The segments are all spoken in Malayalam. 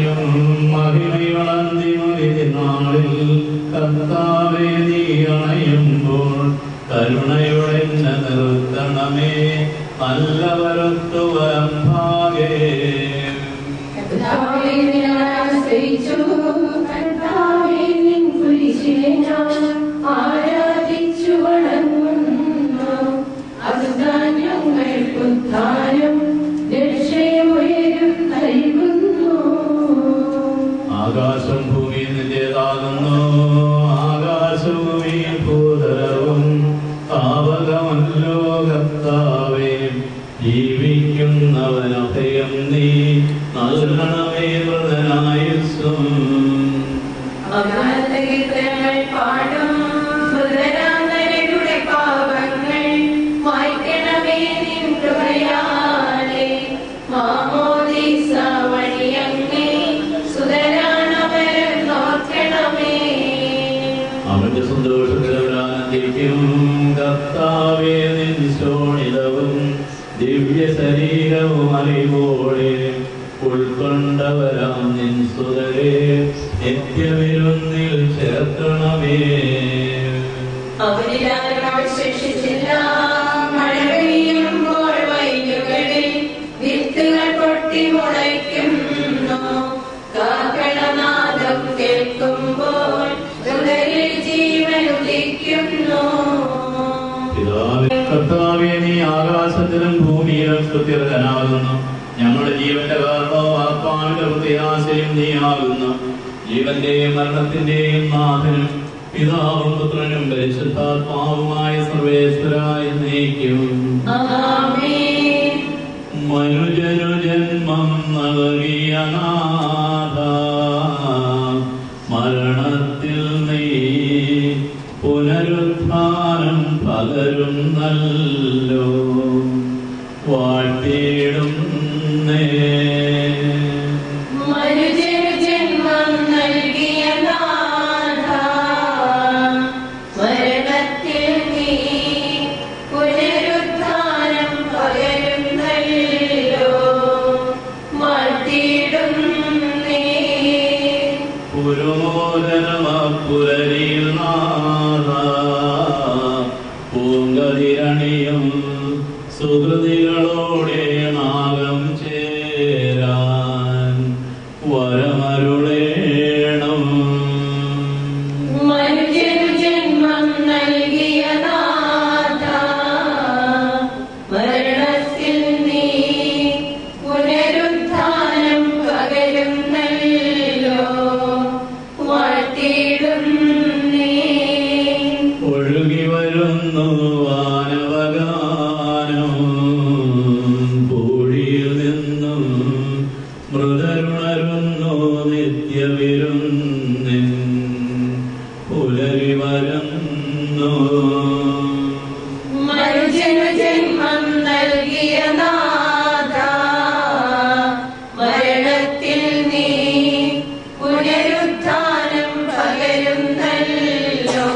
എന്നേക്കും മഹിമയുളന്തിമൊരു നാളിൽ കർത്താവേ നീ അണയുമ്പോൾ കരുണയുടെ നിർത്തണമേ നല്ലവരത്തുവരം ഭാഗേ കർത്താവേ, ഞാൻ ആശ്രയിച്ചു. കർത്താവേ, നിൻ കുരിശിനെ ഞാൻ ആരാധിച്ചു വണങ്ങുന്നു. അതുതാൻ ഞങ്ങൾക്ക് ഉദ്ധാരം രക്ഷയുയരും നൽകുന്നു ആകാശം ഭൂമി നിന്റേതാകുന്നു ആകാശവും ഈ ഭൂതലവും താവകമല്ലോ കർത്താവേ ജീവിക്കുന്നവൻ അഭയം നീ നൽകണമേ വൃതനായുസ്സും അവനങ്ങൾ പാടും മൃതരാന്തരുടെ പാപങ്ങൾ മായ്ക്കണമേ നിൻ കൃപയാലേ മാമോദീസ വഴിയങ്ങേ സുതരാണവരും നോക്കണമേ അവന്റെ സന്തോഷത്തിലവരാനന്ദിക്കും കർത്താവേ നിൻ ശോണിതവും ദിവ്യ ശരീരവും അറിവോടെ ഉൾക്കൊണ്ടവരാം നിൻ സുതരെ നിത്യവിരുന്നിൽ ചേർക്കണമേ അവരിലാരും അവശേഷിച്ചില്ല മഴ പെയ്യുമ്പോൾ വയലുകളിൽ വിത്തുകൾ പൊട്ടി മുളയ്ക്കുന്നു കാക്കടനാദം കേൾക്കുമ്പോൾ ഹൃദയിൽ ജീവൻ ഉദിക്കുന്നു പിതാവേ, കർത്താവേ നീ ആകാശത്തിലും ഭൂമിയിലും സ്തുത്യർഹനാകുന്നു ഞങ്ങളുടെ ജീവന്റെ കാരണവും ആത്മാവിന്റെ പ്രത്യാശയും നീ ആകുന്നു ജീവന്റെയും മരണത്തിന്റെയും നാഥനും പിതാവും പുത്രനും പരിശുദ്ധാത്മാവുമായ സർവേശ്വരായ നയിക്കും ആമേൻ മനുജനു ജന്മം നൽകിയ നാഥ മരണത്തിൽ നീ പുനരുത്ഥാനം പകരുന്നല്ലോ വാട്ടിയിടുന്നേ മനുജനു ജന്മം നൽകിയ നാഥ മരണത്തിൽ നീ പുനരുത്ഥാനം പകരുന്നല്ലോ മാറ്റിയിടുന്നേ പുരോധനമപ്പുരരിൽ നാഥ പൂങ്കതിരണിയും സുഹൃതികളോടെ നാഗം ചേരാൻ വരമരുളേണം മനുജനു ജന്മം നൽകിയ നാഥ മരണത്തിൽ നീ പുനരുത്ഥാനം പകരുന്നല്ലോ വാഴ്ത്തിയിടുന്നേ ഒഴുകി വരുന്നു വാനവഗാനം പൂഴിയിൽ നിന്നും മൃതരുണരുന്നു നിത്യവിരുന്നിൻ പുലരി വരുന്നു മനുജനു ജന്മം നൽകിയ നാഥ മരണത്തിൽ നീ പുനരുത്ഥാനം പകരുന്നല്ലോ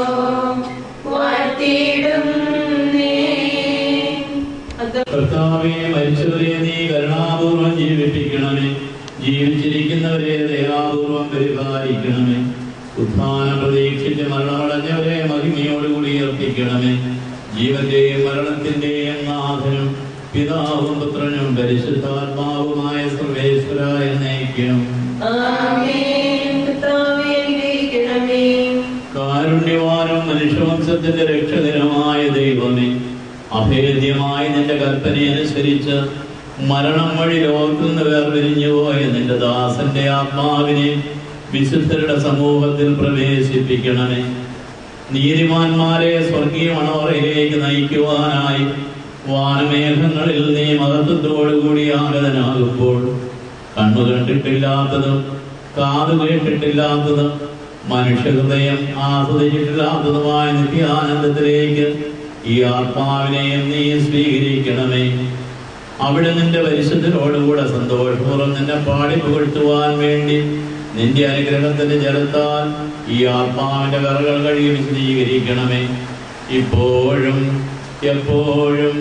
വാഴ്ത്തിയിടുന്നേ കർത്താവെ മരിച്ചവരെ നീ കരുണാപൂർവം ജീവിപ്പിക്കണമേ ജീവിച്ചിരിക്കുന്നവരെ ദയാപൂർവം പരിപാലിക്കണമേ ഉത്ഥാനം പ്രതീക്ഷിച്ച് മരണമടഞ്ഞവരെ മഹിമയോടുകൂടി ഉയർപ്പിക്കണമേ ജീവന്റെയും മരണത്തിന്റെയും നാഥനും പിതാവും പുത്രനും പരിശുദ്ധാത്മാവുമായ സർവേശ്വരായ നയിക്കും ആമേൻ കർത്താവേ അനുഗ്രഹിക്കണമേ കാരുണ്യവാനും മനുഷ്യവംശത്തിന്റെ രക്ഷകരമായ ദൈവമേ അഭേദ്യമായ നിന്റെ കൽപ്പനയനുസരിച്ച് മരണം വഴി ലോകത്തിൽ നിന്ന് വേർപിരിഞ്ഞു പോയ നിന്റെ ദാസന്റെ ആത്മാവിനെ വിശുദ്ധരുടെ സമൂഹത്തിൽ പ്രവേശിപ്പിക്കണമേ നീതിമാന്മാരെ സ്വർഗീയ മണവറയിലേക്ക് നയിക്കുവാനായി വാനമേഘങ്ങളിൽ നീ മഹത്വത്തോടുകൂടി ആഗതനാകുമ്പോൾ കണ്ണു കണ്ടിട്ടില്ലാത്തതും കാതു കേട്ടിട്ടില്ലാത്തതും മനുഷ്യഹൃദയം ആസ്വദിച്ചിട്ടില്ലാത്തതുമായ നിത്യാനന്ദത്തിലേക്ക് ഈ ആത്മാവിനെയും നീ സ്വീകരിക്കണമേ അവിടെ നിന്റെ പരിശുദ്ധരോടുകൂടെ സന്തോഷപൂർവ്വം നിന്നെ പാടി പുകഴ്ത്തുവാൻ വേണ്ടി നിന്റെ അനുഗ്രഹത്തിന്റെ ജലത്താൽ ഈ ആത്മാവിന്റെ കറകൾ കഴുകി വിശദീകരിക്കണമേ ഇപ്പോഴും എപ്പോഴും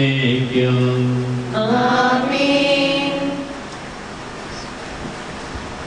എന്നേക്കും ആമേൻ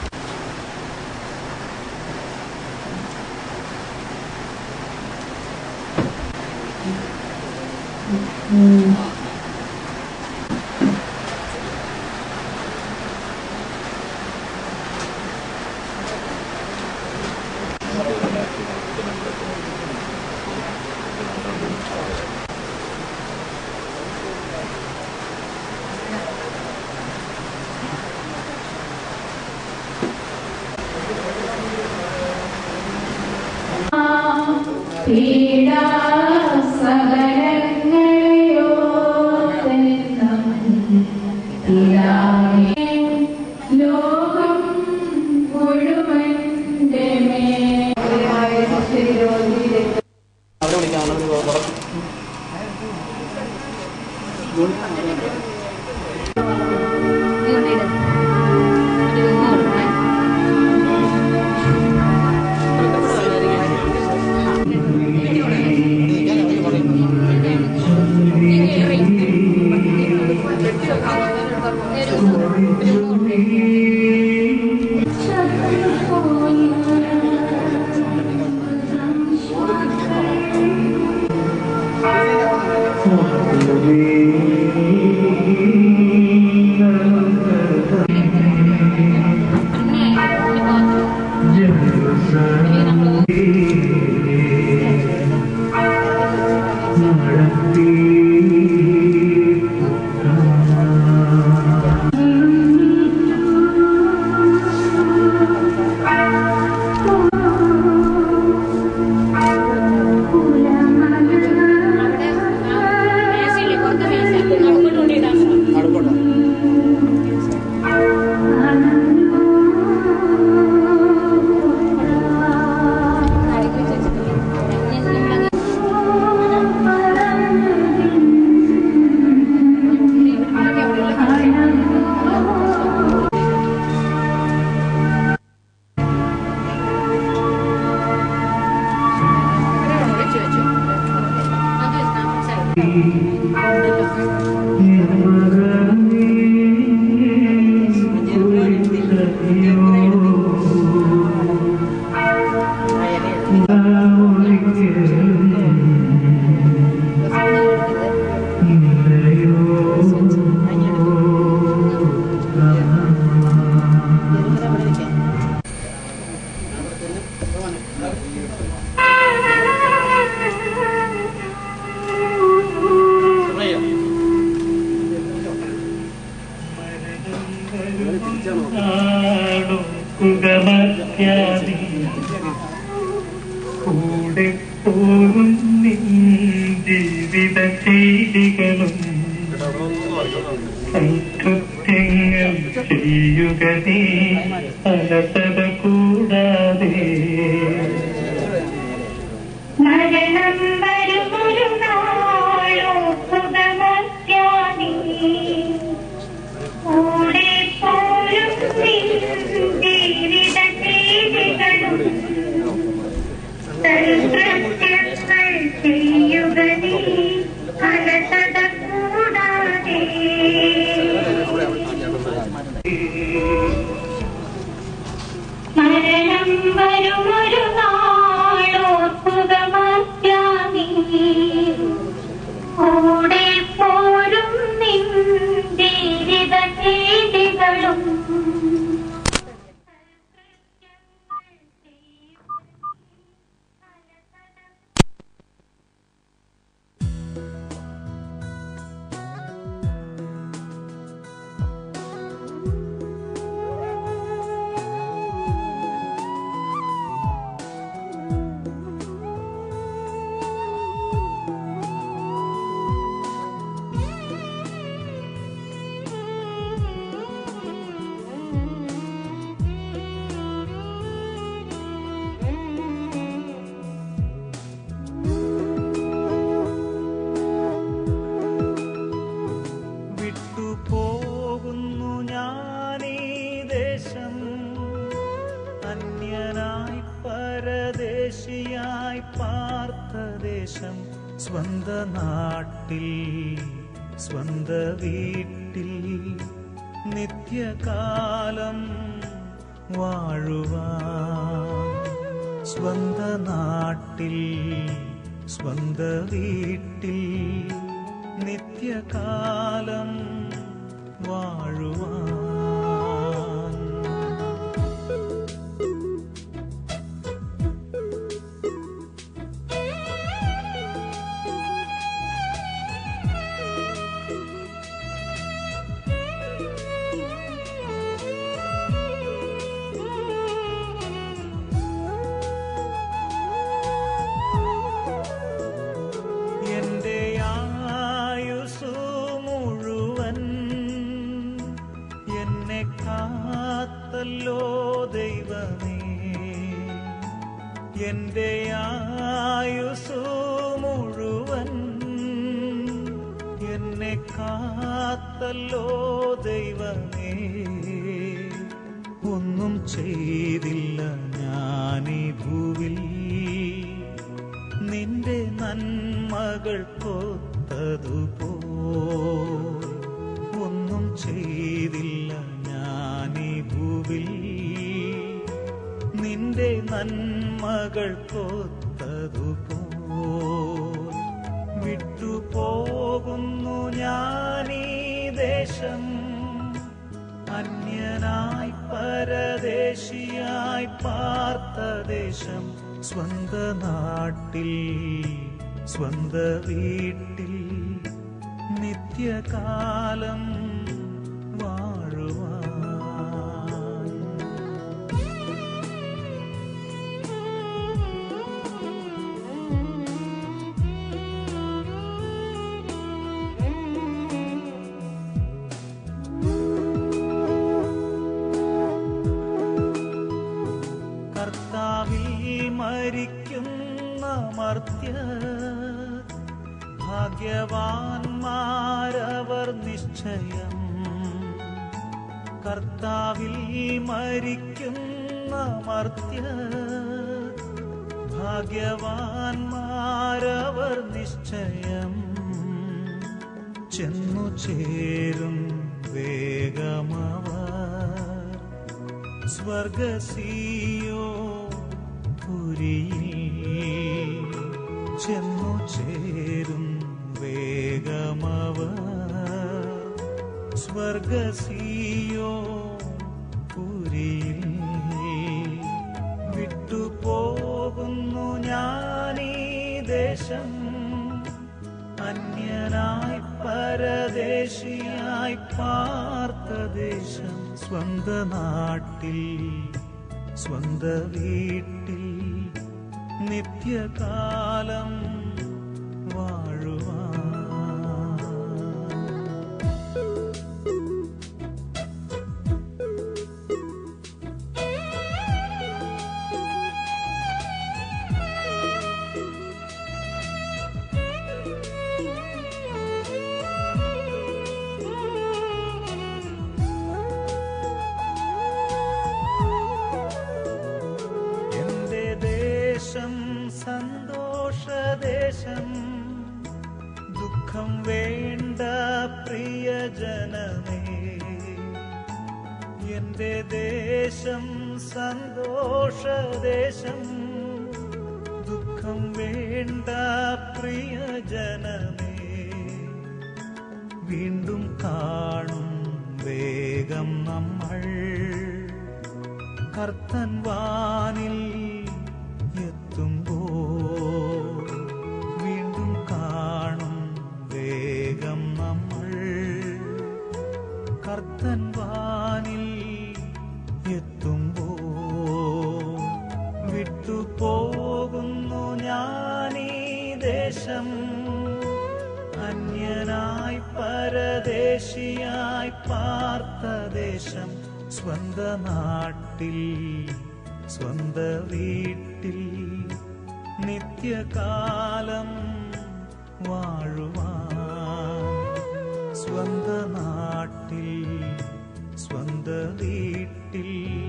ലോകം മുഴുവൻ്റെ മേൽ കുടമത്യാദി കൂടെ പോകും നിൻ ജീവിത ചെയ്തികളും സൽകൃത്യങ്ങൾ ചെയ്യുക നീ അലസത കൂടാതെ മരണം വരുമൊരു നാളോ സുഖമത്യാദി കൂടെ പോരും നിൻ ജീവിത ചെയ്തികളും സൽകൃത്യങ്ങൾ ചെയ്യുക നീ അലസത കൂടാതെ മരണം വരുമൊരു നാളോർക്കുക മത്യാനി കൂടെ പോരും നിൻ ജീവിത ചെയ്തികളും വിട്ടുപോകുന്നു ഞാനീ ദേശം അന്യനായി പരദേശിയായി പാർത്ത ദേശം സ്വന്ത നാട്ടിൽ സ്വന്ത വീട്ടിൽ നിത്യകാലം വാഴുവാൻ സ്വന്ത നാട്ടിൽ സ്വന്ത വീട്ടിൽ നിത്യകാലം വാഴുവാൻ എന്റെ ആയുസു മുഴുവൻ എന്നെ കാത്തല്ലോ ദൈവമേ എന്റെ ആയുസു മുഴുവൻ എന്നെ കാത്തല്ലോ ദൈവമേ ഒന്നും ചെയ്തില്ല ഞാനീ ഭൂവിൽ നിന്റെ നന്മകൾ കൊത്തതുപോ ഒന്നും ചെയ്തില്ല ഞാനീ ഭൂവിൽ നിന്റെ നന്മകൾ കൊത്തതുപോ വിട്ടുപോകുന്നു ഞാനീ ദേശം അന്യനായി പരദേശിയായി പാർത്ത ദേശം സ്വന്ത നാട്ടിൽ സ്വന്ത വീട്ടിൽ നിത്യകാലം വാഴുവാൻ കർത്താവിൽ മരിക്കുന്ന മർത്യ ഭാഗ്യവാന്മാരവർ നിശ്ചയം കർത്താവിൽ മരിക്കുന്ന മർത്യ ഭാഗ്യവാന്മാരവർ നിശ്ചയം ചെന്നു ചേരും വേഗമവർ സ്വർഗസീയോ പുരിയിൽ ചെന്നു ചേരും വേഗമവർ സ്വർഗസീയോ പുരിയിൽ വിട്ടുപോകുന്നു ഞാനീ ദേശം അന്യനായി പരദേശിയായി പാർത്ത ദേശം സ്വന്ത നാട്ടിൽ സ്വന്ത വീട്ടിൽ നിത്യകാലം വാഴുവാൻ എന്റെ ദേശം സന്തോഷദേശം ദുഃഖം വേണ്ട പ്രിയജനമേ എന്റെ ദേശം സന്തോഷദേശം ദുഃഖം വേണ്ട പ്രിയജനമേ വീണ്ടും കാണും വേഗം നമ്മൾ കർത്തൻ വാനിൽ എത്തുമ്പോ വീണ്ടും കാണും വേഗം നമ്മൾ കർത്തൻ വാനിൽ എത്തുമ്പോ വിട്ടുപോകുന്നു ഞാനീ ദേശം അന്യനായി പരദേശിയായി പാർത്ത ദേശം സ്വന്ത നാട്ടിൽ സ്വന്ത വീട്ടിൽ നിത്യകാലം വാഴുവാൻ സ്വന്ത നാട്ടിൽ സ്വന്ത വീട്ടിൽ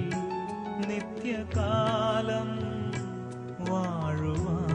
നിത്യകാലം വാഴുവാൻ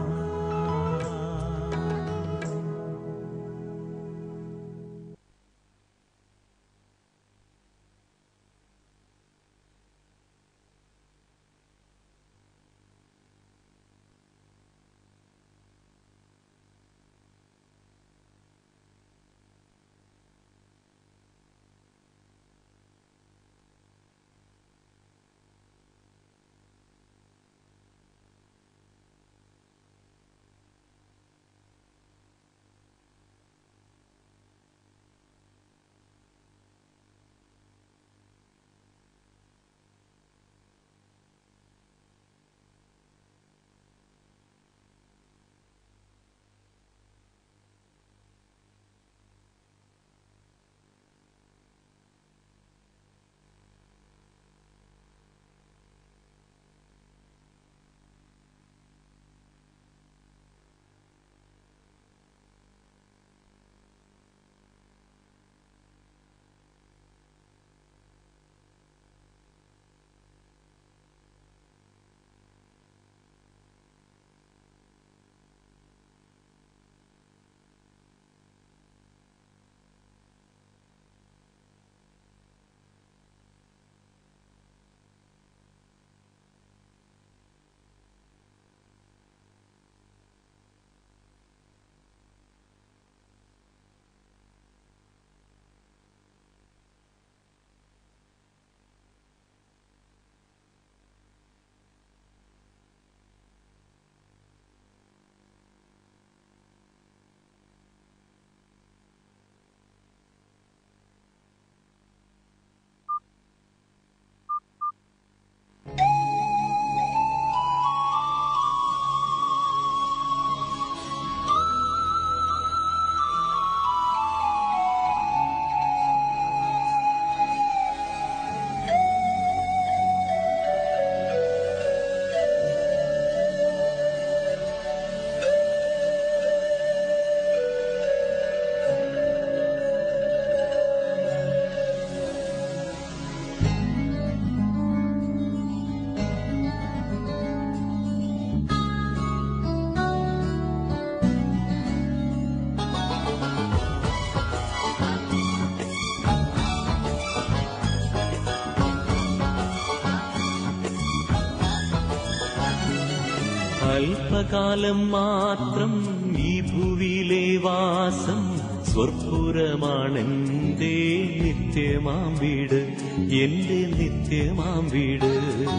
അല്പകാലം മാത്രം ഈ ഭൂവിയിലെ വാസം സ്വർപ്പുരമാണെന്റെ നിത്യമാം വീട് എന്റെ നിത്യമാം വീട്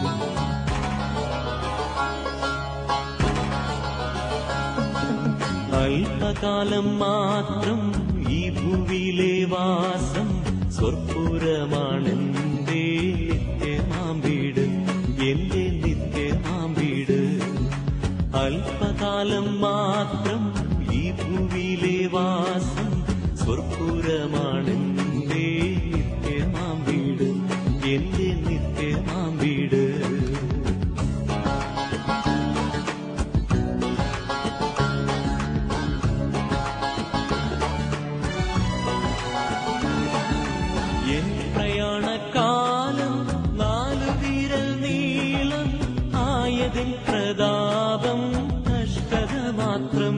അല്പകാലം മാത്രം ഈ ഭൂവിയിലെ വാസം സ്വർപ്പുരമാണെന്റെ നിത്യമാം വീട് എന്റെ നിത്യമാം വീട് അല്പകാലം മാത്രം ഈ ഭൂവിയിലെ വാസം സ്വർപ്പുരമാണെന്റെ നിത്യമാം വീട് എന്റെ നിത്യമാം വീട് എൻ പ്രയാണകാലം നാലു വിരൽ നീളം ആയതിൻ പ്രതാപം കഷ്ടത മാത്രം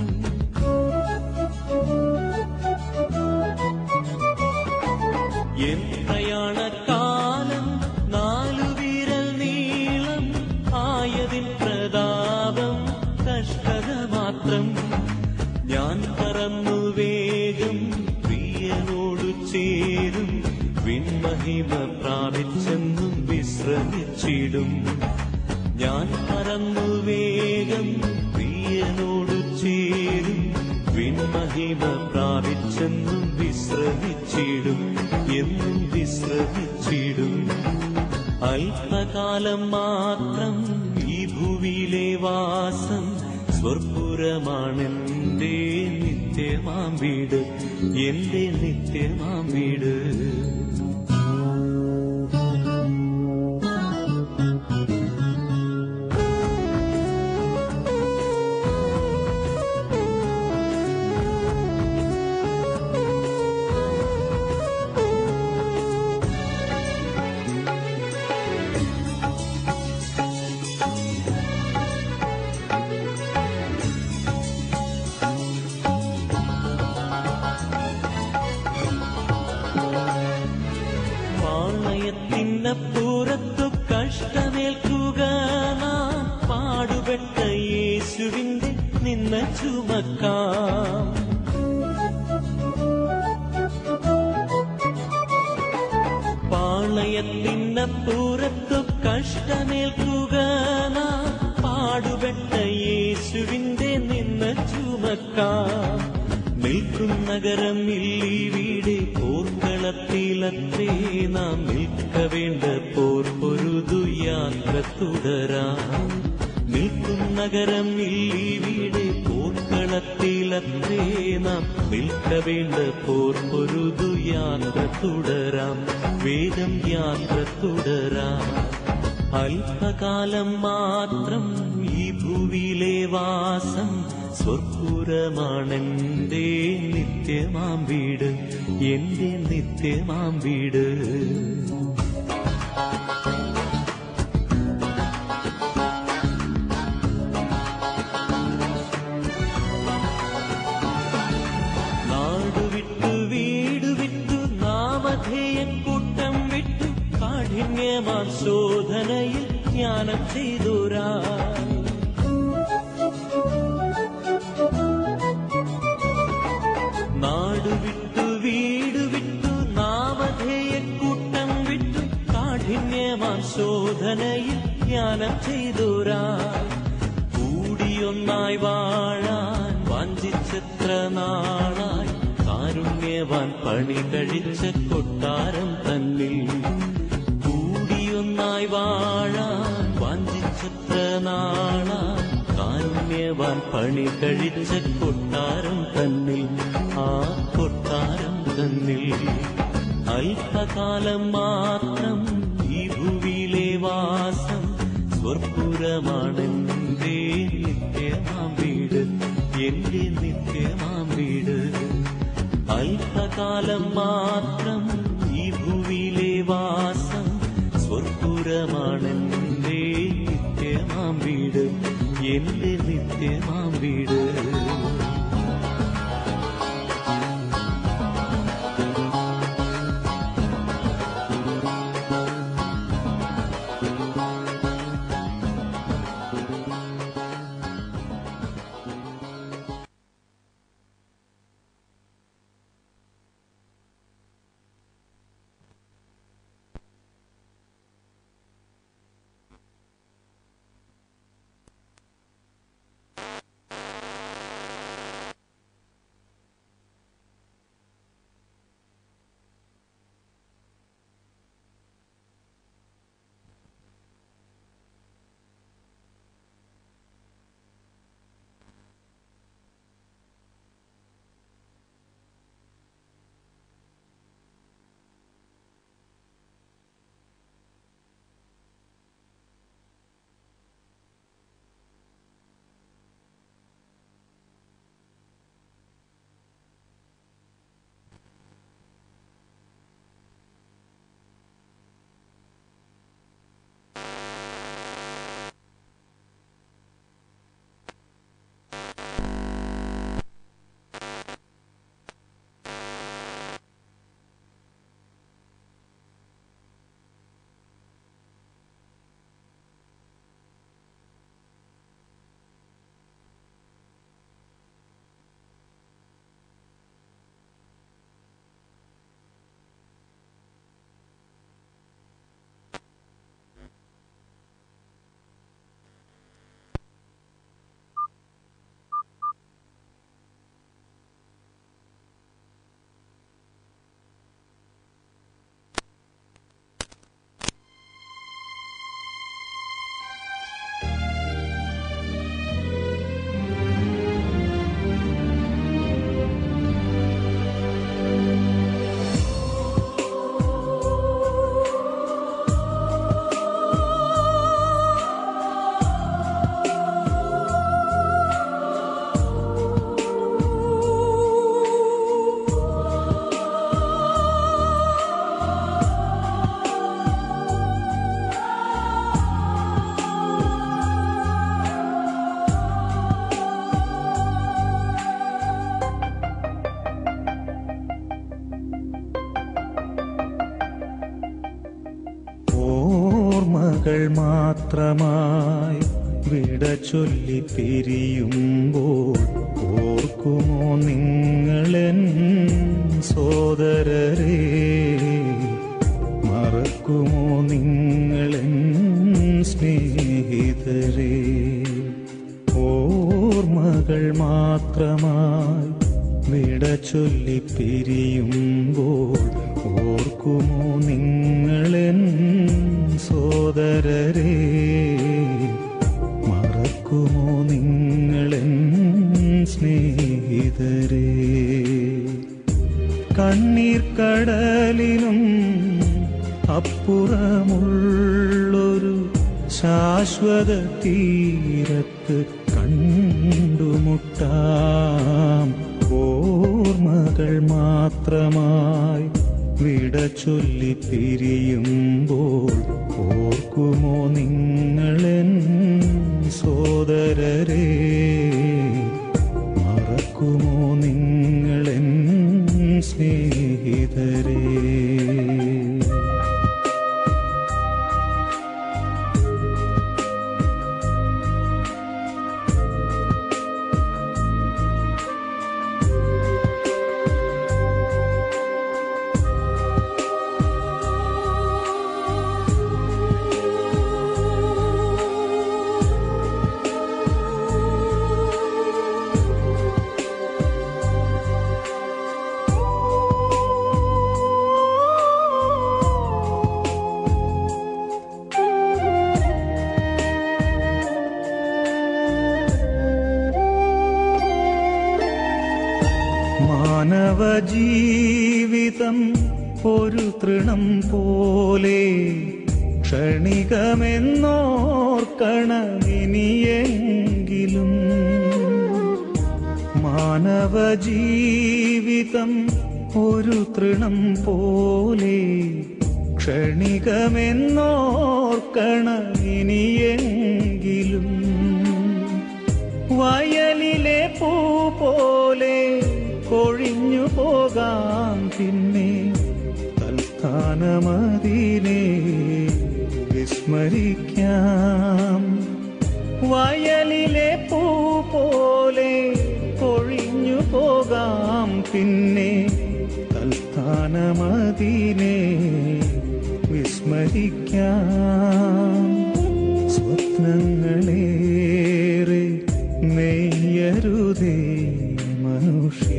എൻ പ്രയാണകാലം നാലു വിരൽ നീളം ആയതിൻ പ്രതാപം കഷ്ടത മാത്രം ഞാൻ പറന്നു വേഗം പ്രിയനോടു ചേരും വിൺമഹിമ പ്രാപിച്ചെന്നും വിശ്രമിച്ചിടും ഞാൻ പറന്നു വേഗം പ്രിയനോടു ചേരും വിൺമഹിമ പ്രാപിച്ചെന്നും വിശ്രമിച്ചിടും എന്നും വിശ്രമിച്ചിടും അല്പകാലം മാത്രം ഈ ഭൂവിയിലെ വാസം സ്വർപ്പുരമാണെന്റെ നിത്യമാം വീട് എന്റെ നിത്യമാം വീട് പാളയത്തിനപ്പുറത്തു കഷ്ടമേൽക്കുക നാം പാടുപെട്ട യേശുവിന്റെ നിന്ന ചുമക്കാം പാളയത്തിനപ്പുറത്തു കഷ്ടമേൽക്കുക നാം പാടുപെട്ട യേശുവിന്റെ നിന്ന ചുമക്കാം നിൽക്കും നഗരം ഇല്ലീവിടെ പോർക്കളത്തിലത്രേ നാം നിൽക്ക വേണ്ട പോർ പൊരുതു യാത്ര തുടരാം നിൽക്കും നഗരം ഇല്ലീവിടെ പോർക്കളത്തിലത്രേ നാം നിൽക്ക വേണ്ട പോർ പൊരുതു യാത്ര തുടരാം വേദം യാത്ര തുടരാം അല്പകാലം മാത്രം ഈ ഭൂവിയിലെ വാസം സ്വർപ്പുരമാണെന്റെ നിത്യമാം വീട് എന്റെ നിത്യമാം വീട് നാടു വിട്ടു വീട് വിട്ടു നാമധേയം കൂട്ടം വിട്ടു കാഠിന്യമാ ശോധനയിൽ ജ്ഞാനം ചെയ്തുരാ നാടു വിട്ടു വീട് വിട്ടു നാമധേയ കൂട്ടം വിട്ടു കാഠിന്യമാ ശോധനയിൽ ജ്ഞാനം ചെയ്തുരാ കൂടിയൊന്നായി വാഴാൻ വാഞ്ചിച്ചെത്ര നാളായി കാരുണ്യവാൻ പണി കഴിച്ച കൊട്ടാരം തന്നിൽ കൂടിയൊന്നായി വാഴാൻ വാഞ്ചിച്ചെത്ര നാളായി കാരുണ്യവാൻ പണി കഴിച്ച കൊട്ടാരം തന്നിൽ ആ കൊട്ടാരം തന്നിൽ അല്പകാലം മാത്രം ഈ ഭൂവിയിലെ വാസം സ്വർപ്പുരമാണെന്റെ നിത്യമാം വീട് എന്റെ നിത്യമാം വീട് അല്പകാലം മാത്രം ഈ ഭൂവിയിലെ വാസം സ്വർപ്പുരമാണെന്റെ നിത്യമാം വീട് എന്റെ നിത്യമാം വീട് ഓർമ്മകൾ മാത്രമായി വിട ചൊല്ലി പിരിയുമ്പോൾ ഓർക്കുമോ നിങ്ങളെൻ സോദരരെ മറക്കുമോ നിങ്ങളെൻ സ്നേഹിതരെ ഓർമ്മകൾ മാത്രമായി വിട ചൊല്ലി പിരിയുമ്പോൾ ഓർക്കുമോ നിങ്ങളെൻ സോദരരെ മറക്കുമോ നിങ്ങളെൻ സ്നേഹിതരെ കണ്ണീർ കടലിനും അപ്പുറമുള്ളൊരു ശാശ്വത തീരത്ത് കണ്ടുമുട്ടാം ഓർമ്മകൾ മാത്രമായി വിട ചൊല്ലി പിരിയുമ്പോൾ ഓർക്കുമോ നിങ്ങളെൻ സോദരരെ മറക്കുമോ നിങ്ങളെൻ സ്നേഹിതരെ മാനവ ജീവിതം ഒരു തൃണം പോലെ ക്ഷണികമെന്നോർക്കണമിനിയെങ്കിലും മാനവ ജീവിതം ഒരു തൃണം പോലെ ക്ഷണികമെന്നോർക്കണമിനിയെങ്കിലും വയലിലെ പൂ പോലെ കൊഴിഞ്ഞു പോകാം പിന്നെ തൽസ്ഥാനമതിനെ വിസ്മരിക്കാം വയലിലെ പൂ പോലെ കൊഴിഞ്ഞു പോകാം പിന്നെ തൽസ്ഥാനമതിനെ വിസ്മരിക്കാം സ്വപ്നങ്ങളേറെ നെയ്യരുതേ മനുഷ്യ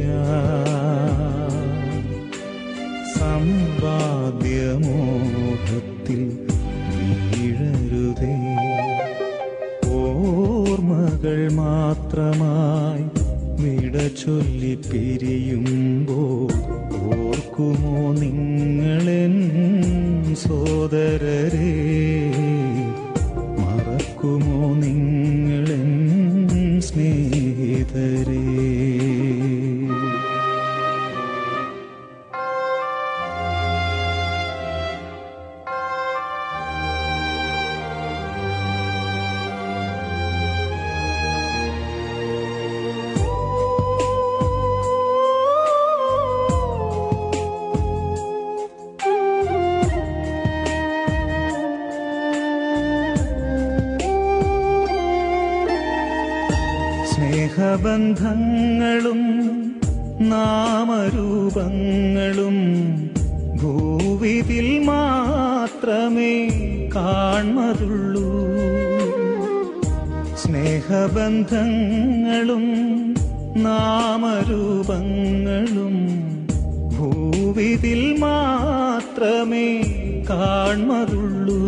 സമ്പാദ്യമോഹത്തിൽ വീഴരുതേ ഓർമ്മകൾ മാത്രമായി വിട ചൊല്ലി പിരിയുമ്പോൾ ഓർക്കുമോ നിങ്ങളെൻ സോദരരെ മറക്കുമോ നിങ്ങളെൻ സ്നേഹിതരേ സ്നേഹബന്ധങ്ങളും നാമരൂപങ്ങളും ഭൂവിതിൽ മാത്രമേ കാൺമതുള്ളൂ സ്നേഹബന്ധങ്ങളും നാമരൂപങ്ങളും ഭൂവിതിൽ മാത്രമേ കാൺമതുള്ളൂ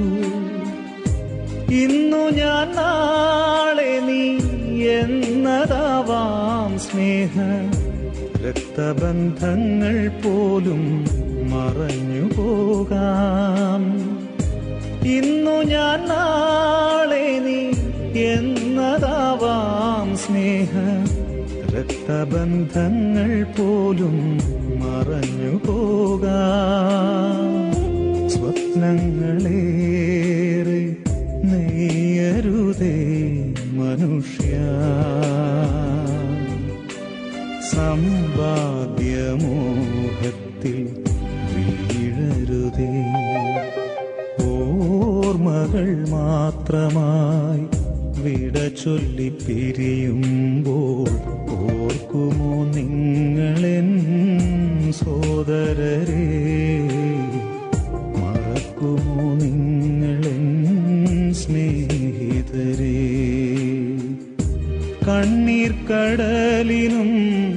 ഇന്നു ഞാൻ നാളെ നീ എന്നതാവാം സ്നേഹ രക്തബന്ധങ്ങൾ പോലും മറഞ്ഞു പോകാം ഇന്നു ഞാൻ നാളെ നീ എന്നതാവാം സ്നേഹ രക്തബന്ധങ്ങൾ പോലും മറഞ്ഞു പോകാം സ്വപ്നങ്ങളേറെ നെയ്യരുതേ മനുഷ്യ സമ്പാദ്യമോഹത്തിൽ വീഴരുതേ ഓർമ്മകൾ മാത്രമായി വിട ചൊല്ലി പിരിയുമ്പോൾ ഓർക്കുമോ നിങ്ങളെൻ സോദരരെ മറക്കുമോ നിങ്ങളെൻ സ്നേഹിതരെ കണ്ണീർ കടലിനും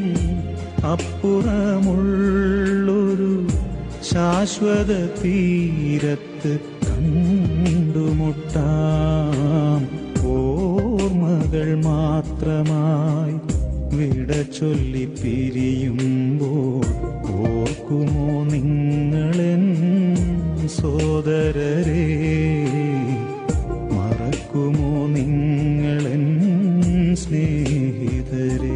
അപ്പുറമുള്ളൊരു ശാശ്വത തീരത്ത് കണ്ടുമുട്ടാം ഓർമ്മകൾ മാത്രമായി വിട ചൊല്ലി പിരിയുമ്പോൾ ഓർക്കുമോ നിങ്ങളെൻ സോദരരെ മറക്കുമോ നിങ്ങളെൻ സ്നേഹിതരേ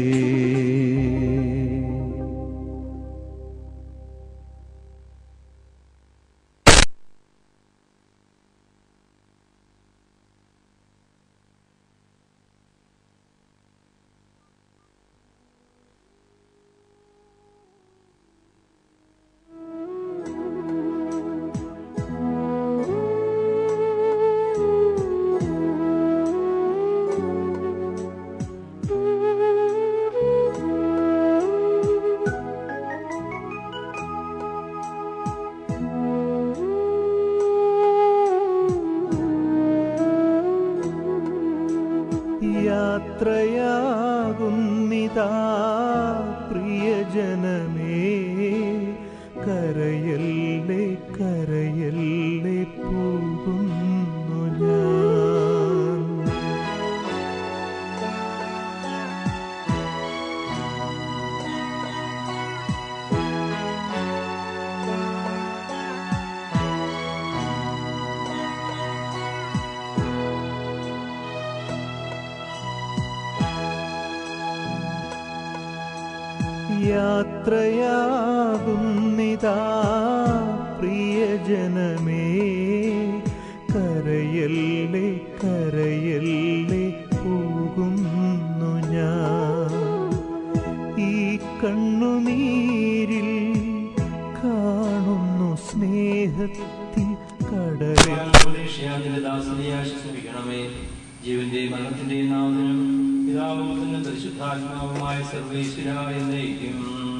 യാത്രയാകുന്നിതാ പ്രിയജനമേ കരയല്ലേ കരയല്ലേ പോകുന്നു ഞാൻ യാത്രയാകുന്നിതാ പ്രിയജനമേ കരയല്ലേ കരയല്ലേ പോകുന്നു ഞാൻ ഈ കണ്ണുനീരിൽ കാണുന്നു സ്നേഹത്തിൽ കടലിൽ ദാസനെ ജീവന്റെയും മരണത്തിന്റെയും നാമത്തിനും പിതാവുമത്തിനും പരിശുദ്ധാത്മാവുമായ സർവേശ്വര എന്നേക്കും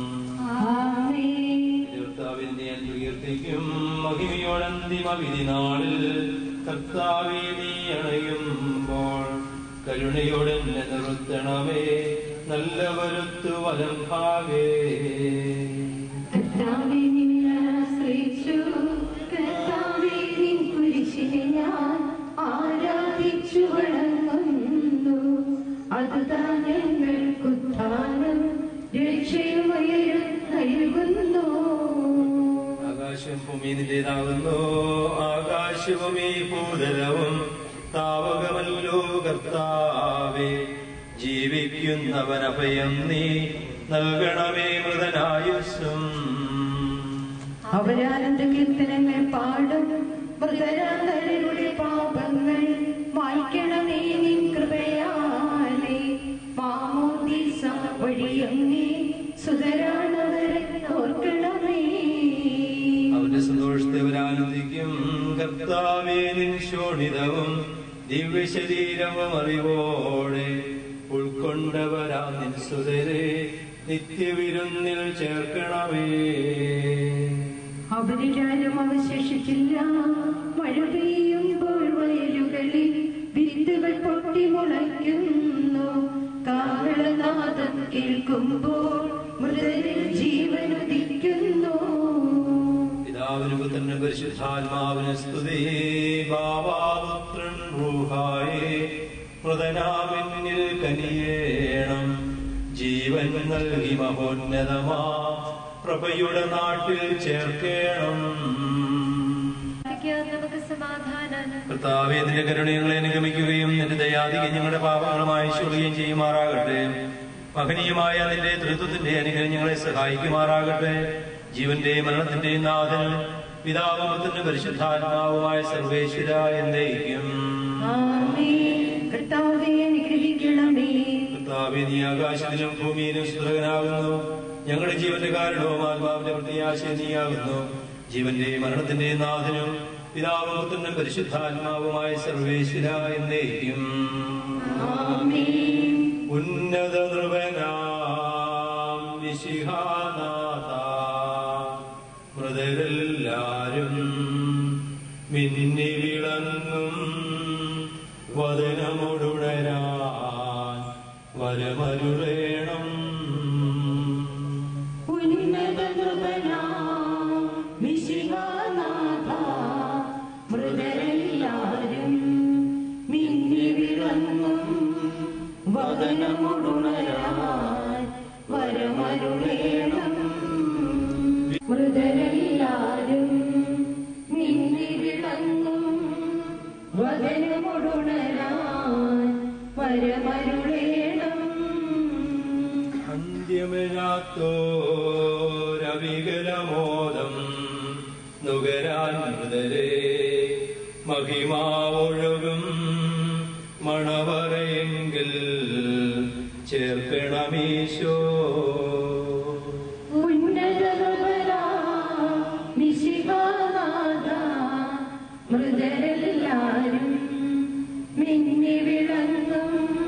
കർത്താവിന്റെ അനുകീർത്തിക്കും മഹിമയോടന്തിമ വിധി നാളിൽ കർത്താവെ നീ അണയുമ്പോൾ കരുണയോടെന്നെ നിർത്തണമേ നല്ല വരുത്തു വലം ഭാവേ കർത്താവേ നിന്നെ ആശ്രയിച്ചു കർത്താവേ നിൻ കുരിശിനെ ഞാൻ ആരാധിച്ചു വണങ്ങുന്നു അതുതാൻ ഞങ്ങൾക്കുത്ഥാനം രക്ഷയുമയരും നൽകുന്നു ആകാശം ഭൂമി നിന്റേതാകുന്നു ആകാശവും ഈ ഭൂതലവും താവകമല്ലോ കർത്താവേ ജീവിക്കുന്നവൻ അഭയം നീ നൽകണമേ മൃതനായുസ്സും അവരാനന്ദ കീർത്തനങ്ങൾ പാടും മൃതരാന്തരുടെ പാപങ്ങൾ മായ്ക്കണമേ നിൻ കൃപയാലേ മാമോദീസ വഴിയങ്ങേ സുതരാണവരെ ഓർക്കണമേ അവന്റെ സന്തോഷത്തെ അവരാനന്ദിക്കും കർത്താവേ നിൻ ശോണിതവും ദിവ്യശരീരവും അറിവോടെ ഉൾക്കൊണ്ടവരാ നിൻസുതരെ നിത്യവിരുന്നിൽ ചേർക്കണമേ അവരിലാരും അവശേഷിച്ചില്ല മഴ പെയ്യുമ്പോൾ വയലുകളിൽ വിത്തുകൾ പൊട്ടി മുളയ്ക്കുന്നു കാഹളനാദം കേൾക്കുമ്പോൾ മൃതരിൽ ജീവനുദിക്കുന്നു പിതാവിന് പുത്രന് പരിശുദ്ധാത്മാവിന് സ്തുതി ബാബാപുത്രൻ റൂഹായേ മൃതനാമിന്നിൽ കനിയേണം ജീവൻ നൽകി മഹോന്നതമാ പ്രഭയുടെ നാട്ടിൽ ചേർക്കേണം നമുക്ക് സമാധാനം കർത്താവേ നിന്റെ കരുണയങ്ങളെ അനുഗമിക്കുകയും നിന്റെ ദയാധികം ഞങ്ങളുടെ പാപങ്ങളുമായി ശുള്ളുകയും ചെയ്യുമാറാകട്ടെ മഹനീയമായ നിന്റെ തൃത്വത്തിന്റെ അനുഗ്രഹം ഞങ്ങളെ സഹായിക്കുമാറാകട്ടെ ജീവന്റെ മരണത്തിന്റെയും നാഥൻ പിതാവും പുത്രനും പരിശുദ്ധാത്മാവുമായ സർവേശ്വര എന്നേക്കും ആമേൻ. കർത്താവേ അനുഗ്രഹിക്കണമേ കർത്താവേ നീ ആകാശത്തിലും ഭൂമിയിലും സുതകനാകുന്നു ഞങ്ങളുടെ ജീവന്റെ കാരണവും ആത്മാവിന്റെ പ്രത്യാശ നീയാകുന്നു ജീവന്റെ മരണത്തിന്റെ നാഥനും പിതാവും പുത്രനും പരിശുദ്ധാത്മാവുമായ സർവേശ്വര എന്നേക്കും ആമേൻ. ഉന്നത നൃപനാം വിശിഹാനാഥ മൃതരെല്ലാരും മിന്നി വിളങ്ങും വദനമൊടുണരാൻ വരമരുളേണം ഉന്നത നൃപനാം മിശിഹാനാഥ, മൃതരെല്ലാരും മിന്നി വിളങ്ങും വദനമുടുണരാൻ വരമരുളേണം മൃതരെല്ലാരും മിന്നി വിളങ്ങും വദനമുടുണരാൻ വരമരുളേണം അന്ത്യമില്ലാത്തോരവികലമോദം നുകരാൻ മൃതരെ മഹിമാവൊഴുകും മണവറയെങ്കിൽ ചേർക്കണമീശോ മൃതരെല്ലാരും മിന്നി വിളങ്ങും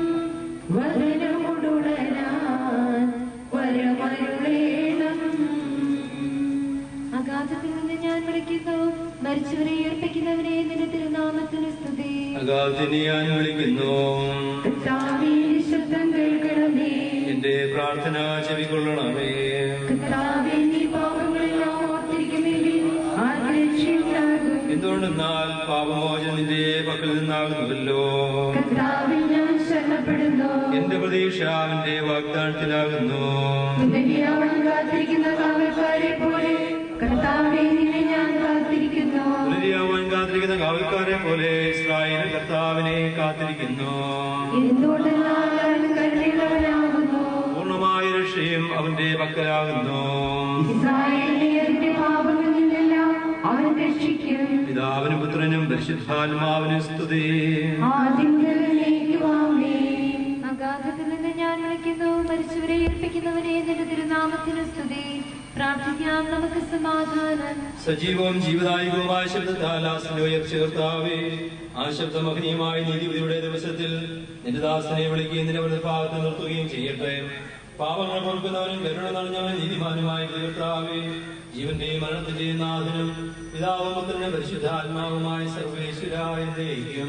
വരനമുടുണരാൻ വരമരുളേണം അഗാധത്തിൽ നിന്ന് ഞാൻ വിളിക്കുന്നു മരിച്ചവരെ ഏർപ്പിക്കുന്നവരെ നിന്റെ തിരുനാമത്തിന് സ്തുതി അഗാധിനി ഞാൻ വിളിക്കുന്നു കർത്താവേ ശബ്ദം കേൾക്കണമേ എന്റെ പ്രാർത്ഥന ചെവികൊള്ളണമേ കർത്താവേ നീ പാപങ്ങളെല്ലാം ഓർത്തിരിക്കുമെങ്കിൽ ആർക്ക് രക്ഷയുണ്ടാകും എന്തുകൊണ്ടെന്നാൽ പാപമോചനം നിന്റെ പക്കൽ നിന്നാകുന്നുവല്ലോ കർത്താവിൽ ഞാൻ ശരണപ്പെടുന്നു എന്റെ പ്രതീക്ഷ അവന്റെ വാഗ്ദാനത്തിലാകുന്നു അവൻ കാത്തിരിക്കുന്ന കാവൽക്കാരെ പോലെ കർത്താവെ നിന്നെ ഞാൻ കാത്തിരിക്കുന്നു പുനരിയാവാൻ കാത്തിരിക്കുന്ന കാവൽക്കാരെ പോലെ ഇസ്രായേൽ കർത്താവിനെ കാത്തിരിക്കുന്നു എന്തുകൊണ്ടെന്നാൽ അവൻ കരുണയുള്ളവനാകുന്നു പൂർണ്ണമായ രക്ഷയും അവന്റെ പക്കലാകുന്നു ഇസ്രായേലിനെ എന്റെ പാപങ്ങളിൽ നിന്നെല്ലാം അവൻ രക്ഷിക്കും പിതാവിനും പുത്രനും പരിശുദ്ധാത്മാവിനും സ്തുതി ആദ്യം മുതൽ എന്നേക്കുമാമേ. അഗാധത്തിൽ നിന്ന് ഞാൻ വിളിക്കുന്നു മരിച്ചവരെ ഏൽപ്പിക്കുന്നവരെ നിന്റെ തിരുനാമത്തിന് സ്തുതി പ്രാർത്ഥിക്കാം നമുക്ക് സമാധാനം സജീവവും ജീവദായകവുമായ ശബ്ദത്താൽ ആസനെ ഉയർച്ച കർത്താവേ ആ ശബ്ദമഹനീയമായ നീതിപതിയുടെ ദിവസത്തിൽ നിന്റെ ദാസനെ വിളിക്കുകയും നിന്റെ വലതുഭാഗത്ത് നിർത്തുകയും ചെയ്യട്ടെ പാപങ്ങൾ പൊറുക്കുന്നവനും കരുണ നിറഞ്ഞവനും നീതിമാനുമായ കർത്താവേ ജീവന്റെയും മരണത്തിന്റെയും നാഥനും പിതാവും പുത്രനും പരിശുദ്ധാത്മാവുമായ സർവേശ്വര എന്നേക്കും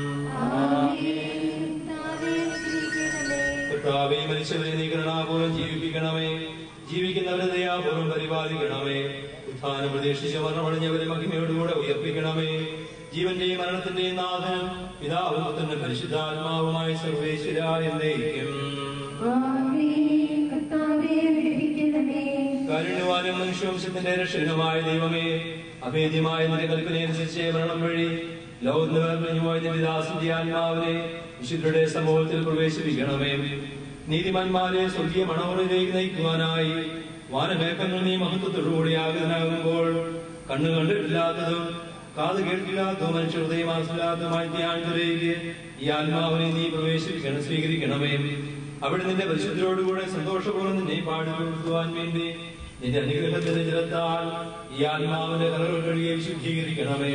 കർത്താവേ, അനുഗ്രഹിക്കണമേ. കർത്താവേ മനുഷ്യരെ നീ കരുണാപൂർവ്വം ജീവിപ്പിക്കണമേ ജീവിക്കുന്നവരെ ദയാപൂർവ്വം പരിപാലിക്കണമേ ഉത്ഥാനം പ്രതീക്ഷിച്ച് മരണമടഞ്ഞവരെ മഹിമയോടുകൂടെ ഉയർപ്പിക്കണമേ ജീവന്റെയും മരണത്തിന്റെയും നാഥനും പിതാവും പുത്രനും പരിശുദ്ധാത്മാവുമായ സർവേശ്വര എന്നേക്കും ആമേൻ. കർത്താവേ അനുഗ്രഹിക്കണമേ. കാരുണ്യവാനും മനുഷ്യവംശത്തിന്റെ രക്ഷകനുമായ ദൈവമേ അഭേദ്യമായ നിന്റെ കൽപ്പനയനുസരിച്ച് മരണം വഴി ലോകത്തിന് വേർപിരിഞ്ഞുപോയ നിന്റെ ദാസിന്റെ ആത്മാവിനെ വിശുദ്ധരുടെ സമൂഹത്തിൽ പ്രവേശിപ്പിക്കണമേ നീതിമാന്മാരെ സ്വർഗീയ മണവറിലേക്ക് നയിക്കുവാനായി വാനമേഘങ്ങൾ നീ മഹത്വത്തോടുകൂടി ആഗതനാകുമ്പോൾ കണ്ണു കണ്ടിട്ടില്ലാത്തതും കാത് കേട്ടില്ലാത്തതും മനുഷ്യ ഹൃദയം ആസില്ലാത്തതുമായ ധ്യാനത്തിലേക്ക് ഈ ആത്മാവിനെ നീ പ്രവേശിപ്പിക്കണം സ്വീകരിക്കണമേ അവിടെ നിന്റെ പരിശുദ്ധരോടുകൂടെ സന്തോഷപൂർവ്വം നിന്നെ പാടുവാൻ വേണ്ടി നിന്റെ അനുഗ്രഹത്തിന്റെ ജലത്താൽ ഈ ആത്മാവിന്റെ കലകൾ കഴുകി ശുദ്ധീകരിക്കണമേ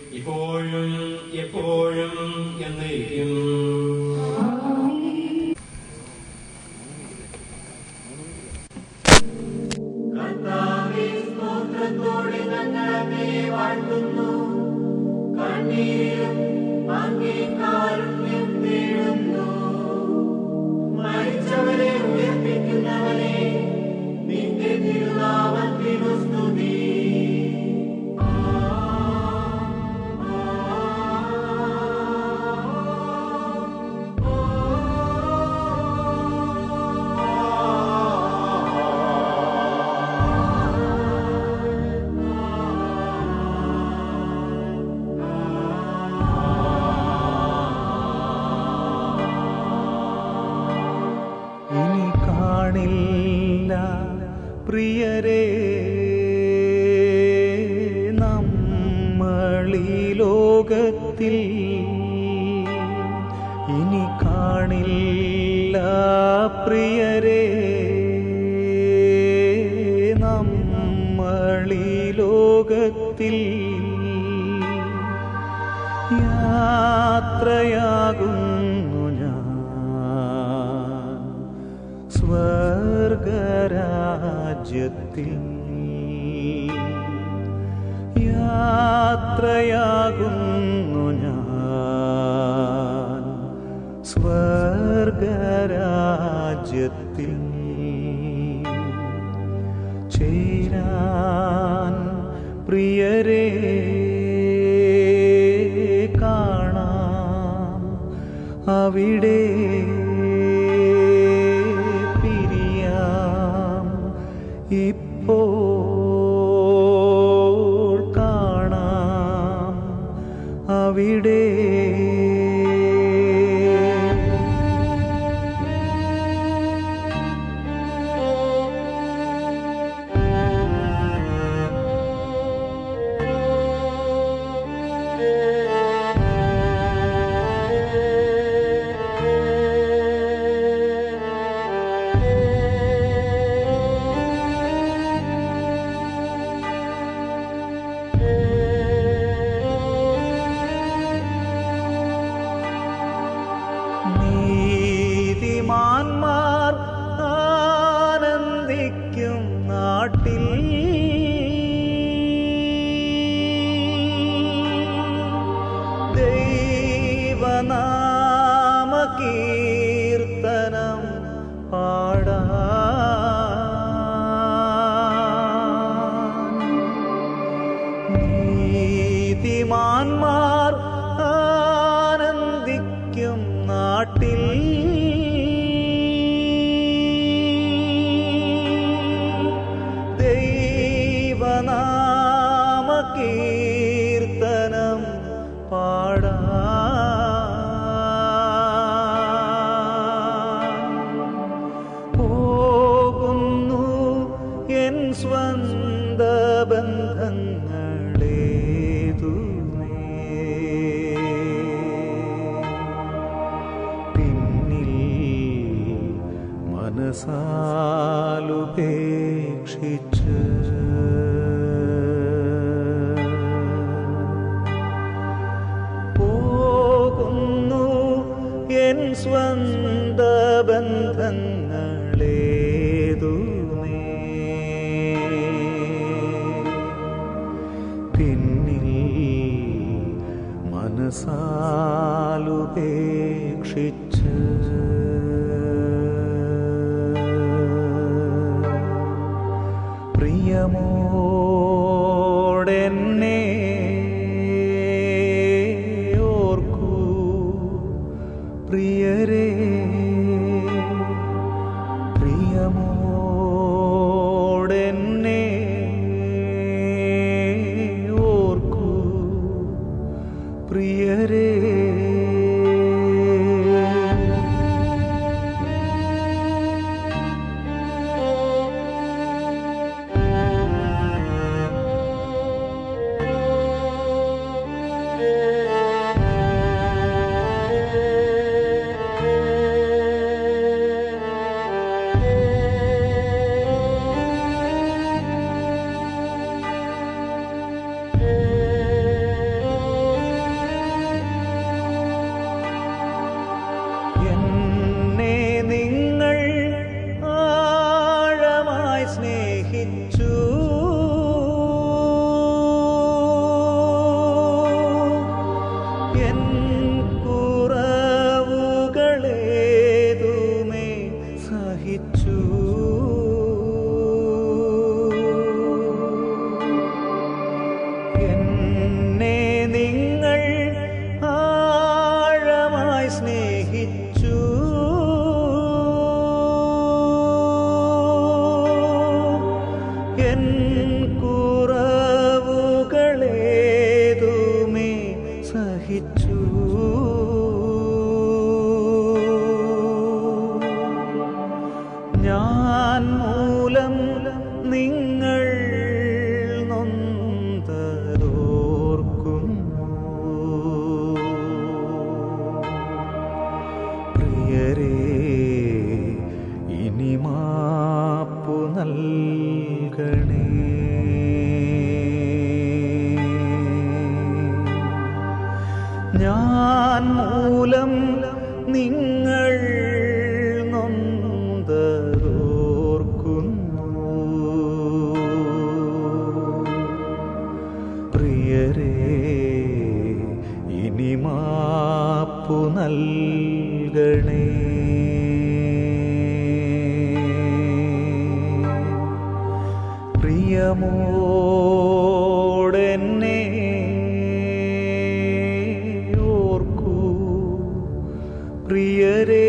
ഇപ്പോഴും എപ്പോഴും എന്നേക്കും ഇനി കാണില്ല പ്രിയരെ നമ്മളീ ലോകത്തിൽ യാത്രയാകുന്നു ഞാൻ സ്വർഗരാജ്യത്തിൽ യാത്രയാകുന്നു ഞാൻ സ്വർഗരാജ്യത്തിൽ ചേരാൻ പ്രിയരെ കാണാം അവിടെ പിരിയാം ഇപ്പോൾ കാണാം അവിടെ നീതിമാന്മാർ ആനന്ദിക്കും നാട്ടിൽ ദൈവനാമ കീർത്തനം പാടാൻ നീതിമാന്മാർ ആനന്ദിക്കും നാട്ടിൽ ദൈവനാമ കീർത്തനം പാടാൻ പോകുന്നു എൻ സ്വന്ത ബന്ധങ്ങളേതുമേ പിന്നിൽ മനസാലുപേക്ഷിച്ച് പോകുന്നു എൻ സ്വന്ത ബന്ധങ്ങളേതുമേ പിന്നിൽ മനസാലുപേക്ഷിച്ച് പ്രിയമോടെന്നെ ഓർക്കൂ പ്രിയരേ പ്രിയമോടെന്നെ ഓർക്കൂ പ്രിയരേ ഞാൻ മൂലം നിങ്ങൾ നൊന്തോർക്കുന്നു പ്രിയരേ ഇനി മാപ്പു നൽകണേ പ്രിയമോടെന്നെ ഓർക്കൂ പ്രിയരേ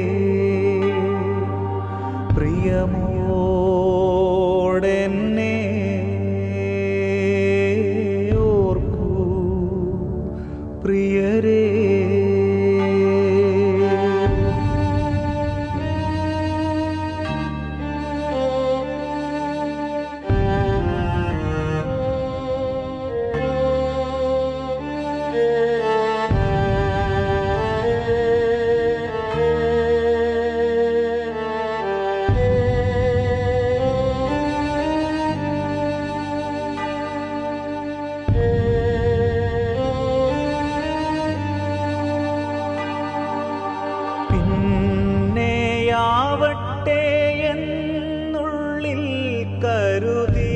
പ്രിയമോടെന്നെ ഓർക്കൂ പ്രിയരേ പിന്നെയാവട്ടെ എന്നുള്ളിൽ കരുതി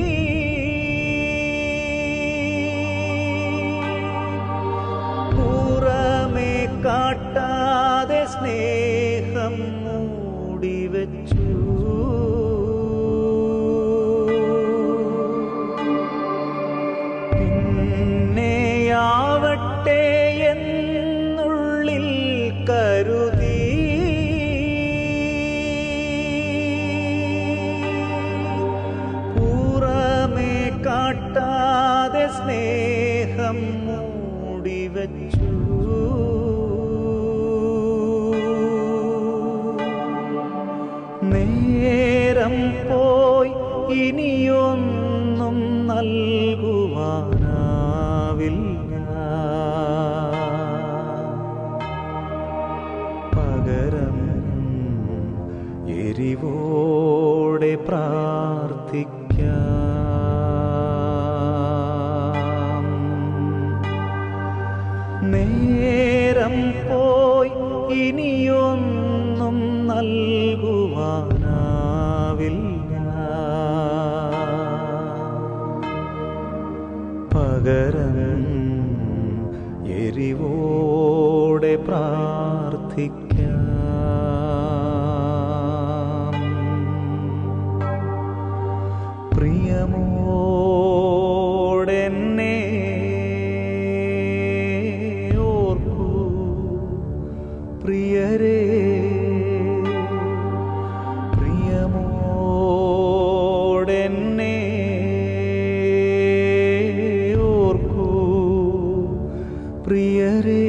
പുറമേ കാട്ടാതെ സ്നേഹം മൂടിവെച്ചു പിന്നെയാവട്ടെ എന്നുള്ളിൽ കരുതി പുറമേ കാട്ടാതെ സ്നേഹം മൂടിവെച്ചു നേരം പോയി ഇനിയൊന്നും നൽകുവാനാവില്ല പകരം എരിവോടെ പ്രാർത്ഥിക്കാം നേരം പോയി ഇനിയൊന്നും നൽകുവാനാവില്ല പകരം എരിവോടെ പ്രാർത്ഥിക്കാം പ്രിയമോടെന്നെ ഓർക്കൂ പ്രിയരേ പ്രിയമോടെന്നെ ഓർക്കൂ പ്രിയരേ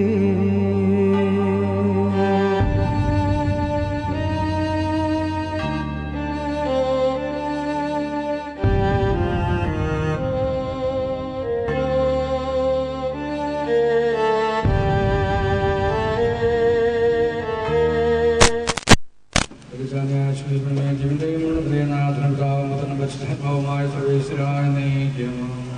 ായ സർവേശ്വരായ നീക്കും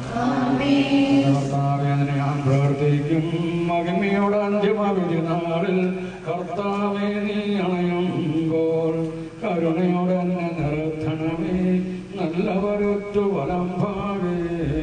കർത്താവേ ഞാൻ പ്രാർത്ഥിക്കും മകന്മയോട് അന്ത്യമാവിധി നാളിൽ കർത്താവെ നീ അണയുമ്പോൾ കരുണയോടെ എന്നെ നിർത്തണമേ നല്ലവരൊറ്റു വലം ഭാവേ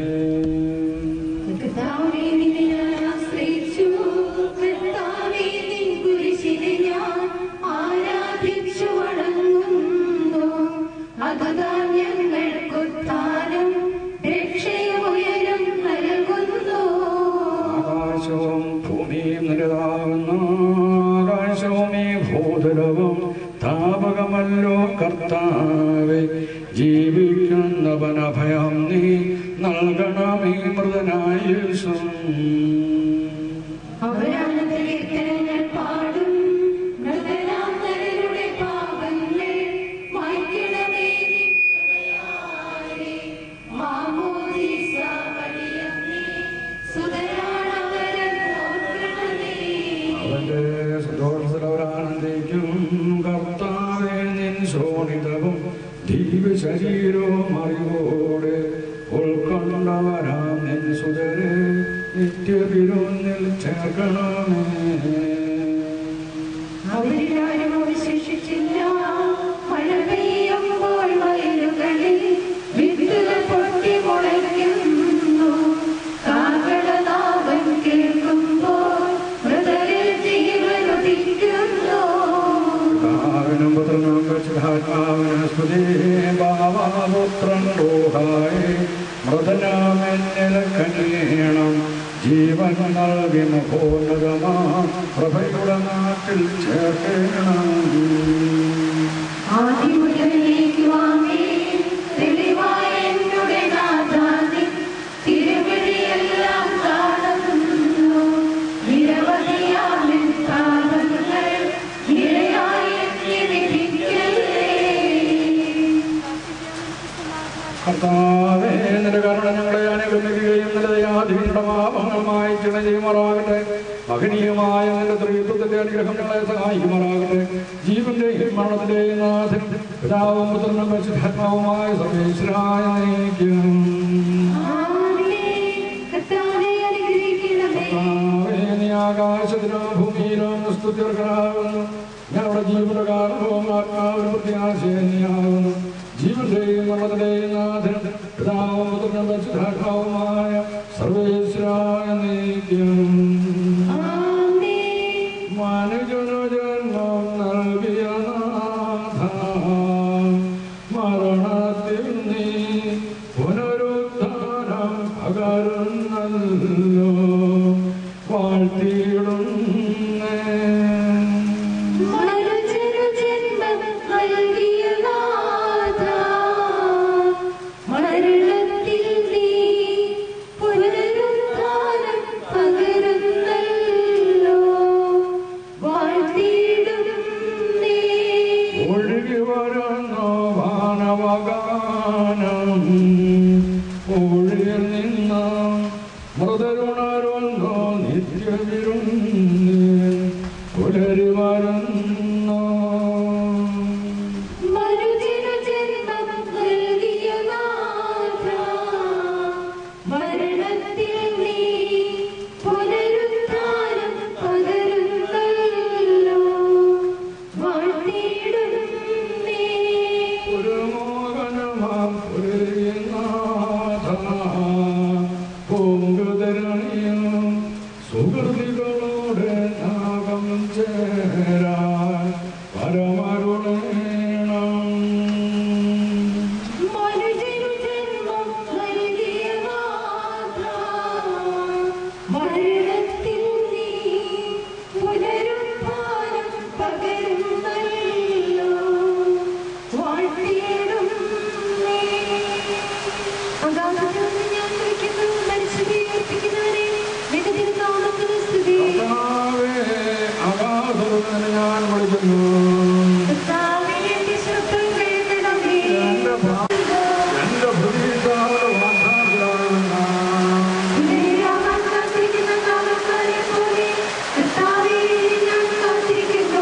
കർത്താവേ, നിന്നെ ഞാൻ ആശ്രയിച്ചു. കർത്താവേ, നിൻ കുരിശിനെ ഞാൻ ആരാധിച്ചു വണങ്ങുന്നു. അതുതാൻ ഞങ്ങൾക്കുത്ഥാനം രക്ഷയുയരം നൽകുന്നു ആകാശവും ഭൂമിയും നിരതാകുന്നു ആകാശവും ഈ ഭൂതലവും താപകമല്ലോ കർത്താവെ ജീവിക്കുന്നവനഭയം നീ നൽകണമേ മൃതനായുസും അവരാനന്ദ കീർത്തനങ്ങൾ പാടും മൃതനാം നരരുടെ പാപങ്ങൾ മായ്ക്കണമേ നിൻ കൃപയാലെ. മാമോദീസ വഴിയങ്ങേ സുതരാണവരെന്നോർക്കണമേ. അവന്റെ സന്തോഷത്തിലവരാനന്ദിക്കും കർത്താവെ നിൻ ശോണിതവും ദീപ ശരീരവും അറിവോടെ ഉൾക്കൊണ്ടവരാം നിൻ സുതരെ നിത്യവിരുന്നിൽ ചേർക്കണമേ അവരിലാരും അവശേഷിച്ചില്ല മഴ പെയ്യുമ്പോൾ വയലുകളിൽ വിത്തുകൾ പൊട്ടി മുളയ്ക്കുന്നു കാകളനാവൻ കേൾക്കുമ്പോൾ മൃതരിൽ ജീവൻ ഉദിക്കുന്നു പിതാവിനും പുത്രനും പരിശുദ്ധാത്മാവിനും സ്തുതി ബാവാപുത്രൻ റൂഹായി മൃതനാമെന്നിൽ കനിയണം ജീവൻ നൽകി മഹോന്നതമാ പ്രഭയുടെ നാട്ടിൽ ചേർക്കണം ആദിമുതലേക്ക് വാങ്ങി തെളിവായ എന്നുടെ നാഥാതി തിരുവഴിയെല്ലാം കാണുന്നു നിരവധിയാമിൻ പാപങ്ങൾ നിരയായി എന്നെ വിധിക്കല്ലേ കർത്താവേ നിന്റെ കരുണ ഞങ്ങളെ അനുഗമിക്കുകയും നിന്റെ ദയാധീനയുടെ പാപങ്ങൾ മായിച്ചിട ചെയ്യുമാറാകട്ടെ മഹനീയമായ നിന്റെ ത്രിത്വത്തിന്റെ അനുഗ്രഹം ഞങ്ങളെ സഹായിക്കുമാറാകട്ടെ ജീവന്റെയും മരണത്തിന്റെയും നാഥനും പിതാവും പുത്രനും പരിശുദ്ധാത്മാവുമായ സർവേശ്വരായ നയിക്കും കർത്താവേ അനുഗ്രഹിക്കണമേ കർത്താവേ, നീ ആകാശത്തിലോ ഭൂമിയിലോ സ്തുത്യർഹനാകുന്നു ഞങ്ങളുടെ ജീവന്റെ കാരണവും ആത്മാവിന് പ്രത്യാശയാകുന്നു ജീവന്റെയും മരണത്തിന്റെയും നാഥനും പിതാവും പുത്രനും പരിശുദ്ധാത്മാവുമായ സർവേശ്വരായ നീക്കം മനുജനു ജന്മം നൽകിയ നാഥ മരണത്തിൽ നീ പുനരുദ്ധാനം പകരുന്നല്ലോ വാഴ്ത്തിയിടുന്നേ മനുജനു ജന്മം നൽകിയ നാഥാ, മരണത്തിൽ നീ പുനരുത്ഥാനം പകരുന്നല്ലോ. വാഴ്ത്തിയിടുന്നേ. ഒഴുകി വരുന്നു വാനവഗാനം ഒഴിയിൽ നിന്ന് മൃതരുണരുന്നു നിത്യവിരുന്ന് പുലരി വരുന്നു മനുജനു ജന്മം നൽകിയ നാഥാ, മരണത്തിൽ നീ പുനരുത്ഥാനം പകരുന്നല്ലോ. വാഴ്ത്തിയിടുന്നേ. ഒരു മോഹനമാം പുലരിനാഥ പൂങ്കുതരണിയും സുഹൃതികളോട് നാഗം ചേരാൻ പരമരുണേണം മനുജനു ജന്മം നൽകിയ നാഥാ, മരണത്തിൽ നീ പുനരുത്ഥാനം പകരുന്നല്ലോ. വാഴ്ത്തിയിടുന്നേ. അഗാധത്തിൽ നിന്ന് ഞാൻ വിളിക്കുന്നു, മരിച്ചവരെ ഉയർപ്പിക്കുന്നവനെ, നിന്റെ തിരുനാമത്തിന് സ്തുതി. കർത്താവേ, അഗാധതയിൽ ഞാൻ വിളിക്കുന്നു കർത്താവേ, എന്റെ ശബ്ദം കേൾക്കണമേ. എന്റെ പ്രാ- എന്റെ പ്രതീക്ഷയുടെ വാഗ്ദാനത്തിലാകുന്ന ഉദയരാകാൻ കാത്തിരിക്കുന്ന കാലക്കാരെ പോലെ കർത്താവേ, ഞാൻ കാത്തിരിക്കുന്നു.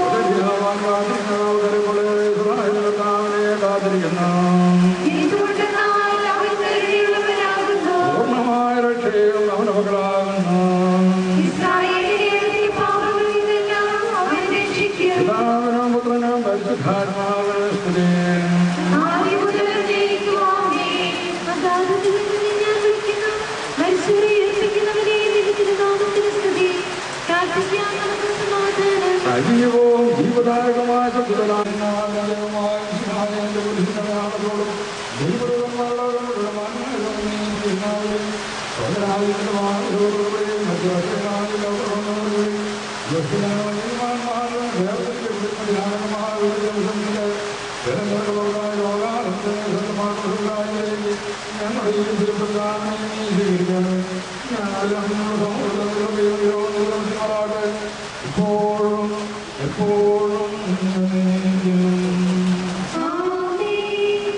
എന്തുകൊണ്ടെന്നാൽ അവൻ കരുണയുള്ളവനാകുന്നു. പൂർണ്ണമായ രക്ഷയും അവന്റെ മകളാകുന്നു ഇസ്രായേലിനെ പാപങ്ങളിൽ നിന്നെല്ലാം അവൻ രക്ഷിക്കും. പിതാവിനും പുത്രനും പരിശുദ്ധാത്മാവിനും സ്തുതി ആദ്യം മുതൽ എന്നേക്കും ആമേൻ. അഗാധത്തിൽ നിന്ന് ഞാൻ വിളിക്കുന്നു. മരിച്ചവരെ ഉയർപ്പിക്കുന്നവനെ, നിന്റെ തിരുനാമത്തിന് സ്തുതി. പ്രാർത്ഥിക്കാം നമുക്ക് സമാധാനം സജീവവും ജീവദായകമായ സത്യദാനമായ ശിഹായന്റെ പുരുഷനാണതോടും ദൈവങ്ങളുടെ മാന്യതയും സ്വതരാവിന്റെ മാനവരുടെയും മധ്യവർഷനായ ഇപ്പോഴും എപ്പോഴും എന്നേക്കും. ആമേൻ.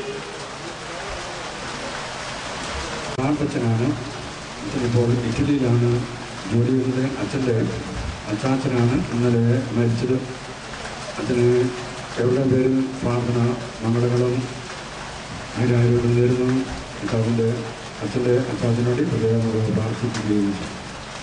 അച്ഛനാണ് അച്ഛൻ ഇപ്പോൾ ഇറ്റലിയിലാണ് ജോലി ചെയ്യുന്നത് അച്ഛൻ്റെ അച്ചാച്ചനാണ് ഇന്നലെ മരിച്ചത് അച്ഛന് എവിടെ പേരിൽ പ്രാർത്ഥന മംഗളങ്ങളും ആയിരം നേരുന്നു കർത്താവിൻ്റെ അച്ഛൻ്റെ അച്ചാച്ചനോട് പ്രത്യേകം പ്രാർത്ഥിക്കുകയും ചെയ്യും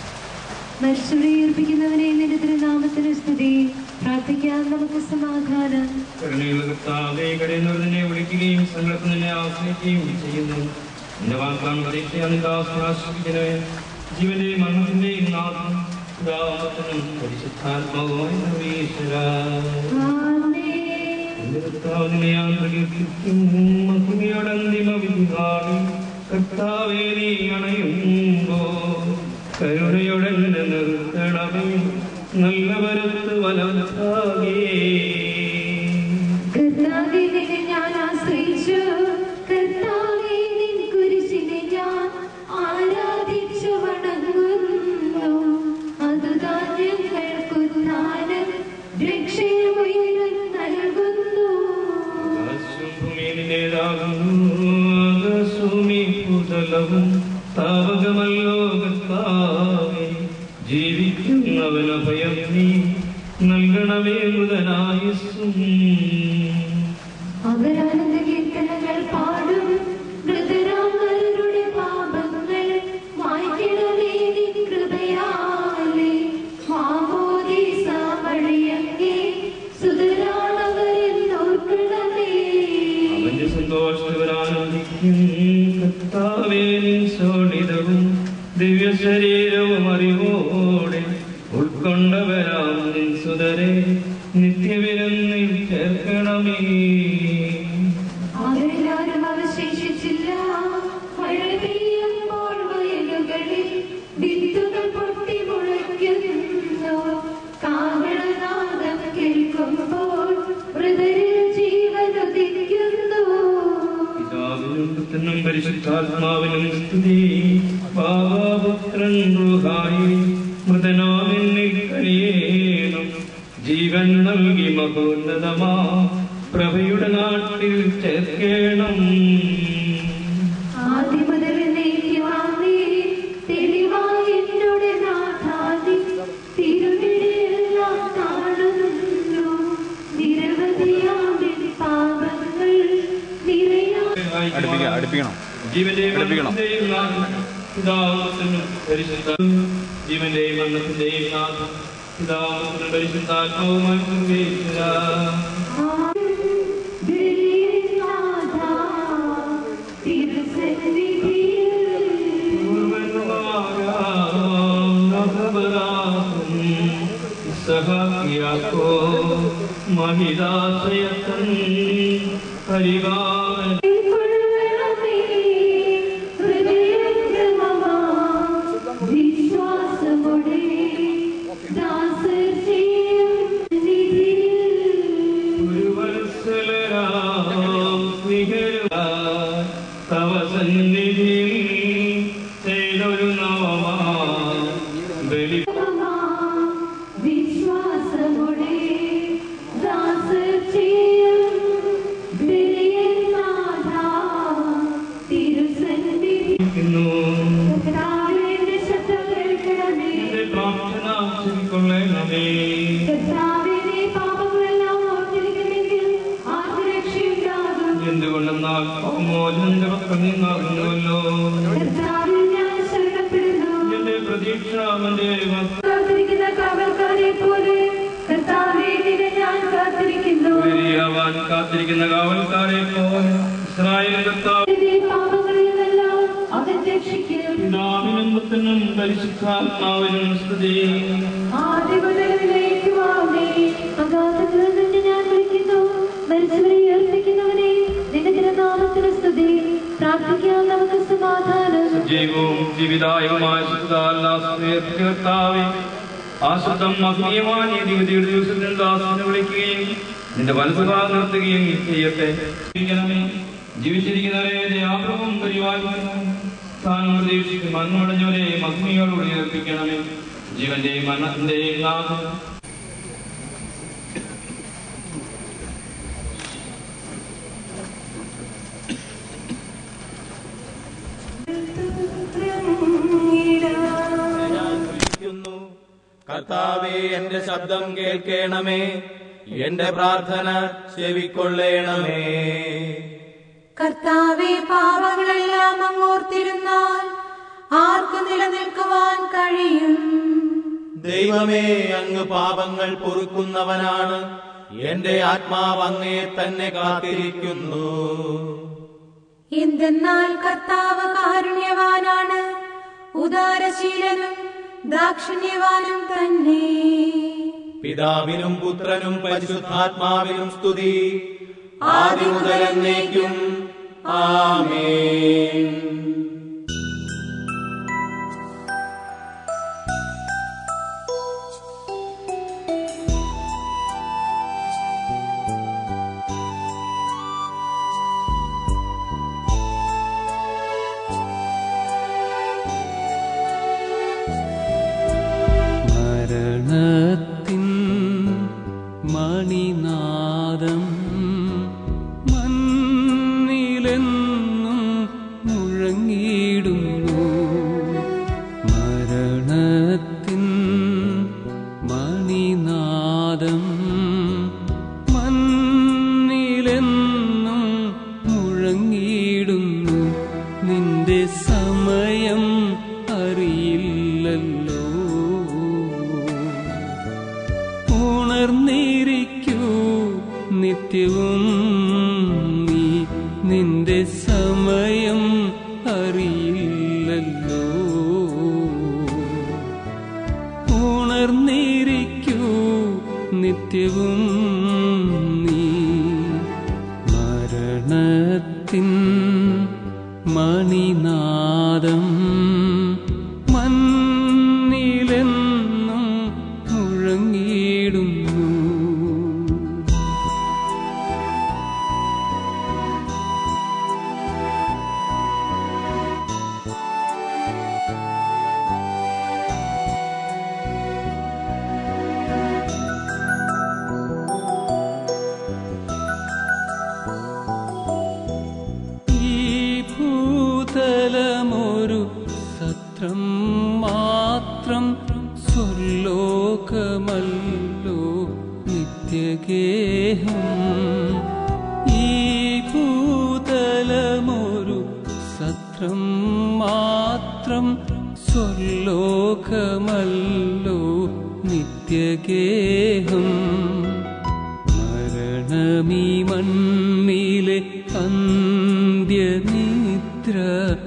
മനുഷ്യരെ ഉയർപ്പിക്കുന്നവനെ നിന്റെ തിരുനാമത്തിന് സ്തുതി പ്രാർത്ഥിക്കാൻ നമുക്ക് സമാധാനം കരുണയുള്ള കർത്താവേ കരയുന്നവരെ വിളിക്കുകയും സങ്കടത്തിൽ നിന്നെ ആശ്രയിക്കുകയും ചെയ്യുന്നു നിന്റെ വാക്കാണ് പ്രതീക്ഷയാണ് നിന്റെ ആശ്രയിക്കണേ ജീവന്റെയും മരണത്തിന്റെയും നാഥം പിതാവിനും പരിശുദ്ധാത്മാവുമായ സർവ്വേശ്വരാ. നിന്റെ കർത്താവിനെ ഞാൻ പ്രകീർത്തിക്കും മഹിമയുടെ അന്തിമ വിധി കാണും കർത്താവേ നീ അണയുമ്പോ കരുണയുടെ എന്നെ നിർത്തണമേ നല്ല വരുത്ത് വലത്താകേ കർത്താവേ നിന്നെ ഞാൻ ആശ്രയിച്ചു കർത്താവേ നിൻ കുരിശിനെ ഞാൻ ആരാധിച്ചു വണങ്ങുന്നു അതുതാൻ ഞങ്ങൾക്കുദ്ധാനം രക്ഷയുയരം നൽകുന്നു താവകമല്ലോ കർത്താവേ ജീവിക്കുന്നവന ഭയം നീ നൽകണമേ മൃതനായുസ്സും അവരാനന്ദ കീർത്തനങ്ങൾ പാടും മൃതരാമരുടെ പാപങ്ങൾ മായ്ക്കണമേ നിൻ കൃപയാലേ മാമോദീസ വഴിയങ്ങേ സുതരാണവരെന്നോർക്കണമേ അവന്റെ സന്തോഷത്തിവരാനന്ദിക്കും കർത്താവേ നിൻ ശോണിതവും ദിവ്യ ശരീരവും അറിവോടെ ഉൾക്കൊണ്ടവരാം നിൻ സുതരെ നിത്യവിരുന്നിൽ ചേർക്കണമേ അവരെല്ലാരും അവശേഷിച്ചില്ല മഴ പെയ്യുമ്പോൾ വയലുകളിൽ വിത്തുകൾ പൊട്ടി മുളയ്ക്കുന്നു കാവളനാദം കേൾക്കുമ്പോൾ മൃതരിൽ ജീവനുദിക്കുന്നു പിതാവിനും പുത്രനും പരിശുദ്ധാത്മാവിനും സ്തുതി പാപപുത്രൻ റുഹായി മൃതനാമെന്നിൽ കഴിയേണം ജീവൻ നൽകി മഹോന്നതമാ പ്രഭയുടെ നാട്ടിൽ ചേർക്കേണം ആദ്യം മുതൽ നീക്കുവാനേ തെളിവായി എന്നോട് നാഥാതി തിരുവിഴിയെല്ലാം കാണുന്നു നിരവധിയാവിൻ പാപങ്ങൾ നിറയാ അടുപ്പിക്കാം അടുപ്പിക്കണം ജീവന്റെയും പഠിപ്പിക്കണം. മരണത്തിന്റെയും നാഥൻ പിതാവിനും പരിശുദ്ധ ജീവന്റെയും മരണത്തിന്റെയും നാഥൻ പിതാവിനും പരിശുദ്ധാത്മാവുമായി സർവേശ്വരാ. പൂർവ്വന്മാരാം നഭവരാഹം ഇസ്സഹാക്കിയാക്കോ മഹിതാശയത്തൻ പരിവാഹൻ വിശ്വാസമോടെ ദാസർ ചെയ്യും നിധിയിൽ ഗുരുവത്സലരാം സ്നേഹരാ തവ സന്നിധിയിൽ ചെയ്തൊരു നവമാ ബലി വിശ്വാസമോടെ ദാസർ ചെയ്യും ബലിയനാഥ തിരുസന്നിധി ക്കുന്നു. കർത്താവിന്റെ ശബ്ദം കേൾക്കണമേ എന്റെ പ്രാർത്ഥന ചെവിക്കൊള്ളണമേ. കർത്താവിനെ പാപങ്ങളെല്ലാം ഓർത്തിരിക്കുമെങ്കിൽ ആർക്ക് രക്ഷയുണ്ടാകും എന്തുകൊണ്ടെന്നാൽ മോചനന്റെ പക്കൽ നിന്നാകുന്നുവല്ലോ കർത്താവിൽ ഞാൻ ശരണപ്പെടുന്നു എന്റെ പ്രതീക്ഷ അവന്റെ വസ്തു കാത്തിരിക്കുന്ന കാവൽക്കാരെ പോലെ കർത്താവെ നിന്നെ ഞാൻ കാത്തിരിക്കുന്നു അവൻ കാത്തിരിക്കുന്ന കാവൽക്കാരെ പോലെ ഇസ്രായേൽ കർത്താവ് എന്റെ പാപങ്ങളിൽ നിന്നെല്ലാം അവൻ രക്ഷിക്കും പിതാവിനും പുത്രനും പരിശുദ്ധാത്മാവിനും സ്തുതി ആദ്യ മുതലിലേക്ക് വാങ്ങി അഗാധത്തിൽ നിന്ന് ഞാൻ വിളിക്കുന്നു മരിച്ചവരെ ഉയർപ്പിക്കുന്നവനെ നിന്റെ തിരുനാമത്തിന് സ്തുതി പ്രാർത്ഥിക്കാൻ നമുക്ക് സമാധാനം ജീവവും ജീവിതായവുമായ കർത്താവെ ആശ്രിതം മഹനീയമായ നീതിയുടെ ദിവസത്തിൽ ദാസനെ വിളിക്കുകയും നിന്റെ വലതുഭാഗം നിർത്തുകയും ചെയ്യട്ടെ ജീവിക്കണമേ. ജീവിച്ചിരിക്കുന്നവരെ ദയാപൂർവം പരിപാലിക്കണം താൻ പ്രതീക്ഷിക്കും മണ്ണുടഞ്ഞവരെ മഹിമയോട് ഉയർപ്പിക്കണമേ ജീവന്റെയും മരണത്തിന്റെയും നാഥം വിളിക്കുന്നു. കർത്താവേ എന്റെ ശബ്ദം കേൾക്കണമേ എന്റെ പ്രാർത്ഥന ചെവിക്കൊള്ളേണമേ കർത്താവെ പാപങ്ങളെല്ലാം അങ്ങോർത്തിരുന്നാൽ ആർക്ക് നിലനിൽക്കുവാൻ കഴിയും ദൈവമേ അങ്ങ് പാപങ്ങൾ പൊറുക്കുന്നവനാണ് എന്റെ ആത്മാവ് അങ്ങയെ തന്നെ കാത്തിരിക്കുന്നു എന്തെന്നാൽ കർത്താവ് കാരുണ്യവാനാണ് ഉദാരശീലനും ദാക്ഷിണ്യവാനും തന്നെ പിതാവിനും പുത്രനും പരിശുദ്ധാത്മാവിനും സ്തുതി ആദ്യം മുതൽ എന്നേക്കും ആമേൻ മരണത്തിൻ മണിനാദം മണ്ണിലെന്നും മുഴങ്ങിയിടുന്നു മരണത്തിൻ മണിനാദം മണ്ണിലെന്നും മുഴങ്ങിയിടുന്നു നിന്റെ സമയം അറിയില്ലല്ലോ ഉണർന്നിരിക്കൂ നിത്യവും നീ നിന്റെ സമയം അറിയില്ലല്ലോ ഉണർന്നിരിക്കൂ നിത്യവും നീ മരണത്തിൻ മണിനാദം മണ്ണിലെന്നും മുഴങ്ങിയിടുന്നു ഈ ഭൂതലമൊരു സത്രം മാത്രം സ്വർലോകമല്ലോ നിത്യഗേഹം ഈ ഭൂതലമൊരു സത്രം മാത്രം സ്വർലോകമല്ലോ നിത്യഗേഹം മരണമീ മണ്ണിലെ അന്ത്യനിദ്ര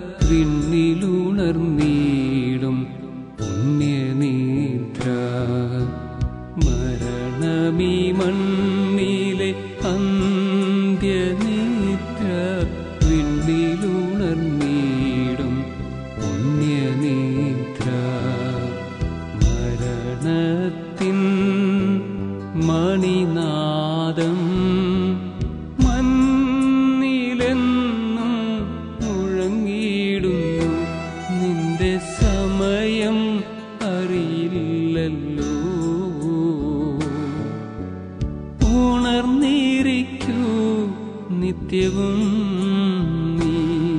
വിണ്ണിലുണർന്നീടും പുണ്യനിദ്ര മരണമീ മണ്ണിലെ അന്ത്യനിദ്ര വിണ്ണിലുണർന്നീടും പുണ്യനിദ്ര മരണത്തിൻ മണിനാദം മണ്ണിലെന്നും മുഴങ്ങിയിടുന്നു നിന്റെ സമയം അറിയില്ലല്ലോ ഉണർന്നിരിക്കൂ നിത്യവും നീ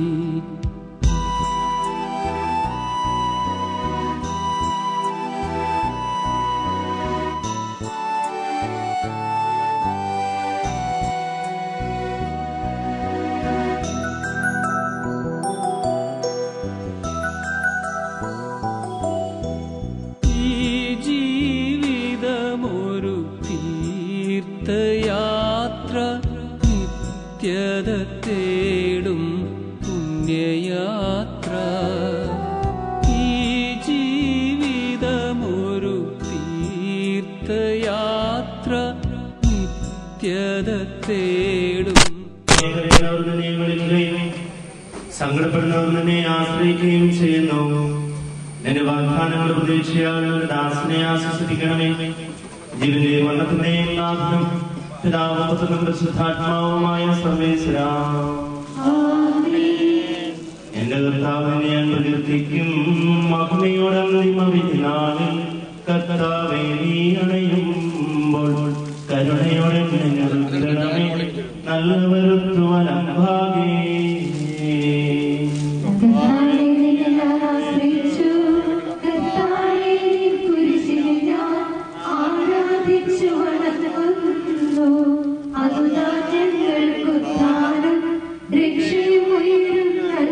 ഈ ജീവിതമൊരു തീർത്ഥയാത്ര നിത്യത തേടും പുണ്യയാത്ര ഈ ജീവിതമൊരു തീർത്ഥയാത്ര നിത്യത തേടും സ്നേഹമുള്ളവർ നിന്നെ വിളിക്കുകയും സങ്കടപ്പെടുന്നവർ നിന്നെ ആശ്രയിക്കുകയും ചെയ്യുന്നു നിന്റെ വാഗ്ദാനങ്ങൾ പ്രതീക്ഷയാൽ ദാസനെ ആശ്വസിപ്പിക്കണമേ ജീവന്റെ മരണത്തിന്റെയും നാഥനും പിതാവും പുത്രനും പരിശുദ്ധാത്മാവുമായ സർവേശ്വര എന്റെ കർത്താവിനെ ഞാൻ പ്രകീർത്തിക്കും മഹിമയോടെ നാളിൽ കർത്താവെ നീ അണയുമ്പോൾ കരുണയോടെ ഞങ്ങൾക്കിടണമേ നല്ല വരുത്തുവാൻ അഭാഗേ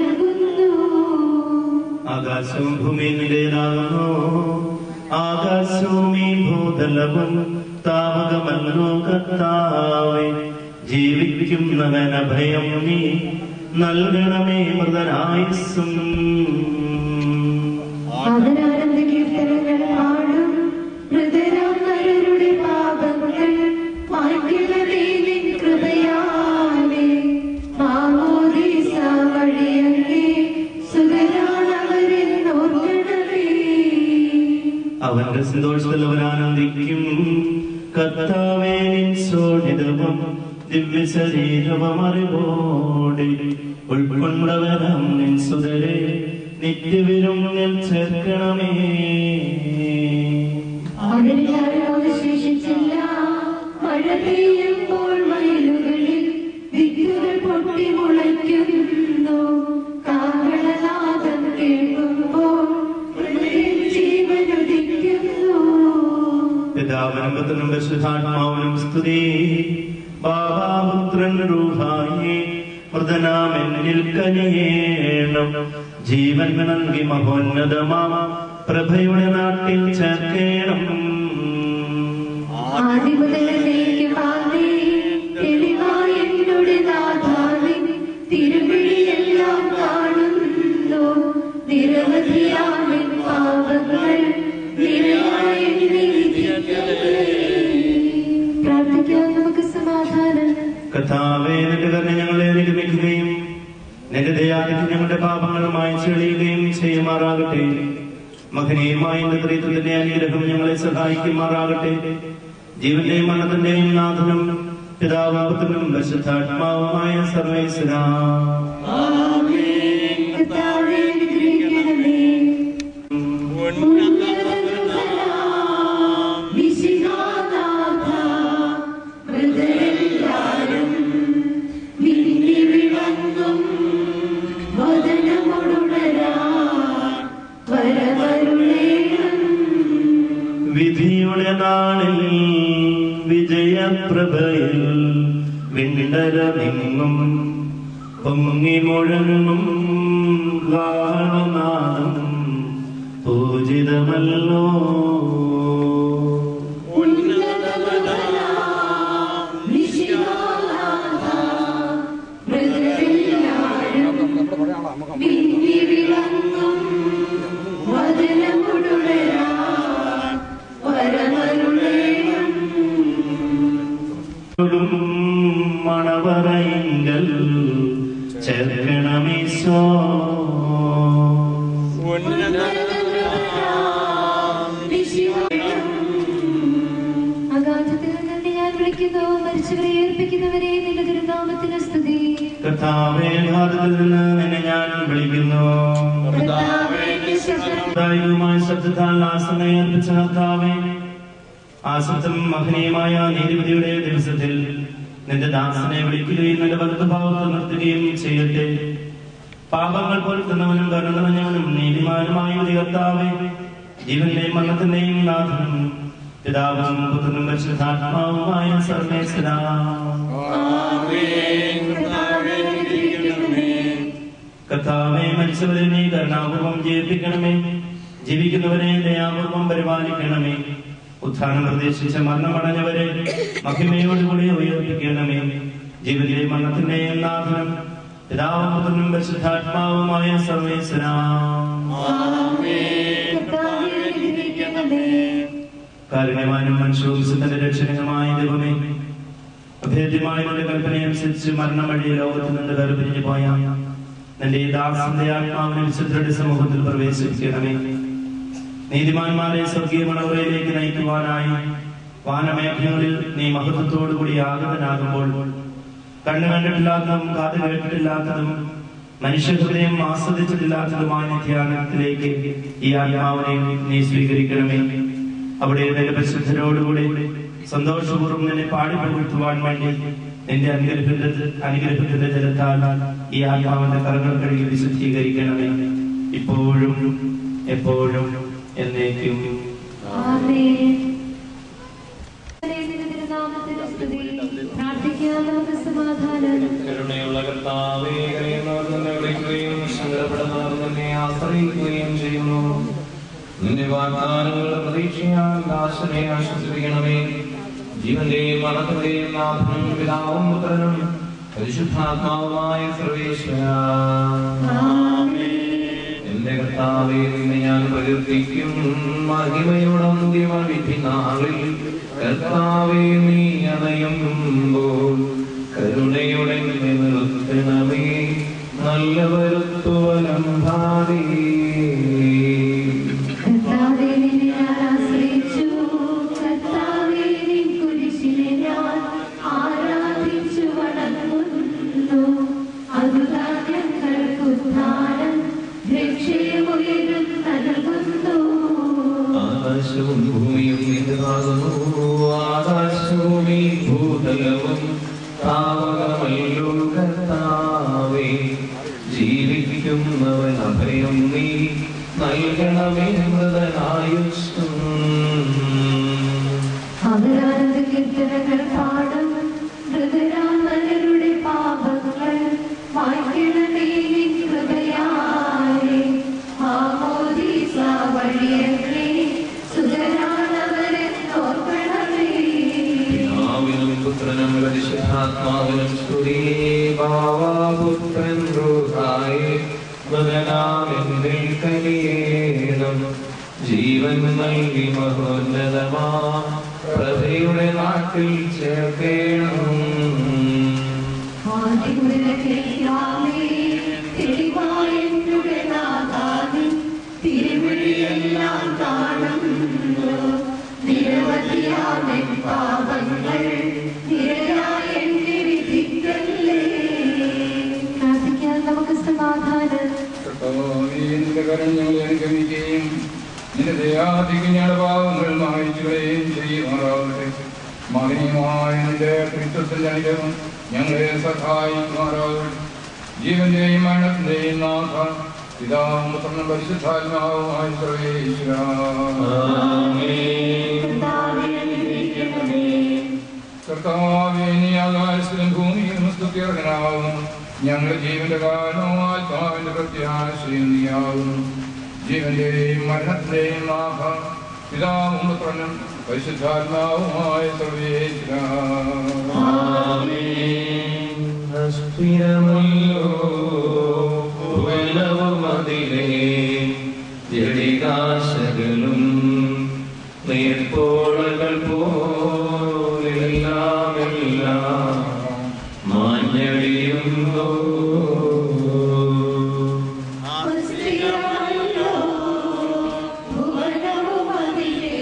ആകാശവും ഭൂമിയും നിന്റേതാകുന്നു ആകാശ സകലവും താവകമല്ലോ കർത്താവേ ജീവിക്കുന്നവന ഭയം നീ നൽകണമേ മൃതനായുസ്സും ആദരാനന്ദ കീർത്തനങ്ങൾ പാടും ഹൃദയം നരരുടെ പാപങ്ങൾ മായ്ക്കണമേ നിൻ കൃപയാലേ മാമോദീസ വഴിയങ്ങേ സുതരാണവരിൽ നോക്കണമേ അവന്റെ സന്തോഷത്തിൽ അവൻ ആനന്ദിക്കും കർത്താവേ നിൻ സോണിതവും ദിവ്യ ശരീരവും അറിവോടെ ഉൾക്കൊണ്ടവരം നിൻ സുതരെ നിത്യവിരും ചേർക്കണമേ അവരിലാരും അവശേഷിച്ചില്ല മഴ പെയ്യുമ്പോൾ വയലുകളിൽ വിത്തുകൾ പൊട്ടി മുളയ്ക്കുന്നു കാവളനാദം കേൾക്കുമ്പോൾ ഹൃദയം ജീവനുദിക്കുന്നു പിതാവിനും പുത്രനും പരിശുദ്ധാത്മാവിനും സ്തുതി ബാബാപുത്രൻ റൂഹായി മൃതനാമെന്നിൽ കനിയേണം ജീവൻ നൽകി മഹോന്നതമാ പ്രഭയുടെ നാട്ടിൽ ചേർക്കേണം ആദ്യ മുതലേക്ക് മാറി തെളിവായ എന്നോട് നാഥാവിൻ തിരുവിഴിയെല്ലാം കാണുന്നു നിരവധിയാവിൻ പാപങ്ങൾ നിരയായി എന്നെ വിധിക്കണമേ. പ്രാർത്ഥിക്കാം നമുക്ക് സമാധാനം കഥാവേ നിന്റെ കരുണ ഞങ്ങളെ അനുഗമിക്കുകയും നിന്റെ ദയാദിക്ക് ഞങ്ങളുടെ പാപങ്ങൾ മായ്ച്ചെളിയുകയും ചെയ്യുമാറാകട്ടെ മഹനീയമായ നിന്റെ ത്രിത്വത്തിന്റെ അനുഗ്രഹം ഞങ്ങളെ സഹായിക്കുമാറാകട്ടെ ജീവന്റെയും മരണത്തിന്റെയും നാഥനും പിതാവാപത്തിനും പരിശുദ്ധാത്മാവുമായ സർവേശ്വര കർത്താവേ, അനുഗ്രഹിക്കണമേ. വിശിഹാനാഥ, മൃതരെല്ലാരും വിണ്ണി വിളങ്ങും വദനമൊടുണരാൻ വരവരുളേണം. വിധിയുടെ നാളിൽ വിജയപ്രഭയിൽ വിണ്ടരമിങ്ങും പൊങ്ങി മുഴങ്ങും ഗാനനാദം പൂജിതമല്ലോ വിശിഹാനാഥ, മൃതരെല്ലാരും വിണ്ണി വിളങ്ങും വദനമൊടുണരാൻ വരവരുളേണം. മണവറയിങ്കൽ ചേർക്കണമീശോ അഗാധത്തിൽ നിന്ന് ഞാൻ വിളിക്കുന്നു മരിച്ചവരെ ഏൽപ്പിക്കുന്നവരെ നിന്റെ തിരുനാമത്തിന് സ്തുതി കർത്താവേ ഘാതത്തിൽ നിന്ന് നിന്നെ ഞാൻ വിളിക്കുന്നു ദായകമായ ശബ്ദത്താൽ ആസനെ അർപ്പിച്ച കർത്താവേ ആസത്തും മഹനീയമായ നീതിപതിയുടെ ദിവസത്തിൽ നിന്റെ ദാസനെ വിളിക്കുകയും നിന്റെ വലതുഭാവത്ത് നിർത്തുകയും ചെയ്യട്ടെ പാപങ്ങൾ പൊരുത്തുന്നവനും കരുണവനും നീതിമാനുമായ ഒരു കർത്താവേ ജീവന്റെയും മരണത്തിന്റെയും നാഥനും പിതാവും പുത്രനും പരിശുദ്ധാത്മാവുമായ സർവേശ്വര കർത്താവെ മരിച്ചവരെ നീ കരുണാപൂർവം ജീവിപ്പിക്കണമേ ജീവിക്കുന്നവരെ ദയാപൂർവം പരിപാലിക്കണമേ ഉത്ഥാനം പ്രതീക്ഷിച്ച മരണമടഞ്ഞവരെ മഹിമയോടുകൂടി ഉയർപ്പിക്കണമേ ജീവിതത്തിലെ മരണത്തിന്റെയും നാഥനം പിതാവും പുത്രനും പരിശുദ്ധാത്മാവുമായ സർവേശ്വര കർത്താവേ, അനുഗ്രഹിക്കണമേ. കാരുണ്യവാനും മനുഷ്യവംശത്തിന്റെ രക്ഷകനുമായ ദൈവമേ അഭേദ്യമായ നിന്റെ കൽപ്പനയനുസരിച്ച് മരണം വഴി ലോകത്തിൽ നിന്ന് വേർപിരിഞ്ഞു പോയ നിന്റെ ഈ ദാസന്റെ ആത്മാവിനെ വിശുദ്ധരുടെ സമൂഹത്തിൽ പ്രവേശിപ്പിക്കണമേ നീതിമാന്മാരെ സ്വർഗീയ മണവറയിലേക്ക് നയിക്കുവാനായി വാനമേഖലകളിൽ നീ മഹത്വത്തോടുകൂടി ആഗതനാകുമ്പോൾ കണ്ണു കണ്ടിട്ടില്ലാത്തതും കാത് കേട്ടിട്ടില്ലാത്തതും മനുഷ്യഹൃദയം ആസ്വദിച്ചിട്ടില്ലാത്തതുമായ നിത്യാനത്തിലേക്ക് ഈ ആത്മാവിനെ നീ സ്വീകരിക്കണമേ അവിടെ നിന്റെ പരിശുദ്ധരോടുകൂടി സന്തോഷപൂർവ്വം നിന്നെ പാടി പുകഴ്ത്തുവാൻ വേണ്ടി നിന്റെ അനുഗ്രഹത്തിന്റെ അനുഗ്രഹത്തിന്റെ ജലത്താൽ ഈ ആത്മാവിന്റെ കറകൾ കഴുകി വിശുദ്ധീകരിക്കണമേ ഇപ്പോഴും എപ്പോഴും എന്നേക്കും ആമേൻ. നിന്റെ തിരുനാമത്തിന് സ്തുതി പ്രാർത്ഥിക്കാം നമുക്ക് സമാധാനം കരുണയുള്ള കർത്താവേ കരയുന്നവർ നിന്നെ വിളിക്കുകയും സങ്കടപ്പെടുന്നവർ നിന്നെ ആശ്രയിക്കുകയും ചെയ്യുന്നു നിന്നെ വാഗ്ദാനങ്ങളുടെ പ്രതീക്ഷയാൽ ദാസനെ ആശ്വസിപ്പിക്കണമേ ജീവന്റെയും മരണത്തിന്റെയും നാഥനും പിതാവും പുത്രനും പരിശുദ്ധാത്മാവുമായ സർവേശ്വര എന്റെ കർത്താവെ നിന്നെ ഞാൻ പ്രകീർത്തിക്കും മഹിമയോടന്തിമ വിധി നാളിൽ കർത്താവെ നീ അണയുമ്പോൾ കരുണയുടെ നിർത്തണമേ നല്ല വരുത്തുവലം ഭാവി കർത്താവേ, നിന്നെ ഞാൻ ആശ്രയിച്ചു. കർത്താവേ, നിൻ കുരിശിനെ ഞാൻ ആരാധിച്ചു വണങ്ങുന്നു. അതുതാൻ ഞങ്ങൾക്ക് ഉദ്ധാരം, രക്ഷയുമുയരും നൽകുന്നു. ആകാശവും ഭൂമിയും നിന്റേതാകുന്നു ആകാശവും ഈ ഭൂതലവും താവകമല്ലോ കർത്താവേ ജീവിക്കുന്നവൻ അഭയം നീ നൽകണമേ മൃതനായുസ്സും അവരാനന്ദ കീർത്തനങ്ങൾ പാടും ഹൃദയാമലരുടെ പാപങ്ങൾ മായ്ക്കണമേ നിൻ കൃപയാലെ ആമോദീസ വഴിയല്ലേ സുഖരാണവരെ ഓർക്കണമേ പിതാവിനും പുത്രനും പരിശുദ്ധാത്മാവിനും സ്തുതി ഭാവാപുത്രൻ റൂഹായി മകനാമെന്നിൽ കനിയേണം ജീവൻ നൽകി മഹോന്നതമാ പ്രഭയുടെ നാട്ടിൽ ചേർക്കേണം ആദിമുതൽ കേൾക്കാമേ തെളിവായ എന്നുടെ നാഥാവിൻ തിരുവിളിയെല്ലാം കാണുന്നു നിരവധിയാമൻ പാപങ്ങൾ നിരയായ എന്നെ വിധിക്കല്ലേ പ്രാർത്ഥിക്കാൻ നമുക്ക് സമാധാനം കർത്താവേ, നിന്റെ കരം ഞങ്ങളെ അനുഗമിക്കുകയും നിന്റെ ദയാധികം ഞങ്ങളുടെ പാവങ്ങൾ മായിച്ചുകളെയും ചെയ്യുമാറാവട്ടെ മഹനീയമായ നിന്റെ ക്രിസ്തുത്തിന്റെ അനുഗ്രഹം ഞങ്ങളെ സഹായിക്കുമാറാവട്ടെ ജീവന്റെയും മരണത്തിന്റെയും നാഥ പിതാവും പുത്രനും പരിശുദ്ധാത്മാവുമായ സർവേശ്വര കർത്താവേ നീ ആകാശത്തിലും ഭൂമിയിലും സ്തുത്യർഹനാവുന്നു ഞങ്ങളുടെ ജീവന്റെ കാരണവും ആത്മാവിന്റെ പ്രത്യാശയും നീയാവുന്നു ജീവന്റെയും മരണത്തിന്റെയും നാഥ പിതാവും പുത്രനും പരിശുദ്ധാത്മാവുമായ സർവേശ്വര സ്ഥിരമല്ലോ ഭുവനവും അതിലെ ജടികാശകളും നീർപ്പോളകൾ പോലെല്ലാം എല്ലാം മാഞ്ഞടിയുന്നു സ്ഥിരമല്ലോ ഭുവനവും അതിലെ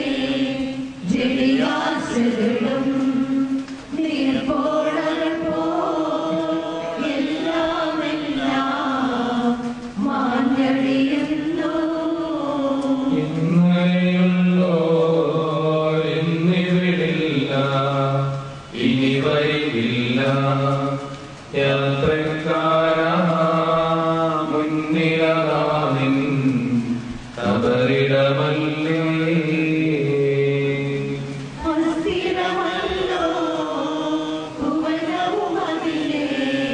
ജടികാശകളും നീർപ്പോളകൾ പോൽ എല്ലാം എല്ലാം മാഞ്ഞടിയുന്നു ഇന്നലെയുള്ളോ എന്നിവിടില്ല ഇനി വരികില്ല യാത്രക്കാരാ മുന്നിലതാ നിൻ കബറിടമല്ലേ സ്ഥിരമല്ലോ ഭുവനവും അതിലെ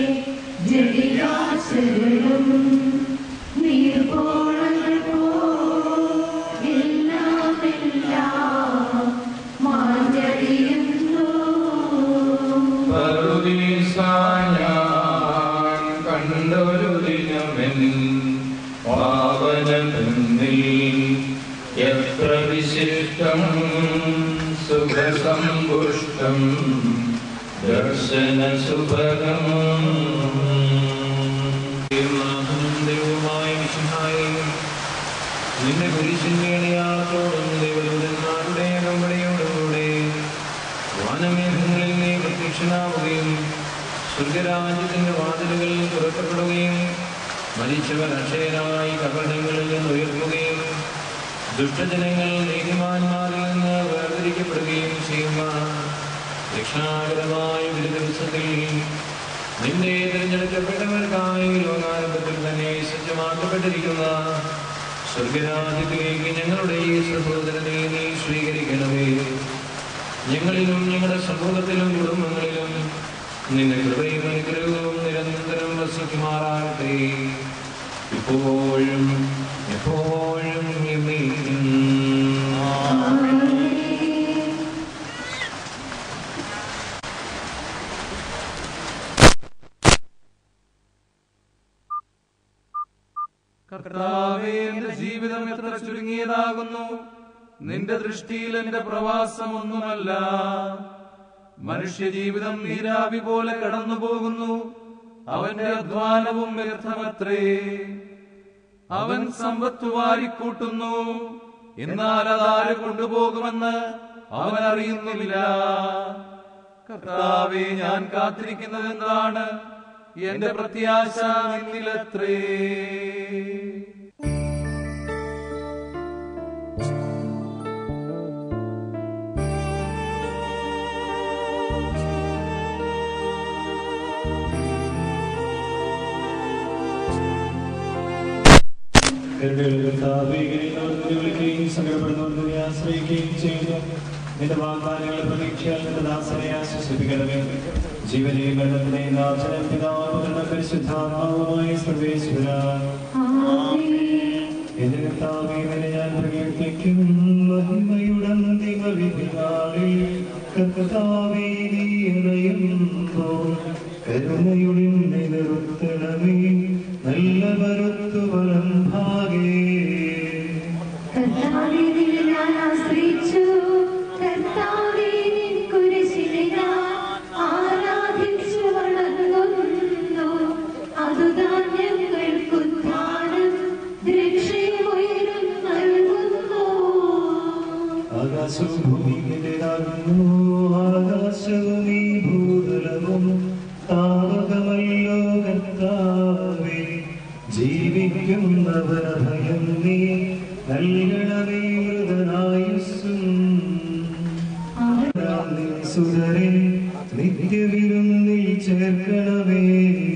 ജടികാശകളും നീർപ്പോളങ്ങൾ പോൽ എല്ലാം എല്ലാം മാഞ്ഞടിയുന്നു പറുദീസായാൻ കണ്ടൊരു ദിനമെൻ പാവനത്തിൽ എത്ര വിശിഷ്ടം സുഖസമ്പുഷ്ടം ദർശന സുഭഗം ദൈവമായ വിശുദ്ധായും നിന്റെ കുരിശിന്റെ അടയാളത്തോടും ദൈവദൂതന്മാരുടെ കമ്പടിയോടുകൂടെ വാനമേഘങ്ങളിൽ നീ പ്രത്യക്ഷനാവുകയും സ്വർഗരാജ്യത്തിന്റെ വാതിലുകൾ തുറക്കപ്പെടുകയും മരിച്ചവർ അക്ഷയരായി കപടങ്ങളിൽ നിന്ന് ഉയർത്തുകയും ദുഷ്ടജനങ്ങൾ നീതിമാന്മാരിൽ നിന്ന് വേർതിരിക്കപ്പെടുകയും ചെയ്യുന്ന രക്ഷാകരമായ ഒരു ദിവസത്തിൽ നിന്റെ തിരഞ്ഞെടുക്കപ്പെട്ടവർക്കായി ലോകാരംഭത്തിൽ തന്നെ സജ്ജമാക്കപ്പെട്ടിരിക്കുന്ന സ്വർഗരാജ്യത്തിലേക്ക് ഞങ്ങളുടെ ഈ സഹോദരനെ നീ സ്വീകരിക്കണമേ ഞങ്ങളിലും ഞങ്ങളുടെ സമൂഹത്തിലും കുടുംബങ്ങളിലും നിന്റെ കൃപയും അനുഗ്രഹവും നിരന്തരം വസിക്കുമാറാകട്ടെ ഇപ്പോഴും എപ്പോഴും എന്നേക്കും കർത്താവേ എന്റെ ജീവിതം എത്ര ചുരുങ്ങിയതാകുന്നു നിന്റെ ദൃഷ്ടിയിൽ എന്റെ പ്രവാസം ഒന്നുമല്ല മനുഷ്യ ജീവിതം നീരാവി പോലെ കടന്നു പോകുന്നു അവന്റെ അധ്വാനവും വ്യർത്ഥമത്രേ അവൻ സമ്പത്ത് വാരിക്കൂട്ടുന്നു എന്നാൽ അതാര് കൊണ്ടുപോകുമെന്ന് അവൻ അറിയുന്നില്ല കർത്താവെ ഞാൻ കാത്തിരിക്കുന്നത് എന്താണ് എന്റെ പ്രത്യാശ നിന്നിലത്രേ വിളിക്കുകയും സങ്കടപ്പെടുന്നവരെ ആശ്രയിക്കുകയും ചെയ്യുന്നു നിന്റെ വാഗ്ദാനങ്ങളെ പ്രതീക്ഷയാൽ നിന്റെ ദാസനെ ആശ്വസിപ്പിക്കണമേ ജീവനെയും മരണത്തിനെയും നാഥനും പിതാവുന്ന പരിശുദ്ധാത്മാവുമായ സർവേശ്വര എന്റെ കർത്താവേ നിന്നെ ഞാൻ പ്രകീർത്തിക്കും മഹിമയുടെ ദിവവിധിനാളിൽ കർത്താവേ നീ ഇറയുമ്പോൾ കരുണയുടെ നിലനിർത്തണമേ നല്ല വരുത്തു വലം ഭാഗേ കർത്താവേ, നിന്നെ ഞാൻ ആശ്രയിച്ചു. കർത്താവേ, നിൻ കുരിശിനെ ഞാൻ ആരാധിച്ചു വണങ്ങുന്നു. അതുതാൻ ഞങ്ങൾക്ക് ഉദ്ധാനം, രക്ഷയും ഉയരും നൽകുന്നു. ആകാശവും ഭൂമിയിലേതാകുന്നു ആകാശവും ഈ ഭൂതലവും താവകമല്ലോ കർത്താവേ ജീവിക്കുന്നവന ഭയം നീ നൽകണമേ മൃതനായുസ്സും സുതരെ നിത്യവിരുന്നിൽ ചേർക്കണമേ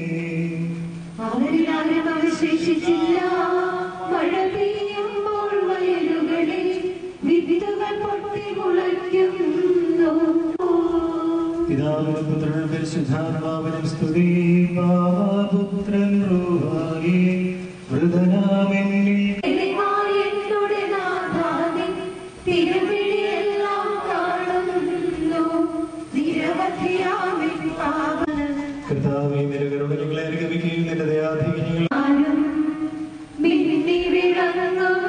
അവരിൽ ആരും അവശേഷിച്ചില്ല. മഴ പെയ്യുമ്പോൾ വയലുകളിൽ വിത്തുകൾ പൊട്ടി മുളയ്ക്കുന്നു പിതാവിനും പുത്രനും പരിശുദ്ധാത്മാവിനും സ്തുതി പാപുത്രൻ റൂഹായേ മൃതനാമെന്നിൽ ദൈവമായ എന്നോട് നാഥാനിൻ തിരുവിഴിയെല്ലാം കാണുന്നു. നിരവധിയാമിൻ പാപങ്ങൾ കർത്താവേ നിരകരുടെ ഞങ്ങളെ അനുഗമിക്കുകയും നിന്റെ ദയാധികങ്ങൾ ആരും മിന്നി വിളങ്ങും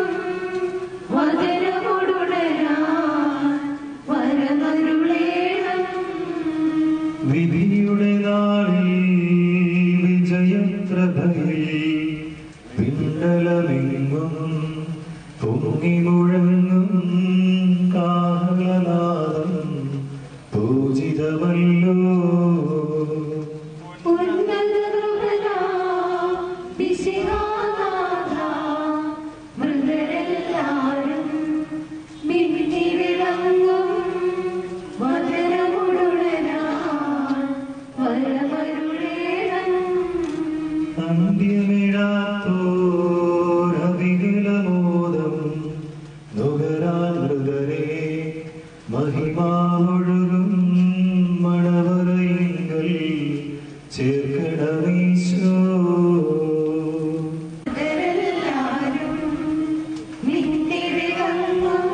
വചനമൊടുണരാൻ വരമരുളേണം വിധിയുടെ നാളിൽ വിജയപ്രഭയിൽ പിണ്ടലമെങ്ങും പൊങ്ങി മുഴങ്ങും കാഹളനാദം പൂജിതമല്ലോ മൃഗരെല്ലാരും മിന്നി വിളങ്ങും വചനമൊടുണരാൻ വരമരുളേണം അന്ത്യമിടാത്തോരവികലമോദം നുകരാൻ മൃതരെ മഹിമാമൊഴുകും മണവറയിങ്കൽ ചേർക്കണമീശോ എല്ലാരും നിന്നെ വിളങ്ങും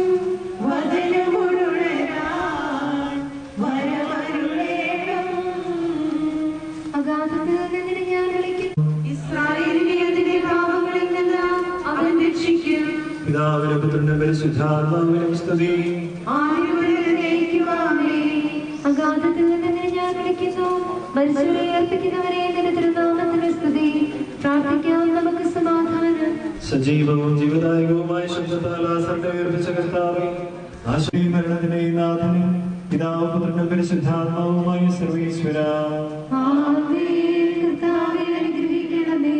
വചനമൊടുണരാൻ വരമരുളേണം അഗാധത്തിൽ നിന്ന് നിന്നെ ഞാൻ വിളിക്കുന്നു ഇസ്രായേലിനെ അതിന്റെ പാപങ്ങളിൽ നിന്ന് അവൻ രക്ഷിക്കും പിതാവിനും പുത്രനും പരിശുദ്ധാത്മാവിനും സ്തുതി ആയുർവേദിക്കുവാനേ അഗാധത്തിൽ നിന്ന് നിന്നെ ഞാൻ വിളിക്കുന്നു മനുഷ്യരെ ഏൽപ്പിക്കുന്നവരെ നിന്റെ തിരുനാമത്തിന് സ്തുതി പ്രാർത്ഥിക്കാം നമുക്ക് സമാധാനം സജീവവും ജീവദായകവുമായ ശബ്ദത്താൽ ആസരുടെ ഉയർപ്പിച്ച കർത്താവെ ആശയും മരണത്തിന്റെയും നാഥനും പിതാവ് പുത്രനും പരിശുദ്ധാത്മാവുമായ സർവീശ്വര ആമേൻ കർത്താവേ അനുഗ്രഹിക്കണമേ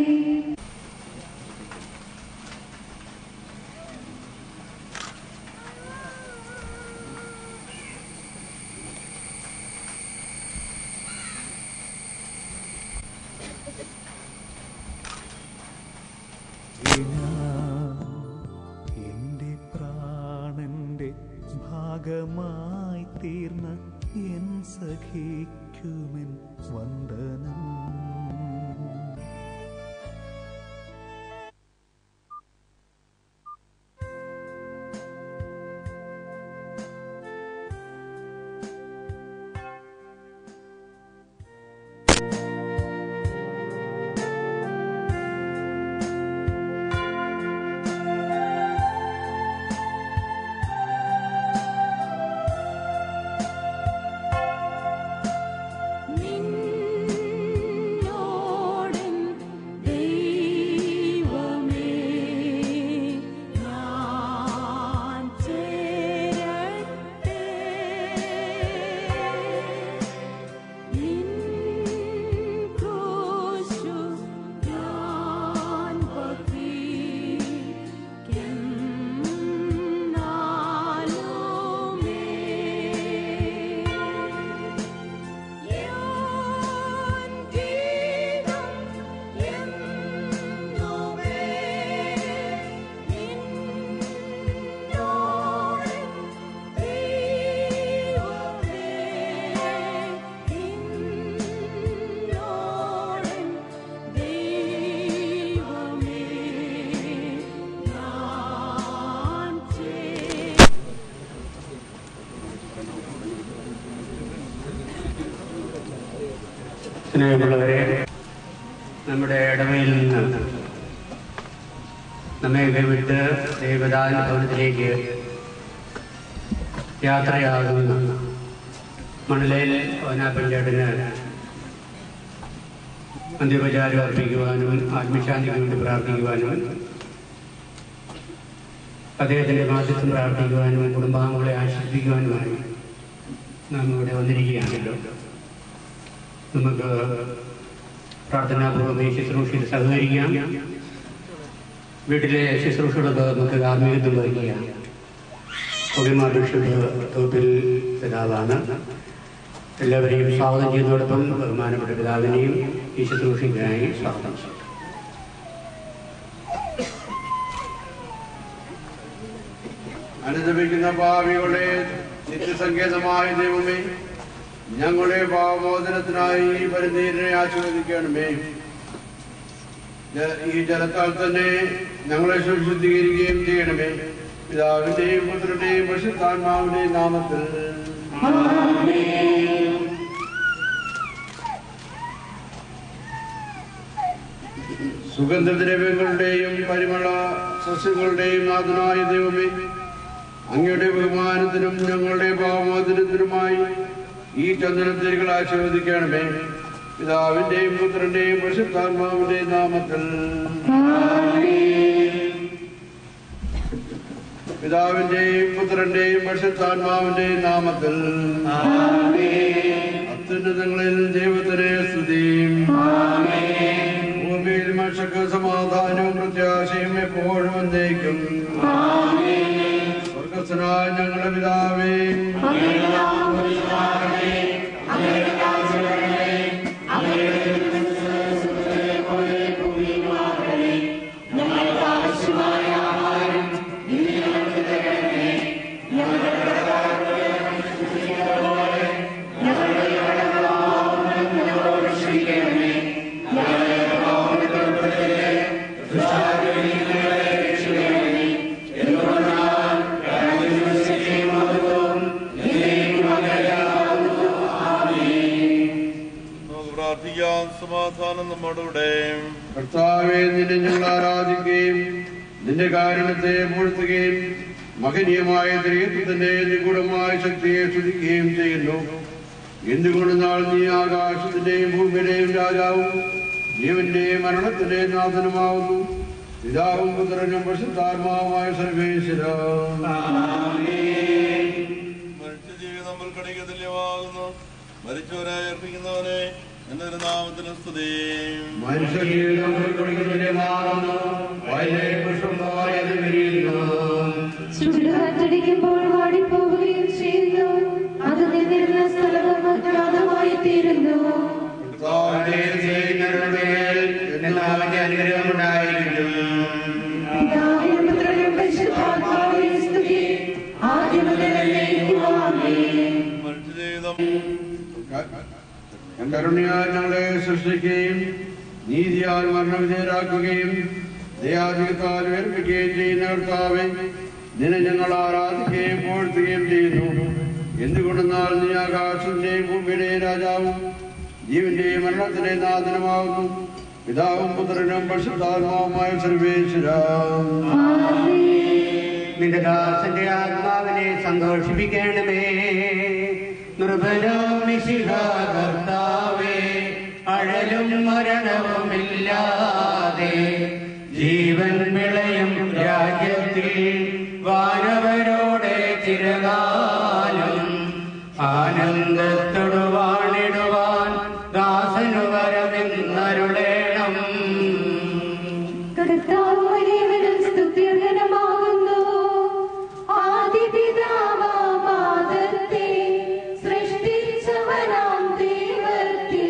എന്റെ പ്രാണന്റെ ഭാഗമായി തീർന്ന എൻ സഖിക്കുമെൻ വന്ദനം ും സ്നേഹമുള്ളവരെ നമ്മുടെ ഇടവയിൽ നിന്ന് നമ്മെ വിട്ട് ദൈവദാന ഭവനത്തിലേക്ക് യാത്രയാകുന്ന മണലയിൽ ഓനാപ്പഞ്ചേട്ടന് അന്ത്യോപചാരം അർപ്പിക്കുവാനും ആത്മശാന്തിക്ക് വേണ്ടി പ്രാർത്ഥിക്കുവാനും അദ്ദേഹത്തിൻ്റെ മാധ്യസ്ഥം പ്രാർത്ഥിക്കുവാനും കുടുംബാംഗങ്ങളെ ആശ്വസിപ്പിക്കുവാനുമായി നാം ഇവിടെ വന്നിരിക്കുകയാണല്ലോ നമുക്ക് പ്രാർത്ഥനാപൂർവ്വം ഈ ശുശ്രൂഷയിൽ സഹകരിക്കാം വീട്ടിലെ ശുശ്രൂഷകളൊക്കെ നമുക്ക് കാർമ്മികത്വം വഹിക്കുകയാണ് ഒബിമാർ ബിഷപ്പ് തോപ്പിൽ പിതാവാണ് എല്ലാവരെയും സ്വാഗതം ചെയ്യുന്നതോടൊപ്പം ബഹുമാനപ്പെട്ട പിതാവിനെയും ഈ ശുശ്രൂഷയ്ക്കായി സ്വാഗതം ചെയ്യും അനുദപിക്കുന്ന ഭാവികളെ നിത്യസങ്കേതമായ ദൈവമേ ഞങ്ങളുടെ ഭാവമോചനത്തിനായി ഈ പരിനീരിനെ ആശീർവദിക്കണമേ ജ- ഈ ജലത്താൽ തന്നെ ഞങ്ങളെ ശുദ്ധീകരിക്കുകയും ചെയ്യണമേ പിതാവിന്റെയും പുത്രന്റെയും പരിശുദ്ധാത്മാവിന്റെയും നാമത്തിൽ സുഗന്ധദ്രവ്യങ്ങളുടെയും പരിമള സസ്യങ്ങളുടെയും നാഥനായ ദൈവമേ അങ്ങയുടെ ബഹുമാനത്തിനും ഞങ്ങളുടെ ഭാവമോചനത്തിനുമായി ഈ ചന്ദ്രത്തിരികൾ ആശീർവദിക്കണമേ പിതാവിന്റെയും പുത്രന്റെയും പരിശുദ്ധാത്മാവിന്റെയും നാമത്തിൽ പിതാവിന്റെയും പുത്രന്റെയും പരിശുദ്ധാത്മാവിന്റെയും നാമത്തിൽ അത്യുന്നതങ്ങളിൽ ദൈവത്തിനെ സ്തുതിയും ഭൂമിയിൽ മനുഷ്യർക്ക് സമാധാനവും പ്രത്യാശയും എപ്പോഴും എന്നേക്കും സ്വർഗസ്വനായ ഞങ്ങളുടെ പിതാവേ നമുക്ക് പ്രാർത്ഥിക്കാം സമാധാനം നമ്മോടുകൂടെ കർത്താവെ നിന്നെ ഞങ്ങൾ ആരാധിക്കുകയും നിന്റെ കാരണത്തെ പൂഴ്ത്തുകയും മഹനീയമായ ദൈവത്തിന്റെ നിഗൂഢമായ ശക്തിയെ സ്തുതിക്കുകയും ചെയ്യുന്നു എന്തുകൊണ്ട് നാൾ നീ ആകാശത്തിന്റെയും ഭൂമിയുടെയും രാജാവും ജീവന്റെയും മരണത്തിന്റെയും നാഥനുമാവുന്നു പിതാവും പുത്രനും പ്രസിദ്ധാത്മാവുമായ സർവേശ്വര മനുഷ്യജീവി നമ്മൾ കണിക തുല്യമാകുന്നു മരിച്ചവരായി അർപ്പിക്കുന്നവനെ എന്റെ ഒരു നാമത്തിന് സ്തുതി മനുഷ്യജീവിതം തുല്യമാകുന്നു വയലിലെ പുഷ്പം പോലെ അത് വിരിയുന്നു ചുടുകാറ്റടിക്കുമ്പോൾ വാടിപ്പോവുകയും ചെയ്യുന്നു അത് നിന്നിരുന്ന സ്ഥലവും അജ്ഞാതമായി തീരുന്നു കർത്താവിന്റെ സ്നേഹിതരുടെ മേൽ എന്നാവന്റെ അനുഗ്രഹം ഉണ്ടായിരിക്കും പിതാവിനും പുത്രനും പരിശുദ്ധാത്മാവിനും സ്തുതി ആദ്യം മുതൽ എന്നേക്കും ആമേൻ. കരുണയാൽ ഞങ്ങളെ സൃഷ്ടിക്കുകയും നീതിയാൽ മരണവിധേയരാക്കുകയും ദയാധികത്താൽ വേർപ്പിക്കുകയും ചെയ്യുന്ന കർത്താവെ നിന്നെ ഞങ്ങൾ ആരാധിക്കുകയും പോഴ്ത്തുകയും ചെയ്യുന്നു എന്തുകൊണ്ടെന്നാൽ നീ ആകാശത്തിന്റെയും ഭൂമിയുടെയും രാജാവും ജീവന്റെയും മരണത്തിന്റെയും നാഥനമാകുന്നു പിതാവും പുത്രനും പരിശുദ്ധാത്മാവുമായ സർവേശ്വര നിന്റെ ദാസന്റെ ആത്മാവിനെ സന്തോഷിപ്പിക്കണമേ നിർഭലോ മിശിഹ കർത്താവേ അഴലും മരണവുമില്ലാതെ ജീവൻ വിളയും രാജ്യത്തിൽ വാനവരോടെ ചിരകാലം ആനന്ദത്തോടു വാണിടുവാൻ ദാസനു വരമെന്നരുളേണം കർത്താവ് വലിയവനും സ്തുത്യർഹനമാകുന്നു ആദിപിതാവാദത്തെ സൃഷ്ടിച്ചവനാം ദൈവത്തിൽ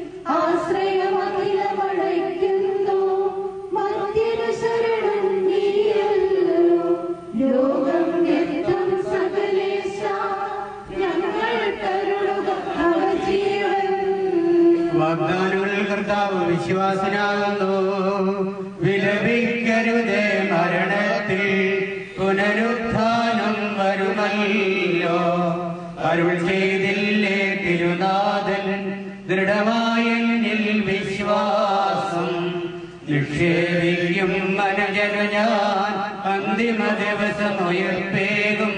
ആശ്രയമഖിലമടയ്ക്കുന്നു മധ്യനു ശരണം നീയല്ലോ ലോകം എത്തും സകലേശ ഞങ്ങൾ കരുളുക അവജീവൻ വാഗ്ദാനങ്ങളിൽ കർത്താവ് വിശ്വാസനാകുന്നു വിലപിക്കരുതേ മരണത്തിൽ പുനരുത്ഥാനം വരുമല്ലോ അരുൾ ചെയ്തില്ലേ തിരുനാഥൻ ദൃഢമായ ദിവസം ഉയർപ്പേകും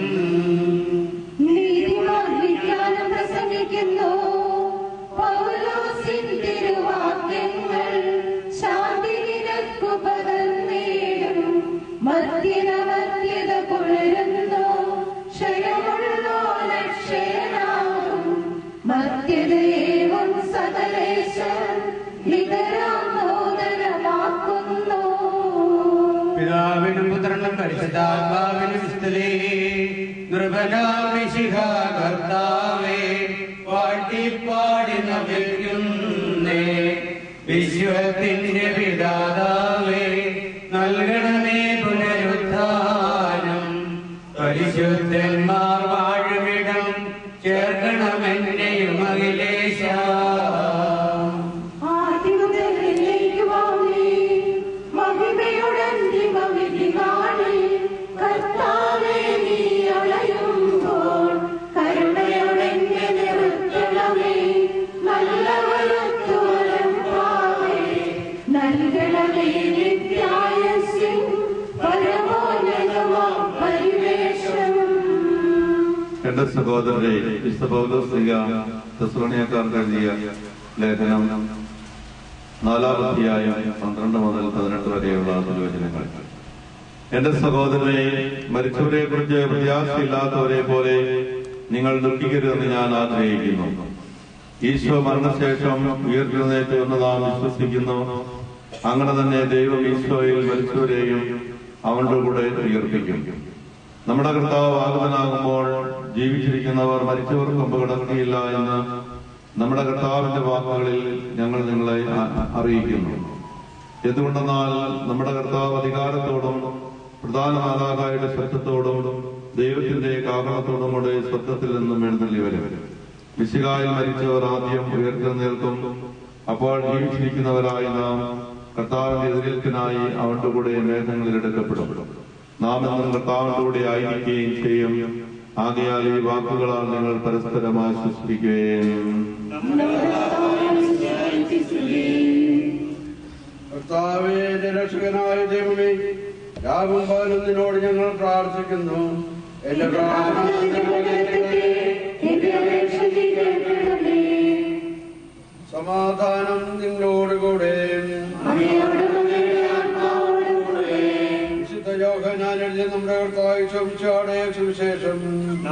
നീതിമാൻ വിജ്ഞാനം പ്രസംഗിക്കുന്നു പൗലോസിൻ തിരുവാക്യങ്ങൾ ശാന്തി നിനക്കു പകർന്നേടും മധ്യത മധ്യത പുലരുന്നു ക്ഷയമുള്ളോ ലക്ഷയനാകും മധ്യതയേവം സകലേശം നിതരാം നൂതനമാക്കുന്നു പിതാവിനും പുത്രനും പരിശുദ്ധാത്മാവിനും സ്തുതി നൃപനാമിശിഹ കർത്താവേ പാട്ടിപ്പാടി നമിക്കുന്നേ വിശ്വത്തിന്റെ പിതാതാവേ നൽകണമേ പുനരുത്ഥാനം പരിശുദ്ധന്മാർ വാഴുമിടം ചേർക്കണമെന്നെയും അഖിലേശ എന്റെ സഹോദരരെ വിശുദ്ധ പൗലോസ്ലിക തെസ്സലോണിയക്കാർക്ക് എഴുതിയ ലേഖനം നാലാം അധ്യായം പന്ത്രണ്ട് മുതൽ പതിനെട്ട് വരെയുള്ള തിരുവചനങ്ങൾ എന്റെ സഹോദരനെ മരിച്ചവരെ കുറിച്ച് പ്രത്യാശയില്ലാത്തവരെ പോലെ നിങ്ങൾ ദുഃഖിക്കരുതെന്ന് ഞാൻ ആഗ്രഹിക്കുന്നു ഈശോ മരണശേഷം ഉയർത്തിരുന്നേറ്റ് എന്ന് നാം വിശ്വസിക്കുന്നു അങ്ങനെ തന്നെ ദൈവം ഈശോയിൽ മരിച്ചവരെയും അവന്റെ കൂടെ ഉയർപ്പിക്കും നമ്മുടെ കർത്താവ് ആഗതനാകുമ്പോൾ ജീവിച്ചിരിക്കുന്നവർ മരിച്ചവർക്ക് മുമ്പ് കിടക്കുകയില്ല എന്ന് നമ്മുടെ കർത്താവിന്റെ വാക്കുകളിൽ ഞങ്ങൾ നിങ്ങളെ അ- അറിയിക്കുന്നു എന്തുകൊണ്ടെന്നാൽ നമ്മുടെ കർത്താവ് അധികാരത്തോടും പ്രധാന മാതാകായുടെ ശബ്ദത്തോടും ദൈവത്തിന്റെ കാരണത്തോടും കൂടെ സ്വർഗത്തിൽ നിന്നും എഴുന്നള്ളി വരും വിശികായിൽ മരിച്ചവർ ആദ്യം ഉയർത്തെഴുന്നേൽക്കും അപ്പോൾ ജീവിച്ചിരിക്കുന്നവരായി നാം കർത്താവിന്റെ എതിരേൽപ്പിനായി അവന്റെ കൂടെ മേഘങ്ങളിൽ എടുക്കപ്പെടും നാം എന്നും കർത്താവിന്റെ കൂടെ ആയിരിക്കുകയും ചെയ്യും ആകയാൽ ഈ വാക്കുകളാൽ നിങ്ങൾ പരസ്പരം ആശ്വസിപ്പിക്കുകയും കർത്താവേ എന്റെ രക്ഷകനായ ദൈവമേ രാവും പകലും നിന്നോട് ഞങ്ങൾ പ്രാർത്ഥിക്കുന്നു എന്റെ പ്രാർത്ഥന ഞങ്ങൾ കേൾക്കണമേ. സമാധാനം നിങ്ങളോടുകൂടെ വിശുദ്ധ യോഹന്നാൻ എഴുതിയ നമ്മുടെ കർത്താവ് ശോഭിച്ചാടെ സുവിശേഷം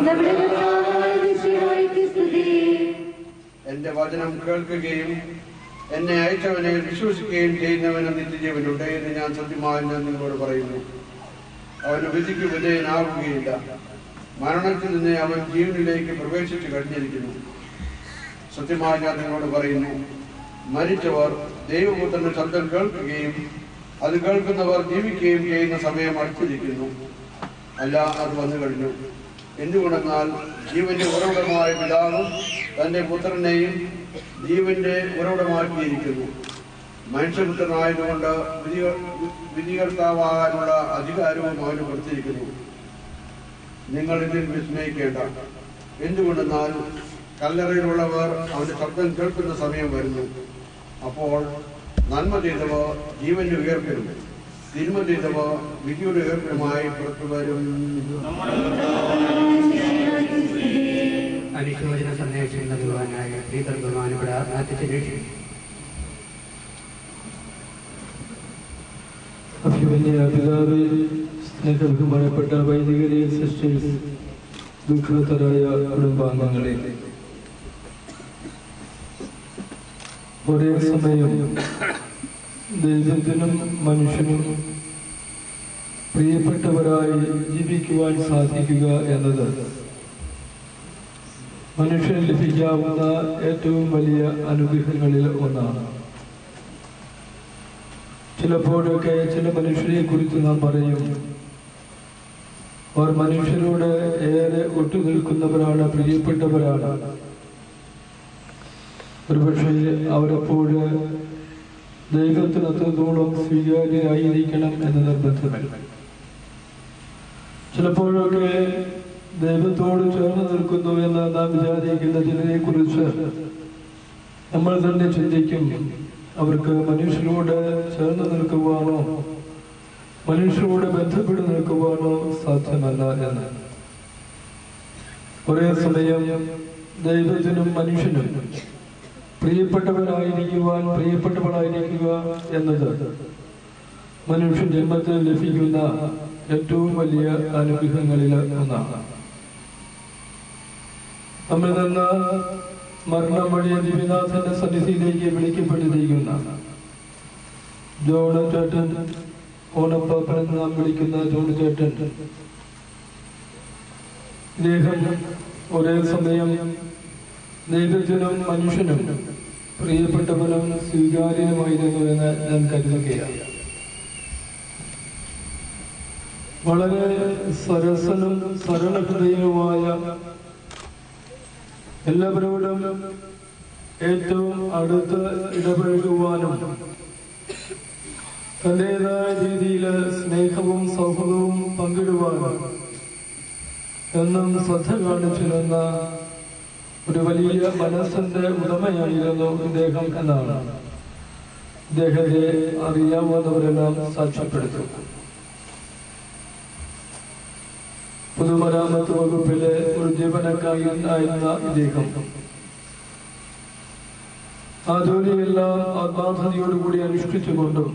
എന്റെ വചനം കേൾക്കുകയും എന്നെ അയച്ചവനെ വിശ്വസിക്കുകയും ചെയ്യുന്നവന് നിത്യജീവനുണ്ട് എന്ന് ഞാൻ സത്യമായി ഞാൻ നിങ്ങളോട് പറയുന്നു അവന് വിധിക്ക് വിധേയനാവുകയില്ല മരണത്തിൽ നിന്ന് അവൻ ജീവനിലേക്ക് പ്രവേശിച്ചു കഴിഞ്ഞിരിക്കുന്നു സത്യമായി ഞാൻ നിങ്ങളോട് പറയുന്നു മരിച്ചവർ ദൈവപുത്രന്റെ ശബ്ദം കേൾക്കുകയും അത് കേൾക്കുന്നവർ ജീവിക്കുകയും ചെയ്യുന്ന സമയം അടുത്തിരിക്കുന്നു അല്ല അത് വന്നു കഴിഞ്ഞു എന്തുകൊണ്ടെന്നാൽ ജീവന്റെ ഉറവിടമായ പിതാവും തന്റെ പുത്രനെയും ജീവന്റെ ഉറവിടമാക്കിയിരിക്കുന്നു മനുഷ്യപുത്രനായതുകൊണ്ട് വിധിക വിധികർത്താവാകാനുള്ള അധികാരവും അവന് കൊടുത്തിരിക്കുന്നു നിങ്ങൾ ഇതിൽ വിസ്മയിക്കേണ്ട എന്തുകൊണ്ടെന്നാൽ കല്ലറയിലുള്ളവർ അവന്റെ ശബ്ദം കേൾക്കുന്ന സമയം വരുന്നു അപ്പോൾ നന്മ ചെയ്തവ ജീവന്റെ ഉയർപ്പിലും തിന്മ ചെയ്തവ വിധിയുടെ ഉയർപ്പിലുമായി പുറത്തു വരും അനുശോചന സന്ദേശം നൽകുവാനായ ശ്രീധർ ബഹുമാനപ്പെട്ട ആത്മഹത്യ അഭിമന്യ പിതാവേ സ്നേഹബഹുമാനപ്പെട്ട വൈദികരെ സിസ്റ്റേഴ്സ് ദുഃഖിതരായ കുടുംബാംഗങ്ങളെ ഒരേ സമയം ദൈവത്തിനും മനുഷ്യനും പ്രിയപ്പെട്ടവരായി ജീവിക്കുവാൻ സാധിക്കുക എന്നത് മനുഷ്യന് ലഭിക്കാവുന്ന ഏറ്റവും വലിയ അനുഗ്രഹങ്ങളിൽ ഒന്നാണ് ചിലപ്പോഴൊക്കെ ചില മനുഷ്യരെ കുറിച്ച് നാം പറയും അവർ മനുഷ്യരോട് ഏറെ ഒട്ടുനിൽക്കുന്നവരാണ് പ്രിയപ്പെട്ടവരാണ് ഒരുപക്ഷെ അവരെപ്പോഴ് ദൈവത്തിന് അത്രത്തോളം സ്വീകാര്യരായിരിക്കണം എന്ന നിർബന്ധമില്ല ചിലപ്പോഴൊക്കെ ദൈവത്തോട് ചേർന്ന് നിൽക്കുന്നു എന്ന് നാം വിചാരിക്കുന്ന ചിലരെ കുറിച്ച് നമ്മൾ തന്നെ ചിന്തിക്കും അവർക്ക് മനുഷ്യരോട് ചേർന്ന് നിൽക്കുവാനോ മനുഷ്യരോട് ബന്ധപ്പെട്ട് നിൽക്കുവാനോ സാധ്യമല്ല എന്ന് ഒരേ സമയം ദൈവത്തിനും മനുഷ്യനും പ്രിയപ്പെട്ടവരായിരിക്കുവാൻ പ്രിയപ്പെട്ടവളായിരിക്കുക എന്നത് മനുഷ്യ ജന്മത്തിൽ ലഭിക്കുന്ന ഏറ്റവും വലിയ അനുഗ്രഹങ്ങളിൽ ഒന്നാണ് നമ്മിൽ നിന്ന് മരണം വഴി ദിവ്യനാഥന്റെ സന്നിധിയിലേക്ക് വിളിക്കപ്പെട്ടിരിക്കുന്ന ജോണ ചേട്ടൻ ഓണപ്പാപ്പൻ എന്ന് നാം വിളിക്കുന്ന ജോണ ചേട്ടൻ ഇദ്ദേഹം ഒരേ സമയം ദൈവത്തിനും മനുഷ്യനും പ്രിയപ്പെട്ടവനും സ്വീകാര്യമായിരുന്നു എന്ന് ഞാൻ കരുതുകയാണ് വളരെ സരസനും സരളഹൃദയനുമായ എല്ലാവരോടും ഏറ്റവും അടുത്ത് ഇടപഴകുവാനും തന്റേതായ രീതിയിൽ സ്നേഹവും സൗഹൃദവും പങ്കിടുവാനും എന്നും ശ്രദ്ധ കാണിച്ചിരുന്ന ഒരു വലിയ മനസ്സിന്റെ ഉടമയായിരുന്നു ഇദ്ദേഹം എന്നാണ് ഇദ്ദേഹത്തെ അറിയാവുന്നവരെല്ലാം സാക്ഷ്യപ്പെടുത്തും പൊതുമരാമത്ത് വകുപ്പിലെ ഒരു ജീവനക്കാരനായിരുന്ന ഇദ്ദേഹം ആ ജോലിയെല്ലാം ആത്മാർത്ഥതയോടുകൂടി അനുഷ്ഠിച്ചുകൊണ്ടും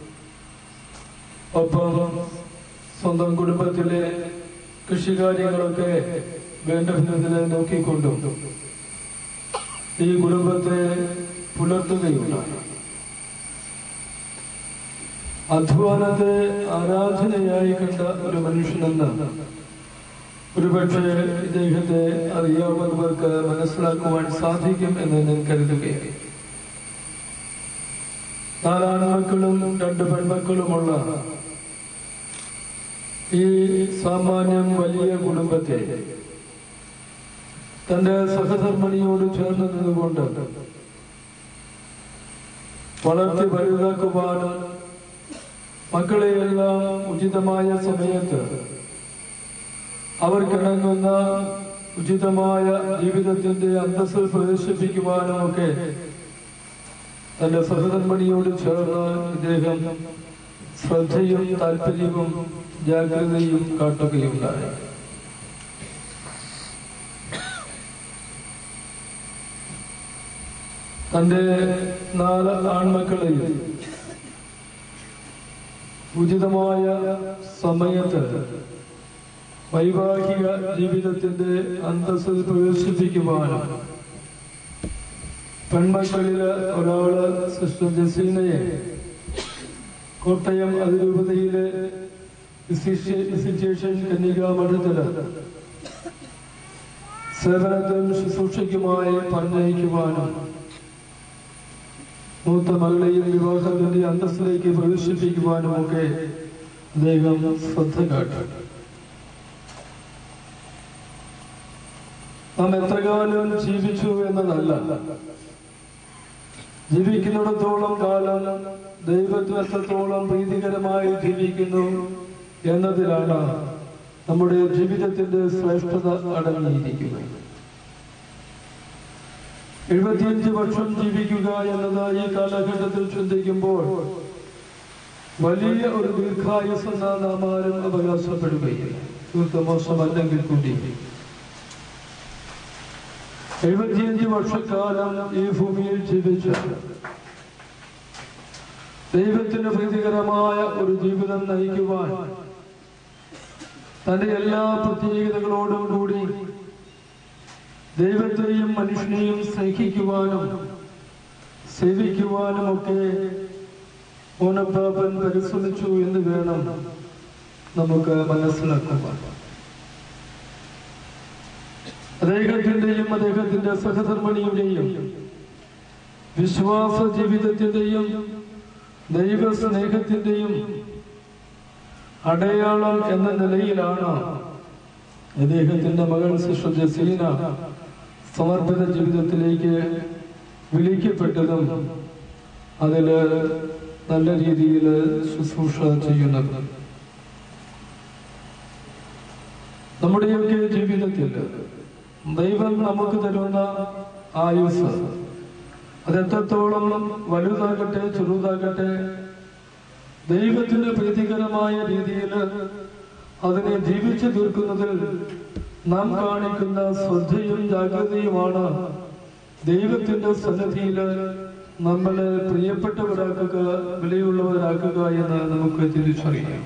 ഒപ്പം സ്വന്തം കുടുംബത്തിലെ കൃഷികാര്യങ്ങളൊക്കെ വേണ്ട വിധത്തിൽ നോക്കിക്കൊണ്ടും ഈ കുടുംബത്തെ പുലർത്തുകയുണ്ടായി അധ്വാനത്തെ ആരാധനയായി കണ്ട ഒരു മനുഷ്യനെന്ന് ഒരുപക്ഷെ ഇദ്ദേഹത്തെ അറിയാവുന്നവർക്ക് മനസ്സിലാക്കുവാൻ സാധിക്കും എന്ന് ഞാൻ കരുതുകയാണ് നാലാൺമക്കളും രണ്ട് പെൺമക്കളുമുള്ള ഈ സാമാന്യം വലിയ കുടുംബത്തെ തന്റെ സഹധർമ്മിണിയോട് ചേർന്ന് നിന്നുകൊണ്ട് വളർത്തി വലുതാക്കുവാനും മക്കളെയെല്ലാം ഉചിതമായ സമയത്ത് അവർക്കിണങ്ങുന്ന ഉചിതമായ ജീവിതത്തിന്റെ അന്തസ്സിൽ പ്രദർശിപ്പിക്കുവാനും ഒക്കെ തന്റെ സഹധർമ്മിണിയോട് ചേർന്ന് ഇദ്ദേഹം ശ്രദ്ധയും താല്പര്യവും ജാഗ്രതയും കാട്ടുകയുണ്ടായി തന്റെ നാല് ആൺമക്കളെയും ഉചിതമായ സമയത്ത് വൈവാഹിക ജീവിതത്തിന്റെ അന്തസ്സിൽ പ്രദർശിപ്പിക്കുവാനും പെൺമക്കളില് ഒരാള് സിസ്റ്റർ ജസീനയെ കോട്ടയം അതിരൂപതയിലെ വിസിറ്റേഷൻ കന്യകാ മഠത്തില് സേവനത്തിനും ശുശ്രൂഷയ്ക്കുമായി പറഞ്ഞയക്കുവാനും മൂത്ത മകളെയും വിവാഹത്തിന്റെ അന്തസ്സിലേക്ക് പ്രദർശിപ്പിക്കുവാനും ഒക്കെ അദ്ദേഹം ശ്രദ്ധ കാട്ടി നാം എത്രകാലം ജീവിച്ചു എന്നതല്ല ജീവിക്കുന്നിടത്തോളം കാലം ദൈവത്തിന് എത്രത്തോളം പ്രീതികരമായി ജീവിക്കുന്നു എന്നതിലാണ് നമ്മുടെ ജീവിതത്തിന്റെ ശ്രേഷ്ഠത അടങ്ങിയിരിക്കുന്നത് എഴുപത്തിയഞ്ച് വർഷം ജീവിക്കുക എന്നത് ഈ കാലഘട്ടത്തിൽ ചിന്തിക്കുമ്പോൾ വലിയ ഒരു ദീർഘായുസെന്ന് നാം ആരും അവകാശപ്പെടുകയില്ല തീർത്ത മോശമല്ലെങ്കിൽ കൂടി എഴുപത്തിയഞ്ച് വർഷക്കാലം ഈ ഭൂമിയിൽ ജീവിച്ച ദൈവത്തിന് പ്രീതികരമായ ഒരു ജീവിതം നയിക്കുവാൻ തന്റെ എല്ലാ പ്രത്യേകതകളോടും കൂടി ദൈവത്തെയും മനുഷ്യനെയും സ്നേഹിക്കുവാനും സേവിക്കുവാനും ഒക്കെ ഓണപ്പാപ്പൻ പരിശ്രമിച്ചു എന്ന് വേണം നമുക്ക് മനസ്സിലാക്കുവാൻ അദ്ദേഹത്തിന്റെയും അദ്ദേഹത്തിന്റെ സഹധർമ്മിണിയുടെയും വിശ്വാസ ജീവിതത്തിന്റെയും ദൈവസ്നേഹത്തിന്റെയും അടയാളം എന്ന നിലയിലാണ് അദ്ദേഹത്തിന്റെ മകൾ സിസ്റ്റർ ജസീന സമർപ്പിത ജീവിതത്തിലേക്ക് വിളിക്കപ്പെട്ടതും അതില് നല്ല രീതിയിൽ ശുശ്രൂഷ ചെയ്യുന്നത് നമ്മുടെയൊക്കെ ജീവിതത്തിൽ ദൈവം നമുക്ക് തരുന്ന ആയുസ് അതെത്രത്തോളം വലുതാകട്ടെ ചെറുതാകട്ടെ ദൈവത്തിന്റെ പ്രീതികരമായ രീതിയിൽ അതിനെ ജീവിച്ചു തീർക്കുന്നതിൽ നാം കാണിക്കുന്ന ശ്രദ്ധയും ജാഗ്രതയുമാണ് ദൈവത്തിന്റെ സന്നിധിയിൽ നമ്മളെ പ്രിയപ്പെട്ടവരാക്കുക വിലയുള്ളവരാക്കുക എന്ന് നമുക്ക് തിരിച്ചറിയാം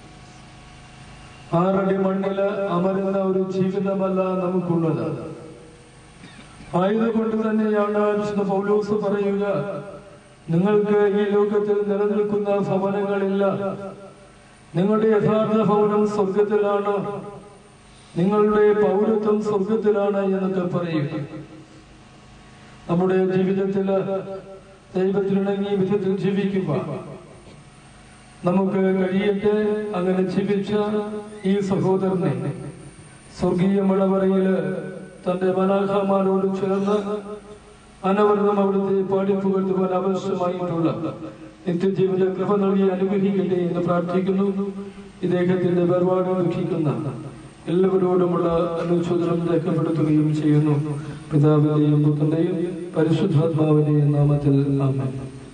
ആറടി മണ്ണില് അമരുന്ന ഒരു ജീവിതമല്ല നമുക്കുള്ളത് ആയതുകൊണ്ട് തന്നെയാണ് വിശുദ്ധ പൗലോസ് പറയുക നിങ്ങൾക്ക് ഈ ലോകത്തിൽ നിലനിൽക്കുന്ന ഭവനങ്ങളില്ല നിങ്ങളുടെ യഥാർത്ഥ ഭവനം സ്വർഗത്തിലാണ് നിങ്ങളുടെ പൗരത്വം സ്വർഗത്തിലാണ് എന്നൊക്കെ പറയുക നമ്മുടെ ജീവിതത്തില് ദൈവത്തിനിണങ്ങി വിധത്തിൽ ജീവിക്കുക നമുക്ക് കഴിയട്ടെ അങ്ങനെ ജീവിച്ച ഈ സഹോദരനെ സ്വർഗീയ മണവറയില് തന്റെ മനാഹമാരോട് ചേർന്ന് അനവരതം അവിടുത്തെ പാടിപ്പുകഴ്ത്തുവാൻ ആവശ്യമായിട്ടുള്ള നിത്യജീവന്റെ കൃപ നൽകി അനുഗ്രഹിക്കട്ടെ എന്ന് പ്രാർത്ഥിക്കുന്നു ഇദ്ദേഹത്തിന്റെ വേർപാട് ദുഃഖിക്കുന്ന എല്ലാവരോടുമുള്ള അനുശോചനം രേഖപ്പെടുത്തുകയും ചെയ്യുന്നു പിതാവിന്റെയും പുത്രന്റെയും പരിശുദ്ധാത്മാവിന്റെയും നാമത്തിൽ ആമേൻ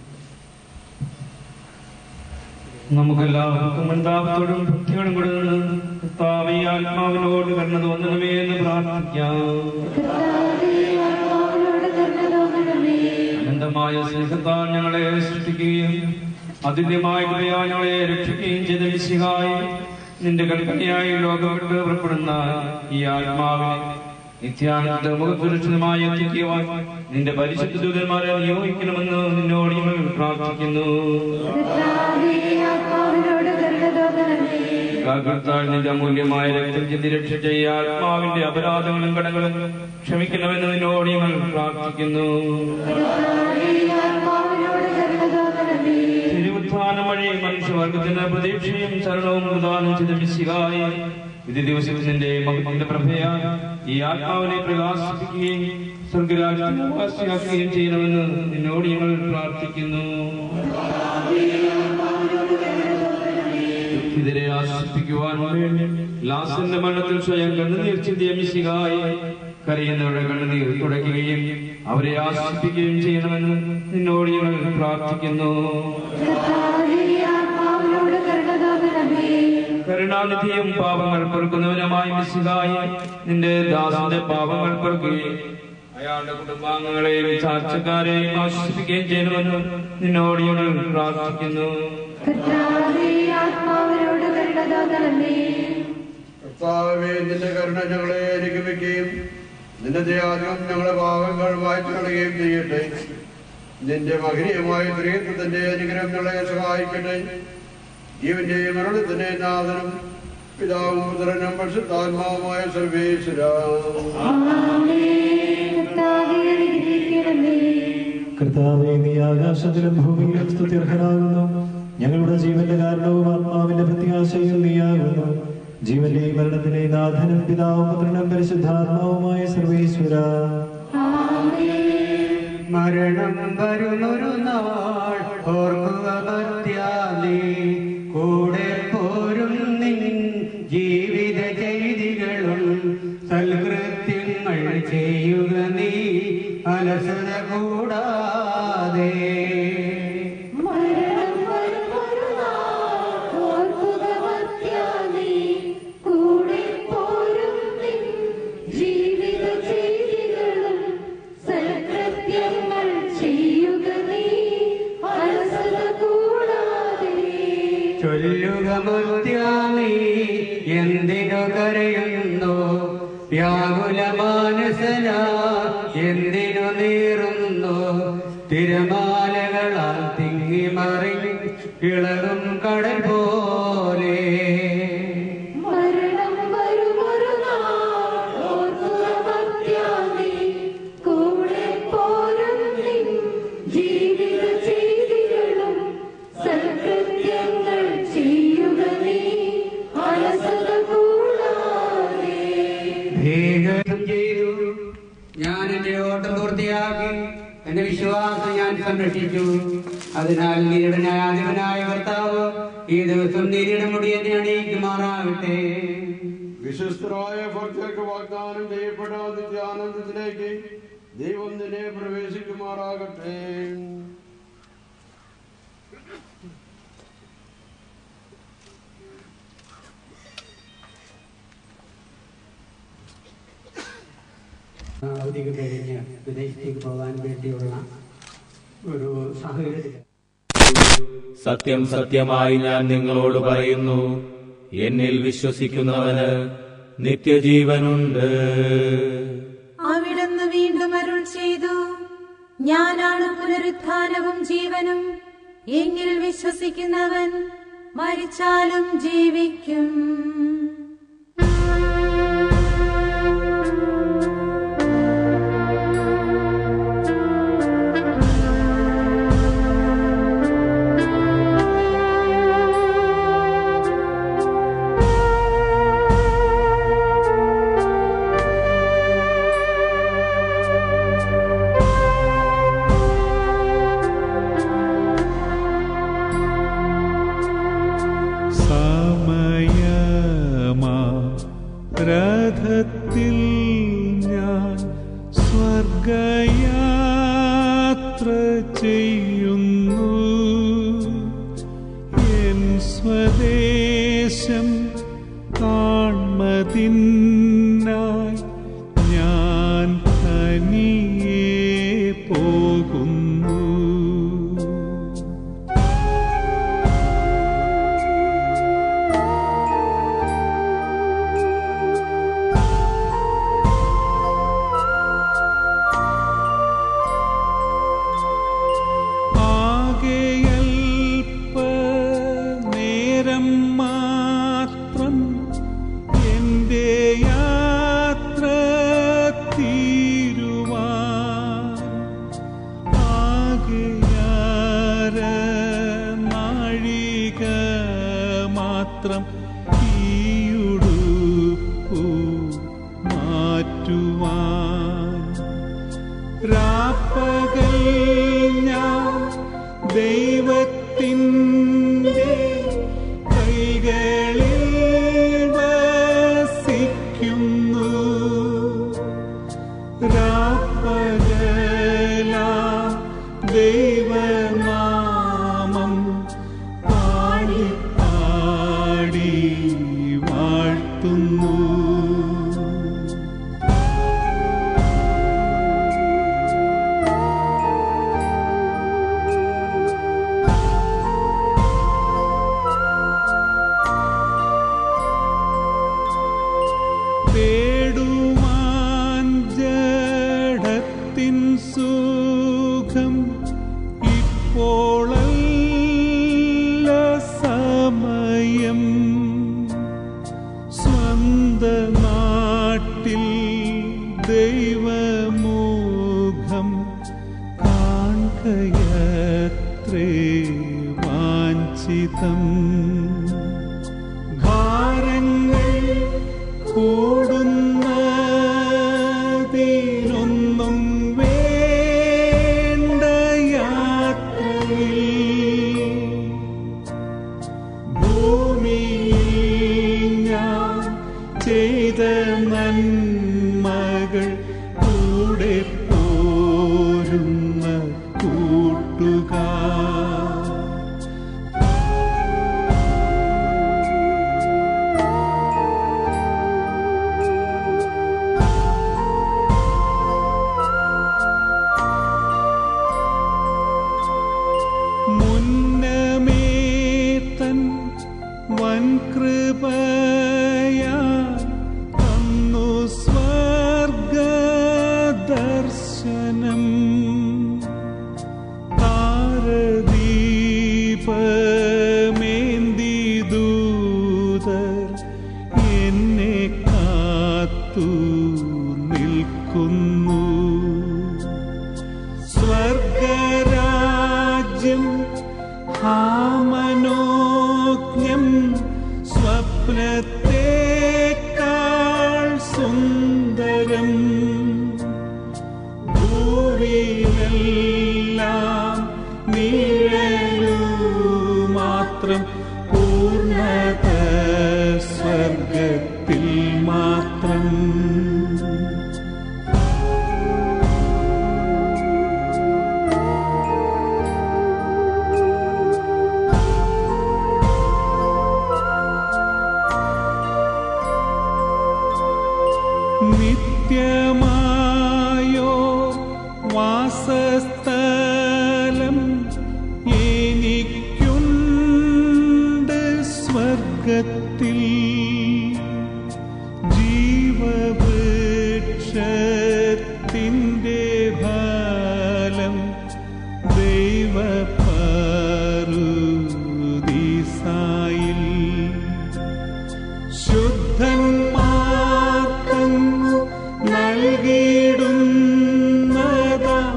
നമുക്കെല്ലാവർക്കും മുൻതാപത്തോടും ഭക്തിയോടും കൂടെ നിന്ന് കർത്താവേ, ഈ ആത്മാവിനോട് കരുണ തോന്നണമേ എന്ന് പ്രാർത്ഥിക്കാം അനന്തമായ സ്നേഹത്താൽ ഞങ്ങളെ സൃഷ്ടിക്കുകയും അതിന്യമായ കൃപയാൽ ഞങ്ങളെ രക്ഷിക്കുകയും ചെയ്ത വിശിഹായി നിന്റെ കൽപ്പനയായി ലോകം വിട്ട് പുറപ്പെടുന്ന ഈ ആത്മാവിനെ നിത്യാനന്ദ മുഖസുരക്ഷിതമായി എത്തിക്കുവാൻ നിന്റെ പരിശുദ്ധ ദൂതന്മാരെ നിയോഗിക്കണമെന്ന് നിന്നോട് ഞങ്ങൾ പ്രാർത്ഥിക്കുന്നു കർത്താവ് നിന്റെ അമൂല്യമായ രക്തം ചിന്തി രക്ഷിച്ച ഈ ആത്മാവിന്റെ അപരാധങ്ങളും കടങ്ങളും ക്ഷമിക്കണമെന്ന് നിന്നോട് ഞങ്ങൾ പ്രാർത്ഥിക്കുന്നു തിരുവുത്ഥാനം വഴി മനുഷ്യവർഗത്തിന്റെ പ്രതീക്ഷയും ശരണവും പ്രദാനം ചെയ്ത മിശിഹായി ഇത് ദിവസത്തിൽ നിന്റെ മകത്തിന്റെ പ്രഭയാൽ ഈ ആത്മാവിനെ പ്രകാശിപ്പിക്കുകയും സ്വർഗരാജ്യത്തിൽ അവകാശിയാക്കുകയും ചെയ്യണമെന്ന് നിന്നോട് ഞങ്ങൾ പ്രാർത്ഥിക്കുന്നു ഇതിനെ ആശ്വസിപ്പിക്കുവാൻ വേണ്ടി ലാസന്റെ മരണത്തിൽ സ്വയം കണ്ണുനീർ ചിന്തിയ മിശിഹായി കരയുന്നവരുടെ കണ്ണുനീർ തുടയ്ക്കുകയും അവരെ ആശ്വസിപ്പിക്കുകയും ചെയ്യണമെന്ന് നിന്നോട് ഞങ്ങൾ പ്രാർത്ഥിക്കുന്നു കരുണാനിധിയും പാപങ്ങൾ പൊറുക്കുന്നവനുമായി മിശിഹായി നിന്റെ ദാസന്റെ പാപങ്ങൾ പൊറുക്കുകയും അയാളുടെ കുടുംബാംഗങ്ങളെയും ചാർച്ചക്കാരെയും ആശ്വസിപ്പിക്കുകയും ചെയ്യണമെന്ന് നിന്നോട് ഞങ്ങൾ പ്രാർത്ഥിക്കുന്നു കർത്താവേ നിന്റെ കരുണ ഞങ്ങളെ അനുഗമിക്കുകയും നിന്റെ ദയാദികം ഞങ്ങളെ പാവങ്ങൾ വായിച്ചു കളയുകയും ചെയ്യട്ടെ നിന്റെ മഹനീയമായ ത്രിയത്വത്തിന്റെ അനുഗ്രഹം ഞങ്ങളെ സഹായിക്കട്ടെ ജീവന്റെയും മരണത്തിന്റെ നാഥനും പിതാവും പുത്രനും പരിശുദ്ധാത്മാവുമായ സർവേശ്വര കർത്താവേ നീ ആകാശത്തിലും ഭൂമിയിലും സ്തുത്യർഹനാകുന്നു ഞങ്ങളുടെ ജീവന്റെ കാരണവും ആത്മാവിന്റെ പ്രത്യാശയും നീയാകുന്നു ജീവന്റെയും മരണത്തിന്റെയും നാഥനും പിതാവും പുത്രനും പരിശുദ്ധാത്മാവുമായ സർവേശ്വര മരണം വരുന്നൊരു നാൾ ഓർക്കുക പത്യാലി കൂടെ പോരും നിൻ ജീവിത ചെയ്തികളും സൽകൃത്യങ്ങൾ ചെയ്യുക നീ അലസത കൂടാതെ ജീവിത ചെയ്തികളും സൽകൃത്യങ്ങൾ ചെയ്യുക നീ അലസത കൂടാതെ ചൊല്ലുക മത്യാമി എന്തിനു കരയുന്നു വ്യാകുല മാനസന എന്തിനു നീറുന്നു തിരമാലകളാൽ തിങ്ങി മറിഞ്ഞ് ഇളകും കടൽ പോലെ മരണം വരുമൊരു നാൾ ഓർക്കുക മർത്യാനേ. കൂടെ പോരും നിൻ ജീവിത ചെയ്തികളും സൽകൃത്യങ്ങൾ ചെയ്യുക നീ അലസത കൂടാതെ ഭീകരം ചെയ്തു ഞാൻ എന്റെ ഓട്ടം പൂർത്തിയാക്കി എന്റെ വിശ്വാസം ഞാൻ സംരക്ഷിച്ചു അതിനാൽ നിരുടനാധിപനായ കർത്താവ് ഈ ദിവസം നിരിടമുടി എന്നെ അണിയിക്കുമാറാകട്ടെ വിശ്വസ്തരായ ഭക്തർക്ക് വാഗ്ദാനം ചെയ്യപ്പെട്ട നിത്യാനന്ദത്തിലേക്ക് ദൈവം നിന്നെ പ്രവേശിക്കുമാറാകട്ടെ ഔദ്യോഗിക കഴിഞ്ഞ് വിദേശത്തേക്ക് പോകാൻ വേണ്ടിയുള്ള ഒരു സാഹചര്യത്തിൽ സത്യം സത്യമായി ഞാൻ നിങ്ങളോട് പറയുന്നു എന്നിൽ വിശ്വസിക്കുന്നവന് നിത്യജീവനുണ്ട് അവിടുന്ന് വീണ്ടും അരുൾ ചെയ്തു ഞാനാണ് പുനരുത്ഥാനവും ജീവനും എന്നിൽ വിശ്വസിക്കുന്നവൻ മരിച്ചാലും ജീവിക്കും സമയമാ രഥത്തിൽ ഞാൻ സ്വർഗയാത്ര ചെയ്യുന്നു എൻ സ്വദേശം കാൺമതിനായി ഞാൻ തനിയെ പോകുന്നു ആകെയൽപ്പ നേരം മാത്രം എന്റെ യാത്ര തീരുവാൻ ആകെയാര നാഴിക മാത്രം ഈയുടുപ്പു മാറ്റുവാൻ രാപ്പകൽ ഞാൻ ദൈവത്തിൻ്റെ കൈകളിൽ വസിക്കുന്നു രാപ്പകല ദൈവനാമം പാടി പാടി വാഴ്ത്തുന്നു തേടുവാൻ ജഡത്തിൻ സുഖം ഇപ്പോളല്ല സമയം സ്വന്ത നാട്ടിൽ ദൈവമുഖം കാൺകയത്രേ വാഞ്ചിതം ഭാരങ്ങൾ കൂടുന്നതിനൊന്നും വേണ്ട യാത്രയിൽ ഭൂമിയിൽ ഞാൻ ചെയ്ത നന്മകൾ കൂടെ പോരുന്ന കൂട്ടുകാർ മുന്നമേ തൻ വൻകൃപയാ തന്നു സ്വർഗദർശനം താരദീപമേന്തി ദൂതർ എന്നെ കാത്തു നിൽക്കുന്നു സ്വർഗരാജ്യം ഹാമനോജ്ഞം സ്വപ്നത്തേക്കാൾ സുന്ദരം ഭൂവിയിലെല്ലാം നീഴലു മാത്രം പൂർണ്ണത സ്വർഗത്തിൽ മാത്രം നിത്യമാ വാസസ്ഥലം എനിക്കുണ്ട് സ്വർഗത്തിൽ ജീവവൃക്ഷത്തിൻ്റെ ഫലം ദൈവപറുദീസായിൽ ശുദ്ധന്മാർക്കങ്ങു നൽകിയിടുന്നതാം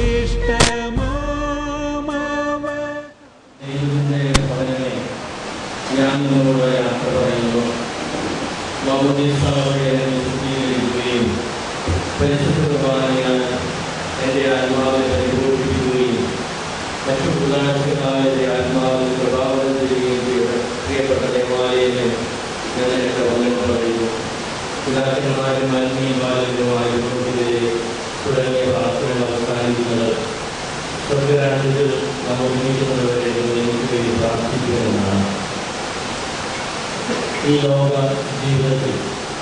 ശ്രേഷ്ഠമാമവ ദൈവത്തിന്റെ ഭവനമേ, ഞാൻ നിങ്ങളോട് യാത്ര പറയുന്നു മാമോദീസ വഴി എന്നെ ശുദ്ധീകരിക്കുകയും പരിശുദ്ധ കുർബാനയാൽ എൻ്റെ ആത്മാവിനെ പരിപോഷിപ്പിക്കുകയും മറ്റു പ്രധാനക്കാരുടെ ആത്മാവിൽ പ്രഭാവനം ചെയ്യുകയും ചെയ്ത പ്രിയപ്പെട്ട ദേവാലയമേ ഞാൻ എൻ്റെ വന്ദനം പറയുന്നു പിതാക്കന്മാരും ആത്മീയമാലുമായി തുടങ്ങിയ പ്രാർത്ഥനകൾ അവസാനിക്കുന്നത് സ്വർഗരാജ്യത്തിൽ നാം ഒരുമിക്കുന്നതുവരെ നിങ്ങൾക്ക് വേണ്ടി പ്രാർത്ഥിക്കുമെന്നാണ് ഈ ലോക ജീവിതത്തിൽ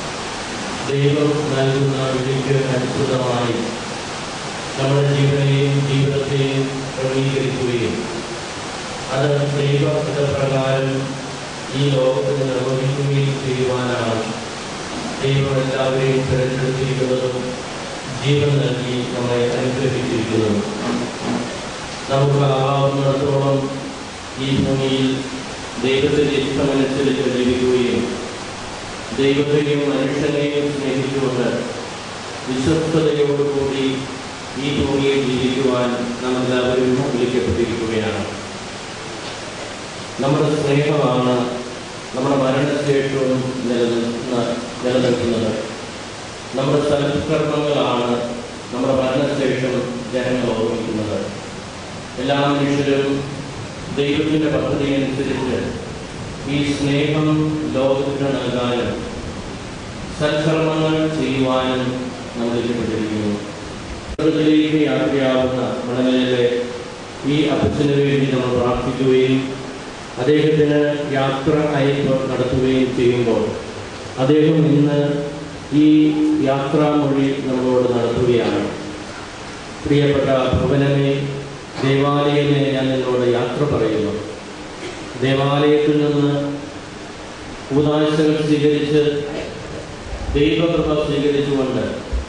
ദൈവം നൽകുന്ന വിളിക്ക് അനുസൃതമായി നമ്മുടെ ജീവനെയും ജീവിതത്തെയും ക്രമീകരിക്കുകയും അത് ദൈവഹിതപ്രകാരം ഈ ലോകത്തിൽ നിർവഹിക്കുകയും ചെയ്യുവാനാണ് ദൈവം എല്ലാവരെയും തിരഞ്ഞെടുത്തിരിക്കുന്നതും ജീവൻ നൽകി നമ്മളെ അനുഗ്രഹിച്ചിരിക്കുന്നതും നമുക്ക് ആവാവുന്നിടത്തോളം ഈ ഭൂമിയിൽ ദൈവത്തിന്റെ ഇഷ്ടമനുസരിച്ച് ജീവിക്കുകയും ദൈവത്തെയും മനുഷ്യനെയും സ്നേഹിച്ചുകൊണ്ട് വിശ്വസ്തയോടുകൂടി ഈ ഭൂമിയിൽ ജീവിക്കുവാൻ നാം എല്ലാവരും വിളിക്കപ്പെട്ടിരിക്കുകയാണ് നമ്മുടെ സ്നേഹമാണ് നമ്മുടെ മരണശേഷവും നിലനിൽക്കുന്ന നിലനിൽക്കുന്നത് നമ്മുടെ സൽക്കർമ്മങ്ങളാണ് നമ്മുടെ മരണശേഷം ജനങ്ങൾ ഓർമ്മിക്കുന്നത് എല്ലാ മനുഷ്യരും ദൈവത്തിന്റെ പദ്ധതി അനുസരിച്ച് ഈ സ്നേഹം ലോകത്തിന് നൽകാനും സൽക്കർമ്മങ്ങൾ ചെയ്യുവാനും നമ്മൾ ഇഷ്ടപ്പെട്ടിരിക്കുന്നു സ്വർഗ്ഗത്തിലേക്ക് യാത്രയാവുന്ന മണലിലെ ഈ അപ്പച്ചന് വേണ്ടി നമ്മൾ പ്രാർത്ഥിക്കുകയും അദ്ദേഹത്തിന് യാത്ര അയപ്പ് നടത്തുകയും ചെയ്യുമ്പോൾ അദ്ദേഹം ഇന്ന് ഈ യാത്രാമൊഴി നമ്മളോട് നടത്തുകയാണ് പ്രിയപ്പെട്ട ഭവനമേ ദേവാലയമേ ഞാൻ നിന്നോട് യാത്ര പറയുന്നു ദേവാലയത്തിൽ നിന്ന് കൂതാശകൾ സ്വീകരിച്ച് ദൈവകൃപ സ്വീകരിച്ചുകൊണ്ട്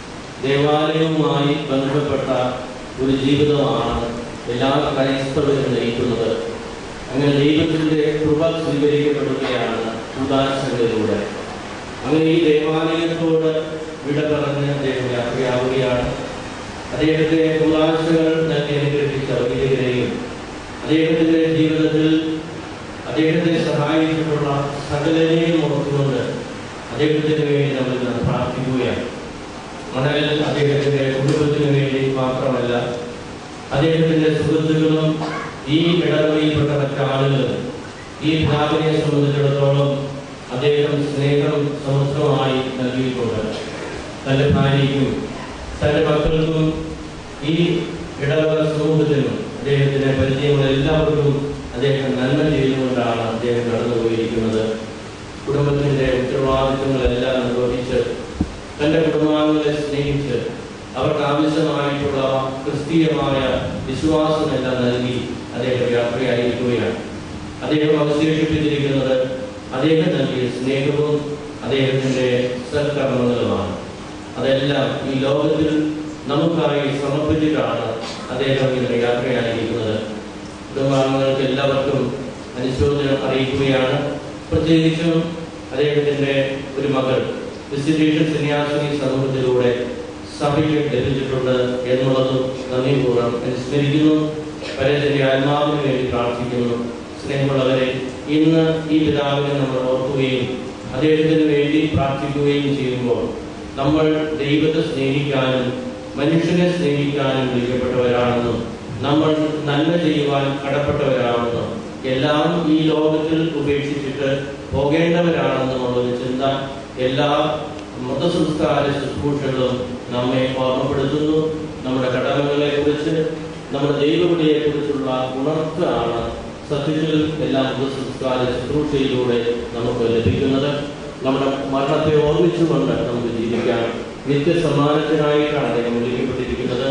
ദേവാലയവുമായി ബന്ധപ്പെട്ട ഒരു ജീവിതമാണ് എല്ലാ ക്രൈസ്തവരും നയിക്കുന്നത് അങ്ങനെ ദൈവത്തിൻ്റെ കൃപ സ്വീകരിക്കപ്പെടുകയാണ് കൂതാശകളിലൂടെ അങ്ങനെ ഈ ദേവാലയത്തോട് വിട പറഞ്ഞ് അദ്ദേഹം യാത്രയാവുകയാണ് അദ്ദേഹത്തെ കൂതാശകൾ നൽകി അനുഗ്രഹിച്ച വൈദികരെയും അദ്ദേഹത്തിൻ്റെ ജീവിതത്തിൽ അദ്ദേഹത്തെ സഹായിച്ചിട്ടുള്ള സകലരെയും ഓർത്തുകൊണ്ട് അദ്ദേഹത്തിന് വേണ്ടി നമ്മൾ ഇന്ന് പ്രാർത്ഥിക്കുകയാണ് മണലിൽ അദ്ദേഹത്തിന്റെ കുടുംബത്തിന് വേണ്ടി മാത്രമല്ല അദ്ദേഹത്തിന്റെ സുഹൃത്തുക്കളും ഈ ഇടവഴിയിൽപ്പെട്ട മറ്റാളുകളും ഈ പിതാവിനെ സംബന്ധിച്ചിടത്തോളം അദ്ദേഹം സ്നേഹം സമുദ്രമായി നൽകിയിട്ടുണ്ട് തൻ്റെ ഭാര്യയ്ക്കും തൻ്റെ മക്കൾക്കും ഈ ഇടവക സമൂഹത്തിനും അദ്ദേഹത്തിന്റെ പരിചയമുള്ള എല്ലാവർക്കും അദ്ദേഹം നന്മ ചെയ്തുകൊണ്ടാണ് അദ്ദേഹം കടന്നുപോയിരിക്കുന്നത് കുടുംബത്തിന്റെ ഉത്തരവാദിത്വങ്ങളെല്ലാം നിർവഹിച്ച് തന്റെ കുടുംബാംഗങ്ങളെ സ്നേഹിച്ച് അവർക്ക് ആവശ്യമായിട്ടുള്ള ക്രിസ്തീയമായ വിശ്വാസമെല്ലാം നൽകി അദ്ദേഹം യാത്രയായിരിക്കുകയാണ് അദ്ദേഹം അവശേഷിപ്പിച്ചിരിക്കുന്നത് അദ്ദേഹം നൽകിയ സ്നേഹവും അദ്ദേഹത്തിന്റെ സൽക്കർമ്മങ്ങളുമാണ് അതെല്ലാം ഈ ലോകത്തിൽ നമുക്കായി സമർപ്പിച്ചിട്ടാണ് അദ്ദേഹം ഇങ്ങനെ യാത്രയായിരിക്കുന്നത് കുടുംബാംഗങ്ങൾക്ക് എല്ലാവർക്കും അനുശോചനം അറിയിക്കുകയാണ് പ്രത്യേകിച്ചും അദ്ദേഹത്തിന്റെ ഒരു മകൾ വിസിറ്റേഷൻ സന്യാസിനി സമൂഹത്തിലൂടെ സഭയ്ക്ക് ലഭിച്ചിട്ടുണ്ട് എന്നുള്ളതും നന്ദിപൂർവ്വം അനുസ്മരിക്കുന്നു പരേതന്റെ ആത്മാവിന് വേണ്ടി പ്രാർത്ഥിക്കുന്നു സ്നേഹമുള്ളവരെ ഇന്ന് ഈ പിതാവിനെ നമ്മൾ ഓർക്കുകയും അദ്ദേഹത്തിന് വേണ്ടി പ്രാർത്ഥിക്കുകയും ചെയ്യുമ്പോൾ നമ്മൾ ദൈവത്തെ സ്നേഹിക്കാനും മനുഷ്യനെ സ്നേഹിക്കാനും വിളിക്കപ്പെട്ടവരാണെന്നും നമ്മൾ നന്മ ചെയ്യുവാൻ കടപ്പെട്ടവരാണെന്നും എല്ലാം ഈ ലോകത്തിൽ ഉപേക്ഷിച്ചിട്ട് പോകേണ്ടവരാണെന്നുമുള്ള ഒരു ചിന്ത എല്ലാ മതസംസ്കാര ശുശ്രൂഷകളും നമ്മെ ഓർമ്മപ്പെടുത്തുന്നു നമ്മുടെ കടമകളെ കുറിച്ച് നമ്മുടെ ദൈവവിളിയെ കുറിച്ചുള്ള ഉണർത്താണ് സത്യത്തിൽ എല്ലാ മതസംസ്കാര ശുശ്രൂഷയിലൂടെ നമുക്ക് ലഭിക്കുന്നത് നമ്മുടെ മരണത്തെ ഓർമ്മിച്ചുകൊണ്ട് നമുക്ക് ജീവിക്കാം നിത്യസമ്മാനത്തിനായിട്ടാണ് അദ്ദേഹം വിളിക്കപ്പെട്ടിരിക്കുന്നത്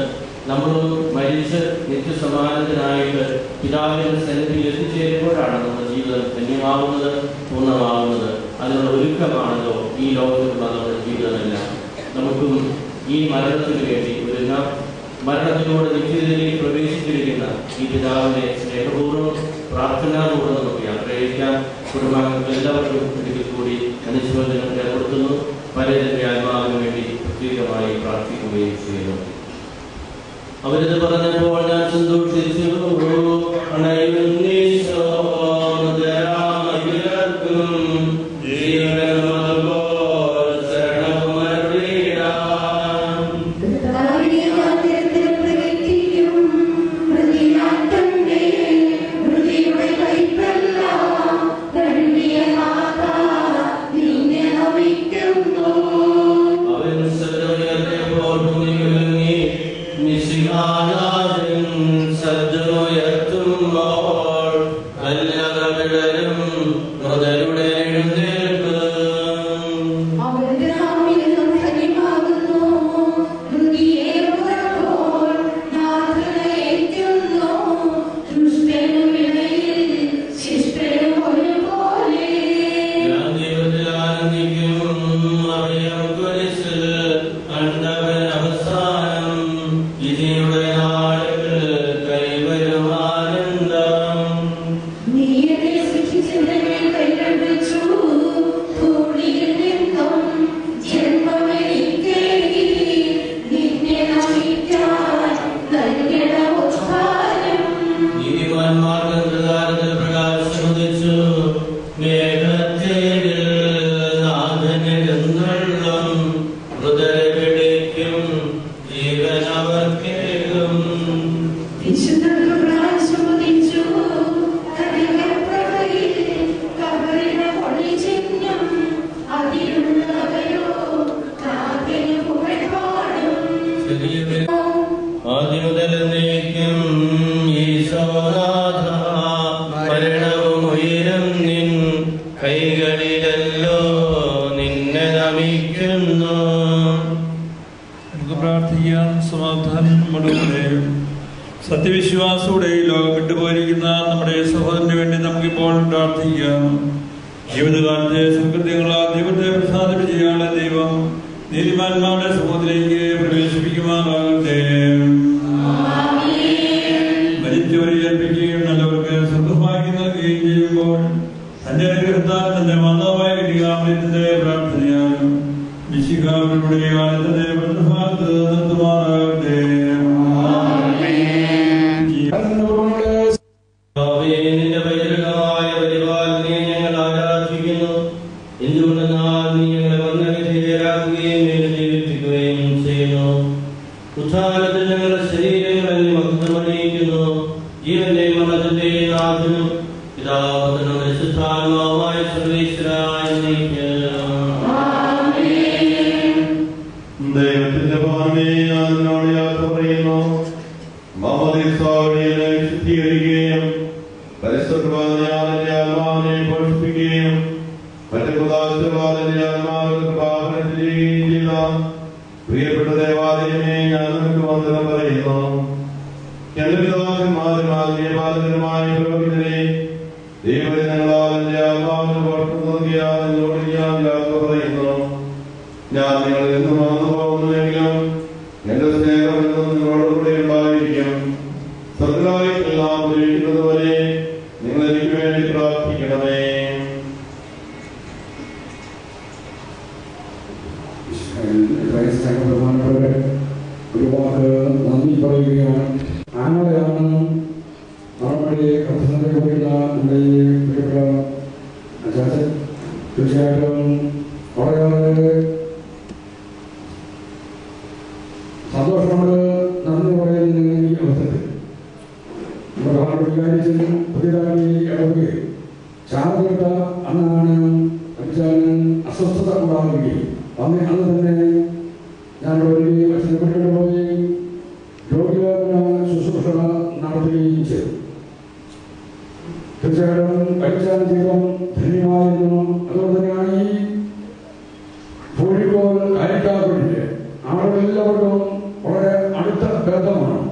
നമ്മളും മരിച്ച് നിത്യസമാനത്തിനായിട്ട് പിതാവിന്റെ സന്നിധിയിൽ എത്തിച്ചേരുമ്പോഴാണ് നമ്മുടെ ജീവിതം ധന്യമാവുന്നത് പൂർണ്ണമാവുന്നത് അതിനുള്ള ഒരുക്കമാണല്ലോ ഈ ലോകത്തിലുള്ള നമ്മുടെ ജീവിതമെല്ലാം നമുക്കും ഈ മരണത്തിന് വേണ്ടി ഒരുങ്ങാം മരണത്തിലൂടെ നിത്യതയിലേക്ക് പ്രവേശിച്ചിരിക്കുന്ന ഈ പിതാവിനെ സ്നേഹപൂർവ്വം പ്രാർത്ഥനാപൂർവ്വം നമുക്ക് യാത്രയക്കാം കുടുംബാംഗങ്ങൾ എല്ലാവർക്കും ഒരിക്കൽ കൂടി അനുശോചനം ഏർപ്പെടുത്തുന്നു പലരുടെ ആത്മാവിന് വേണ്ടി പ്രത്യേകമായി പ്രാർത്ഥിക്കുകയും ചെയ്യുന്നു അവരിത് പറഞ്ഞപ്പോൾ ഞാൻ സന്തോഷിച്ചു അണയുന്നീശോമതരാമകിലർക്കും ജീവനമതുപോൽ ശരണമരുളിടാം അവൻ സജ്ജോയർത്തപ്പോൾ ഭൂമിയിലിറങ്ങി മിശിഹാനാഥൻ സജ്ജോയർത്തുമ്പോൾ കല്യാണവിടരും മുതലുടെ എഴുന്നേൽപ്പ് ഞാൻ ദൈവത്തിൽ ആനന്ദിക്കും അറിയാം കുരിശിൽ കണ്ടവൻ അവസാനം വിധിയുടെ നാളുകൾ കൈവരും ആനന്ദം നീതിമാന്മാർക്ക് പ്രകാരത്തിൽ പ്രകാശമുദിച്ചു മേഘത്തേരിൽ നാഥനെഴുന്നള്ളും മൃതരെ പിടിക്കും ജീവനവർക്കേകും ആദ്യം മുതൽ എന്നേക്കും ഈശോനാഥ മരണവും ഉയരം നിൻ കൈകളിലല്ലോ നിന്നെ നമിക്കുന്നു നമുക്ക് പ്രാർത്ഥിക്കാം സമാധാനം നമ്മുടെ കൂടെ. സത്യവിശ്വാസത്തോടെ ഈ ലോകം വിട്ടുപോയിരിക്കുന്ന നമ്മുടെ സഹോദരന് വേണ്ടി നമുക്കിപ്പോൾ പ്രാർത്ഥിക്കാം ജീവിതകാലത്തെ സൽകൃത്യങ്ങളാൽ ദൈവത്തെ പ്രസാദിപ്പിച്ചയാളെ ദൈവം നീതിമാന്മാരുടെ സമൂഹത്തിലേക്ക് പ്രവേശിപ്പിക്കുമാറാകട്ടെ മരിച്ചവരെ ഏൽപ്പിക്കുകയും നല്ലവർക്ക് സ്വർഗഭാഗ്യം നൽകുകയും ചെയ്യുമ്പോൾ തന്റെ അനുഗ്രഹത്താൽ തന്റെ മാതാവായ കിട്ടിയാമത്തിന്റെ പ്രാർത്ഥനയാലും മിശികാവിലൂടെ ആനന്ദത്തെ പ്രതിഭാഗത്ത് നിർത്തുമാറാകട്ടെ കർത്താവേ, നിന്റെ പൈതൃകമായ പരിപാലനയെ ഞങ്ങൾ ആരാധിക്കുന്നു എന്തുകൊണ്ടെന്നാൽ നീ ഞങ്ങളെ വന്ദനവിധേയരാക്കുകയും ഞങ്ങളെ ജീവിപ്പിക്കുകയും ചെയ്യുന്നു ഉത്ഥാനത്തിൽ ഞങ്ങളുടെ ശരീരങ്ങളെ നീ മഹത്വമണിയിക്കുന്നു ജീവന്റെ മരണത്തിന്റെയും നാഥനും പിതാവത്തിനും പരിശുദ്ധാത്മാവുമായ സർവേശ്വരായ ദൈവത്തിന്റെ ഭാവനയെ ഞാൻ നിന്നോട് യാത്ര പറയുന്നു മാമോദീസാവഴിയെ വിശുദ്ധീകരിക്കുകയും പരിശുദ്ധവാദിയാളിന്റെ ആത്മാവിനെ പോഷിപ്പിക്കുകയും മറ്റു പ്രദാശവാദിന്റെ ആത്മാവിൽ ഭാവന ചെയ്യുകയും ചെയ്ത പ്രിയപ്പെട്ട ദേവാലയമേ ഞാൻ നിനക്ക് വന്ദനം പറയുന്നു എന്റെ പിതാക്കന്മാരും ആത്മീയപാലകരുമായ പുരോഹിതരെ ദൈവജനങ്ങളാൽ എന്റെ ആത്മാവിന് പോഷം നൽകിയ നിന്നോട് ഞാൻ യാത്ര പറയുന്നു ഞാൻ നിങ്ങളിൽ നിന്ന് മറന്നു പോകുന്നുവെങ്കിലും എന്റെ സ്നേഹം എന്നും നിങ്ങളോടുകൂടെ ഉണ്ടായിരിക്കും സ്വർഗായിട്ടെല്ലാം ഉപയോഗിക്കുന്നത് വരെ നിങ്ങൾ എനിക്ക് വേണ്ടി പ്രാർത്ഥിക്കണമേ ബഹുമാനപ്പെട്ടവരെ ഒരുപാട് നന്ദി പറയുകയാണ് ആങ്ങളെയാണ് നമ്മുടെ കർത്തനെ കുറിക്കുന്ന നമ്മുടെ ഈ പ്രിയപ്പെട്ട അച്ചാച്ചൻ തീർച്ചയായിട്ടും വളരെയേറെ സന്തോഷമുണ്ട് നന്ദി പറയുന്ന ഈ അവസരത്തിൽ നമ്മുടെ ബഹുമാനപ്പെട്ട വികാരിച്ചൻ പുതിയതായി ഇടപെടുകയും ചാർജെടുത്ത അന്നാണ് അച്ഛന് അസ്വസ്ഥത ഉണ്ടാകുകയും അന്ന് അന്ന് തന്നെ ഞാൻ വരികയും അച്ഛനെ കൊണ്ടുപോയി പോയി രോഗികളുടെ ശുശ്രൂഷ നടത്തുകയും ചെയ്തു തീർച്ചയായിട്ടും അടിച്ചാൽ ജീവിതം ധന്യമായിരുന്നു അതുകൊണ്ട് തന്നെയാണ് ഈ കോഴിക്കോട് അയക്കാപ്പെട്ടിട്ട് അവിടെ എല്ലാവർക്കും വളരെ അടുത്ത ബന്ധമാണ്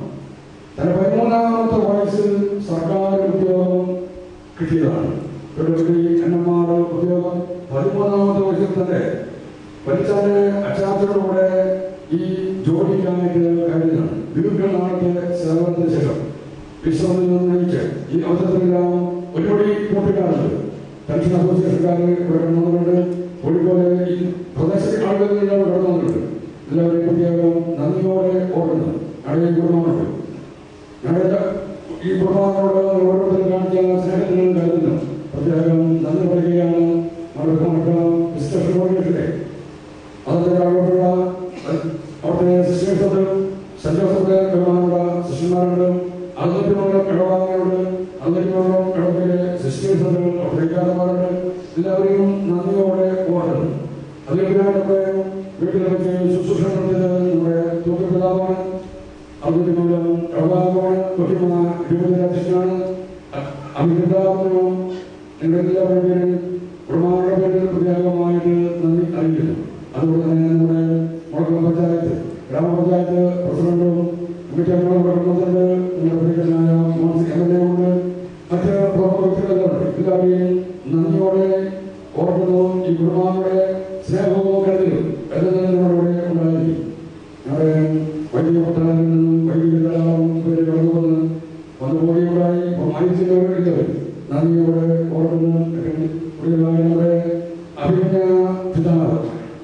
വയസ്സിൽ സർക്കാർ ഉദ്യോഗം കിട്ടിയതാണ് ഇവിടെ എണ്ണന്മാർ ഉദ്യോഗം പതിമൂന്നാമത്തെ വയസ്സിൽ തന്നെ പഠിച്ചാല് അച്ചാച്ചനോടെ ഈ ജോലിക്കായിട്ട് കഴിഞ്ഞതാണ് ദീർഘനാളത്തെ സേവനത്തിന് ശേഷം വിശ്രമത്തിൽ നിന്ന് നയിച്ച് ഈ അവസരത്തിലെല്ലാം ഒരുപടി കൂട്ടുകാരുണ്ട് പെൻഷൻ അസോസിയേഷൻകാർ ഇവിടെ കടന്നുവന്നിട്ടുണ്ട് കോഴിക്കോട് ഈ പ്രദേശത്തെ ആളുകളെല്ലാം ഇവിടെ കടന്നുവന്നിട്ടുണ്ട് എല്ലാവരെയും പ്രത്യേകം നന്ദിയോടെ ഓർക്കുന്നു ഞങ്ങളുടെ ഈ കുടുംബമുണ്ട് ഞങ്ങളുടെ ഈ കുടുംബങ്ങളോട് ഓരോരുത്തരും കാണിച്ച സ്നേഹത്തിനും കരുതുന്നു പ്രത്യേകം നന്ദി പറയുകയാണ് നമ്മുടെ ബഹുമാനപ്പെട്ട മിസ്റ്റർ കോർഡിനേറ്ററെ അതിന്റെ ആളുകളുള്ള അവിടുത്തെ സിസ്റ്റേഴ്സുണ്ട് സെന്റ് ജോസഫിലെ ബഹുമാനമുള്ള സിസ്റ്റർമാരുണ്ട് അറുന്നൂറ്റിമൂന്ന് ഇടവാങ്ങളുണ്ട് അറുന്നൂറ്റിമൂന്ന് ഇടവയിലെ സിസ്റ്റേഴ്സുണ്ട് അവിടേക്കാരന്മാരുണ്ട് എല്ലാവരെയും നന്ദിയോടെ ഓർക്കുന്നു അതിലൊക്കെ നമ്മുടെ വീട്ടിൽ വെച്ച് ശുശ്രൂഷ നടത്തിയത് നമ്മുടെ തൂക്കപിതാവാണ് അറുന്നൂറ്റിമൂന്ന് ഇടവാങ്ങാണ് തൊട്ടിമൂന്ന് ഇരുപത് അധ്യക്ഷനാണ് അഭിനന്ദാവിനും നിങ്ങളെല്ലാവരുടെ പേരിൽ കുടുംബങ്ങളുടെ പേരിൽ പ്രത്യേകമായിട്ട് നന്ദി അറിയിക്കുന്നു അതുപോലെ തന്നെ നമ്മുടെ മുളക്കുളം പഞ്ചായത്ത് ഗ്രാമപഞ്ചായത്ത് പ്രസിഡന്റും കമ്മിറ്റി അംഗങ്ങളും പ്രവർത്തനത്തിലുണ്ട് നമ്മുടെ പ്രിയനായ മോൻസി എം എൽ എ ഉണ്ട് മറ്റ് പ്രമുഖ വ്യക്തികളെല്ലാം ഉണ്ട് എല്ലാവരെയും നന്ദിയോടെ ഓർക്കുന്നു ഈ കുടുംബാംഗങ്ങളുടെ സ്നേഹവും കരുതലും എല്ലാം നമ്മുടെ ഇവിടെ ഉണ്ടായിരിക്കും ഞങ്ങളുടെ വൈദ്യുതി പട്ടണത്തിൽ നിന്നും വൈദ്യുതി ധാരാളം പേര് കടന്നു വന്ന് വന്നുപോവുകയുണ്ടായി ഇപ്പം അയച്ചില്ലവർ നന്ദിയോടെ ഓർക്കുന്നു പ്രിയമായ നമ്മുടെ അഭിമന്യ പിതാവ്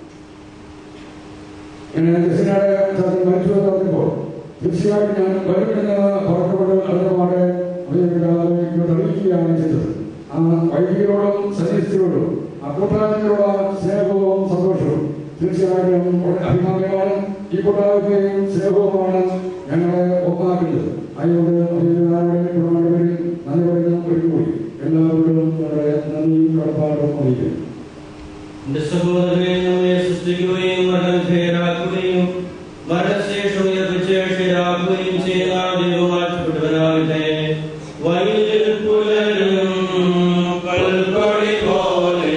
ഇങ്ങനെ ജസിനാടെ ചാത്തൻ മരിച്ചു എന്ന് പറഞ്ഞപ്പോൾ തീർച്ചയായും ഞാൻ വരുമെന്ന് പുറത്തുകൊണ്ട് അതിനോടെ അറിയിക്കുകയാണ് ചെയ്തത് ആ വൈദികരോടും സന്യസ്തിയോടും ആ കൂട്ടായ്മയോടുള്ള സ്നേഹവും സന്തോഷവും തീർച്ചയായും വളരെ അഭിമാനമാണ് ഈ കൂട്ടായ്മയും സ്നേഹവുമാണ് ഞങ്ങളെ ഒപ്പാക്കുന്നത് അതുകൊണ്ട് അഭിമാനങ്ങളുടെ കുടുംബങ്ങളുടെ പേരിൽ നന്ദി പറയുന്ന ഒരു കൂടി എല്ലാവരോടും വളരെ നന്ദിയും കടപ്പാടും അറിയിക്കുന്നു എന്റെ സഹോദരനെ നമ്മെ സൃഷ്ടിക്കുകയും മരണഭേരാക്കുകയും മരണശേഷം ഉയർപ്പിച്ചേഷരാക്കുകയും ചെയ്യുന്ന ദൈവമാറ്റപ്പെട്ടവനാകട്ടെ വൈദ്യുതി പുലരും കൽക്കൊടി പോലെ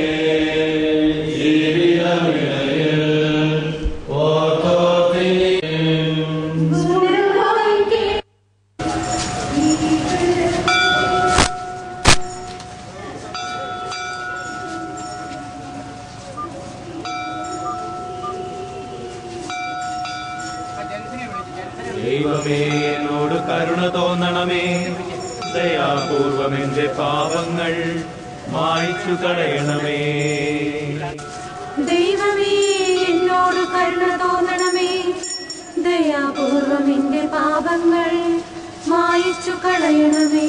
ജീവിതമിടയിൽ ദൈവമേ എന്നോട് കരുണ തോന്നണമേ ദയാപൂർവം എന്റെ പാപങ്ങൾ മായ്ച്ചു കളയണമേ ദൈവമേ എന്നോട് കരുണ തോന്നണമേ ദയാപൂർവം എന്റെ പാപങ്ങൾ മായിച്ചു കളയണമേ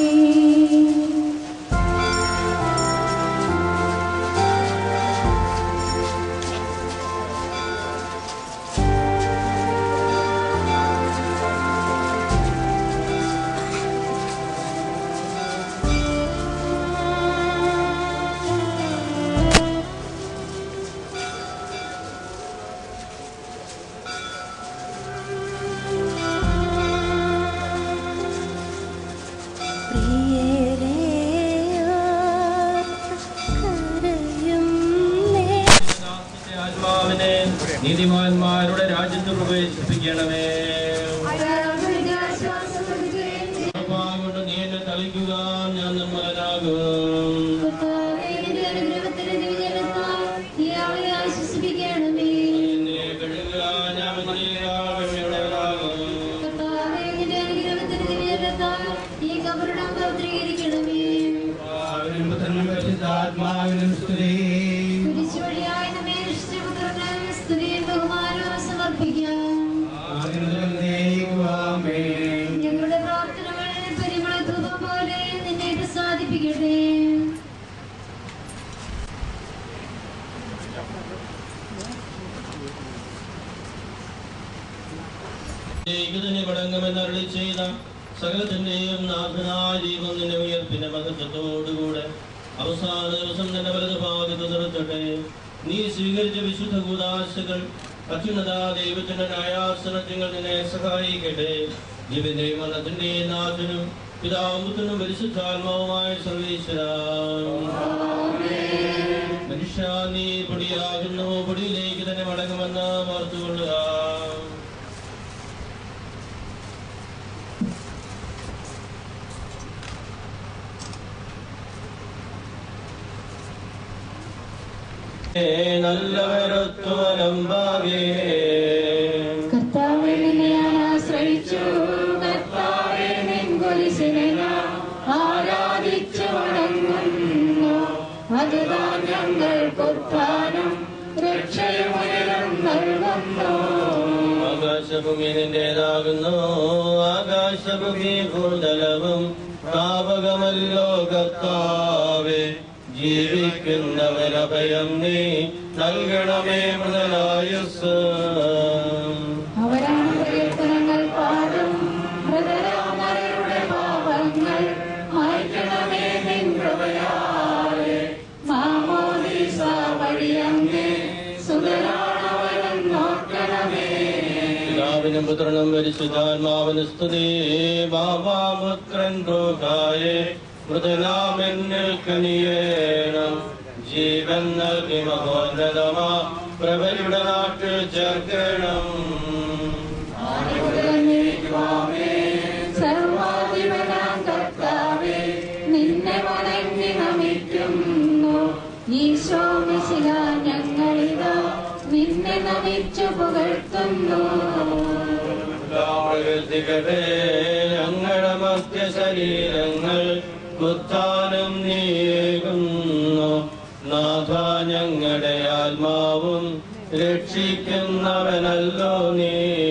ആത്മാവിനെ നീതിമാന്മാരുടെ രാജ്യത്ത് പ്രവേശിപ്പിക്കണമേ കൊണ്ട് നീ എന്നെ തളിക്കുക ഞാൻ നിർമ്മലനാകും എന്നെ കഴുകുക ഞാൻ മനുഷ്യനേക്കാൾ വെണ്മയുള്ളവനാകും. അവനും പുത്രനും പരിശുദ്ധാത്മാവിനും സ്തുതി ആദിമുതൽ നീക്കുവാമേൻ. ഞങ്ങളുടെ പ്രാർത്ഥനകൾ പരിമള ധൂപം പോലെ നിന്നെ പ്രസാദിപ്പിക്കട്ടെ ഇതിനെ മടങ്ങുമെന്ന് അരുളി ചെയ്ത സകലത്തിന്റെയും നാഥനായ ദൈവം നിന്റെ ഉയർപ്പിന്റെ മഹത്വത്തോടുകൂടെ അവസാന ദിവസം നിന്റെ വലത് ഭാഗത്ത് നിർത്തട്ടെ നീ സ്വീകരിച്ച വിശുദ്ധ കൂതാശകൾ അത്യുന്നത ദൈവത്തിന്റെ ന്യായാസനത്തിങ്ങൾ നിന്നെ സഹായിക്കട്ടെ ജീവന്റെയും മരണത്തിന്റെയും നാഥനും പിതാവുത്തനും പരിശുദ്ധാത്മാവുമായ സർവീശ്വര മനുഷ്യ നീ പൊടിയാകുന്നു പൊടിയിലേക്ക് തന്നെ മടങ്ങുമെന്ന് ഓർത്തുകൊള്ളുക നല്ലവരൊത്തുവലമ്പാകേ കർത്താവേ നിന്നെ ഞാൻ ആശ്രയിച്ചു കർത്താവേ നിൻ കുരിശിനെ ഞാൻ ആരാധിച്ചു വണങ്ങുന്നു അതുതാൻ ഞങ്ങൾക്കൊത്താനും രക്ഷയുമുയരം നൽകുന്നു ആകാശഭൂമി നിന്റേതാകുന്നു ആകാശഭൂമി ഭൂതലവും താപകമല്ലോ കർത്താവേ ജീവിക്കുന്നവരഭയം നീ നൽകണമേ മുതലായുസ് അവരാണ് പ്രയത്നങ്ങൾ പാടും മൃതരാമരുടെ പാപങ്ങൾ മായ്ക്കണമേ നിൻ കൃപയാലെ മാമോദീസ വഴിയങ്ങേ സുതരാണവരും നോക്കണമേ പിതാവിനും പുത്രനും പരിശുദ്ധാത്മാവിന് സ്തുതി ബാബാപുത്രൻ രോഗായെ മൃതനാമെന്നിൽ കനിയേണം ജീവൻ നൽകി മഹോന്നതമാ പ്രഭയുടെ നാട്ടിൽ ചേർക്കണം സർവാധിപനാം കർത്താവേ നിന്നെ വണങ്ങി നമിക്കുന്നു ഈശോ മിശിഹ ഞങ്ങളിതാ നിന്നെ നമിച്ചു പുകഴ്ത്തുന്നു പ്രകൃതികളെ ഞങ്ങളുടെ മധ്യ ശരീരങ്ങൾ കുത്താനും നീകുന്നു നാഥ ഞങ്ങളുടെ ആത്മാവും രക്ഷിക്കുന്നവനല്ലോ നീ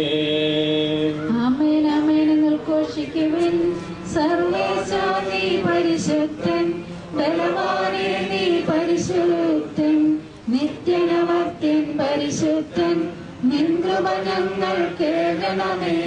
ആമേൻ ആമേൻ നിങ്ങൾ ഘോഷിക്കുവിൻ സർവേശാ നീ പരിശുദ്ധൻ ബലവാനേ നീ പരിശുദ്ധൻ നിത്യനമർത്യൻ പരിശുദ്ധൻ നിൻ കൃപ ഞങ്ങൾ കേൾക്കണമേ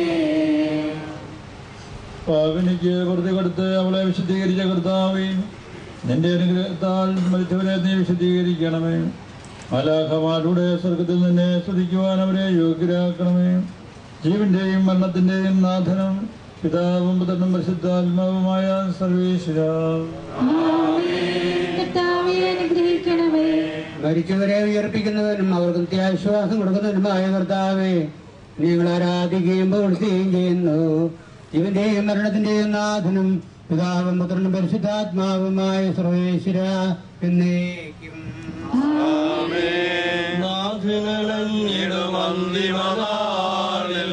പാവിനിക്ക് വെറുതെ കൊടുത്ത് അവളെ വിശുദ്ധീകരിച്ച കർത്താവേ നിന്റെ അനുഗ്രഹത്താൽ മരിച്ചവരെ നീ വിശുദ്ധീകരിക്കണമേ മലാഖമാരുടെ സ്വർഗത്തിൽ നിന്നെ സ്തുതിക്കുവാൻ അവരെ യോഗ്യരാക്കണമേ ജീവന്റെയും മരണത്തിന്റെയും നാഥനും പിതാവും പുത്രനും പരിശുദ്ധാത്മാവുമായ സർവേശ്വര കർത്താവേ അനുഗ്രഹിക്കണമേ മരിച്ചവരെ ഉയർപ്പിക്കുന്നവനും അവർക്ക് നിത്യാശ്വാസം കൊടുക്കുന്നവനുമായ കർത്താവേ നിങ്ങൾ ആരാധിക്കുകയും പ്രവർത്തിക്കുകയും ചെയ്യുന്നു ജീവന്റെയും മരണത്തിന്റെയും നാഥനും പിതാവും പുത്രനും പരിശുദ്ധാത്മാവുമായ സർവേശ്വര എന്നേക്കും നാഥിനണിഞ്ഞിടുമന്തിമനാളിൽ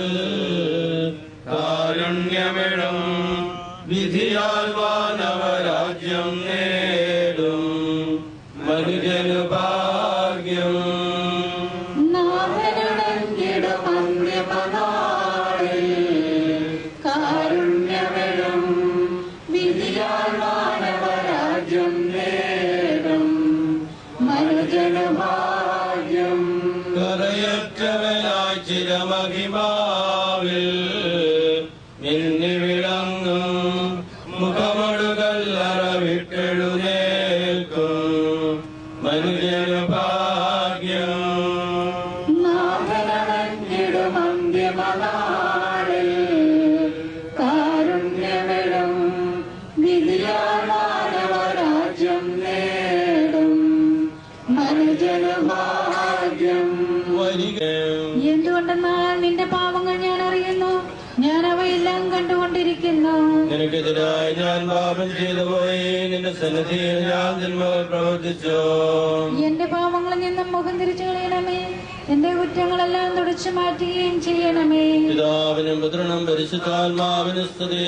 കാരുണ്യമിടും വിധിയാൽ വാനവരാജ്യം നേടും മനുജനു ഭാഗ്യം കാരുണ്യമെഴും വിധിയാൽ മാനവരാജ്യം നേടും മനുജനു ഭാഗ്യം കരയറ്റവനായി ചിരമഹിമാവിൽ മിന്നി വിളങ്ങും മുഖമടുകൾ അറവിട്ടെഴുന്നേൽക്കും മനുജനു ഭാഗ്യം നാഥനടഞ്ഞിടുമന്ത്യമനാളിൽ കാരുണ്യമെഴും വിധിയാൽ മാനവരാജ്യം നേടും മനുജനു ഭാഗ്യം എന്തുകൊണ്ടെന്നാൽ നിന്റെ പാപങ്ങൾ ഞാൻ അറിയുന്നു ഞാൻ അവയെല്ലാം കണ്ടുകൊണ്ടിരിക്കുന്നു നിനക്കെതിരായി ഞാൻ പാപം ചെയ്തു പോയി നിന്റെ സന്നിധിയിൽ ഞാൻ ജന്മങ്ങൾ പ്രവർത്തിച്ചു എന്റെ പാപങ്ങളിൽ നിന്നും മുഖം തിരിച്ചു കളയണമേ എന്റെ കുറ്റങ്ങളെല്ലാം തുടച്ചു മാറ്റുകയും ചെയ്യണമേ പിതാവിനും പുത്രനും പരിശുദ്ധാത്മാവിന് സ്തുതി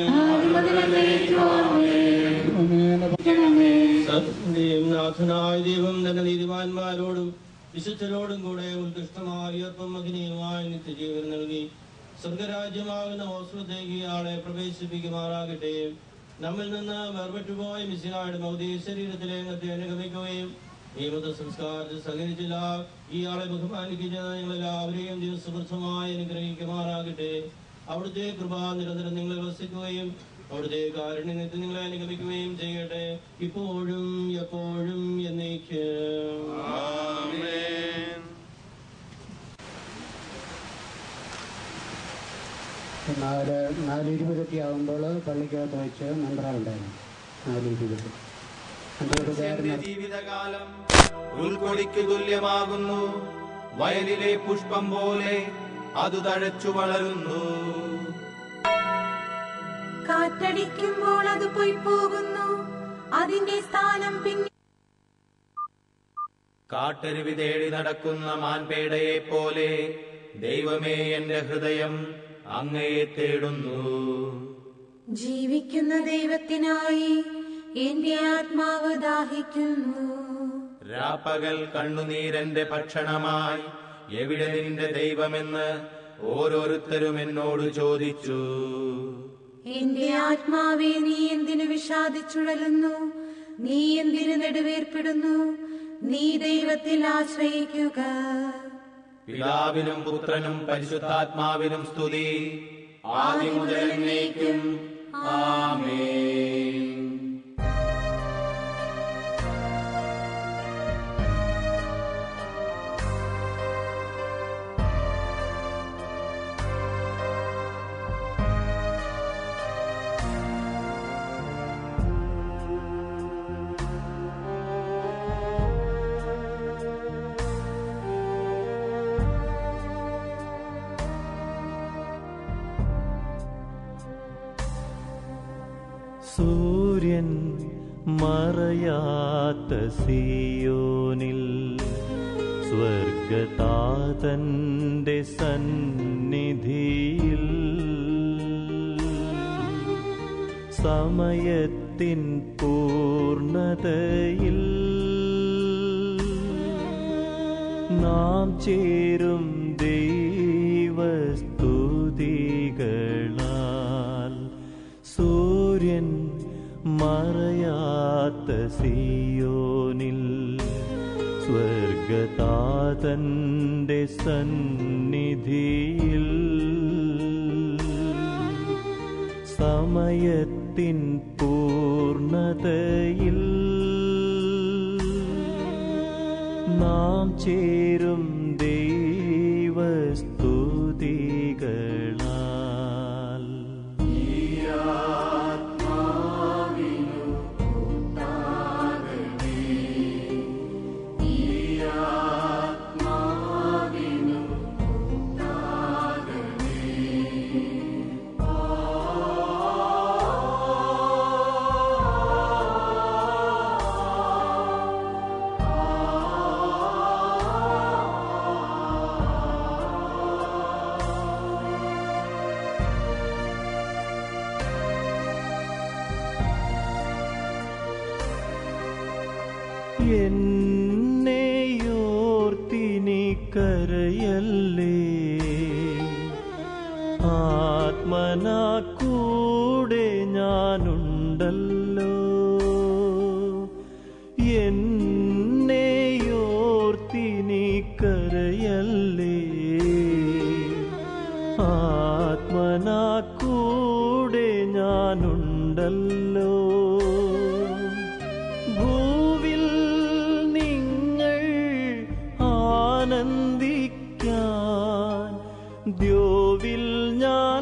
സത്യത്തിന്റെയും നാഥനായ ദൈവം തന്റെ നീതിമാന്മാരോടും വിശുദ്ധരോടും കൂടെ ഉത്കൃഷ്ടമായ ഉയർപ്പും മകനീയമായ നിത്യജീവൻ നൽകി സ്വർഗരാജ്യമാകുന്ന ഹോസ്ലത്തേക്ക് ഇയാളെ പ്രവേശിപ്പിക്കുമാറാകട്ടെ നമ്മിൽ നിന്ന് വേർപെട്ടുപോയ മിസിനായുടെ മൗദീ ശരീരത്തിലെ അംഗത്തെ അനുഗമിക്കുകയും ഈ മതസംസ്കാരത്തിൽ സഹകരിച്ചില്ല ഇയാളെ ബഹുമാനിക്കുന്ന ഞങ്ങളെല്ലാവരെയും ദിവസവൃദ്ധമായി അനുഗ്രഹിക്കുമാറാകട്ടെ അവിടുത്തെ കൃപ നിരന്തരം നിങ്ങളെ വസിക്കുകയും അവിടുത്തെ കാരുണ്യത്തിൽ നിങ്ങളെ അനുഗമിക്കുകയും ചെയ്യട്ടെ ഇപ്പോഴും എപ്പോഴും എന്നേക്ക് നാല് നാല് ഇരുപതൊക്കെ ആകുമ്പോൾ പള്ളിക്കകത്ത് വെച്ച് മന്ത്രമുണ്ടായിരുന്നു നാല് ഇരുപത് മനുഷ്യന്റെ ജീവിതകാലം ഉൾക്കൊടിക്ക് തുല്യമാകുന്നു വയലിലെ പുഷ്പം പോലെ അത് തഴച്ചു വളരുന്നു കാറ്റടിക്കുമ്പോൾ അത് പോയി പോകുന്നു അതിന്റെ സ്ഥാനം പിന്നെ കാട്ടരുവി തേടി നടക്കുന്ന മാൻപേടയെ പോലെ ദൈവമേ എന്റെ ഹൃദയം അങ്ങയെ തേടുന്നു ജീവിക്കുന്ന ദൈവത്തിനായി എന്റെ ആത്മാവ് ദാഹിക്കുന്നു രാപ്പകൽ കണ്ണുനീരന്റെ ഭക്ഷണമായി എവിടെ നിന്റെ ദൈവമെന്ന് ഓരോരുത്തരും എന്നോട് ചോദിച്ചു എന്റെ ആത്മാവെ നീ എന്തിനു വിഷാദിച്ചുഴലുന്നു നീ എന്തിനു നെടുവേർപ്പെടുന്നു നീ ദൈവത്തിൽ ആശ്രയിക്കുക പിതാവിനും പുത്രനും പരിശുദ്ധാത്മാവിനും സ്തുതി ആദ്യം മുതൽ എന്നേക്കും ആമേൻ സൂര്യൻ മറയാത്ത സിയോനിൽ സ്വർഗതാതന്റെ സന്നിധിയിൽ സമയത്തിൻ പൂർണതയിൽ നാം ചേരും ദൈവസ്തുതികളാൽ സൂര്യൻ മറയാത്ത സിയോനിൽ സ്വർഗതാതന്റെ സന്നിധിയിൽ സമയത്തിൻ പൂർണതയിൽ നാം ചേരും ദൈവസ്തുതികളാൽ എന്നെയോർത്തിനി കരയല്ലേ ആത്മനാ കൂടെ ഞാനുണ്ടല്ലോ എന്നെയോർത്തിനി കരയല്ലേ ആത്മനാ കൂടെ ഞാനുണ്ടല്ലോ ഭൂവിൽ നിങ്ങൾ ആനന്ദിക്കാൻ ദ്യോവിൽ ഞാൻ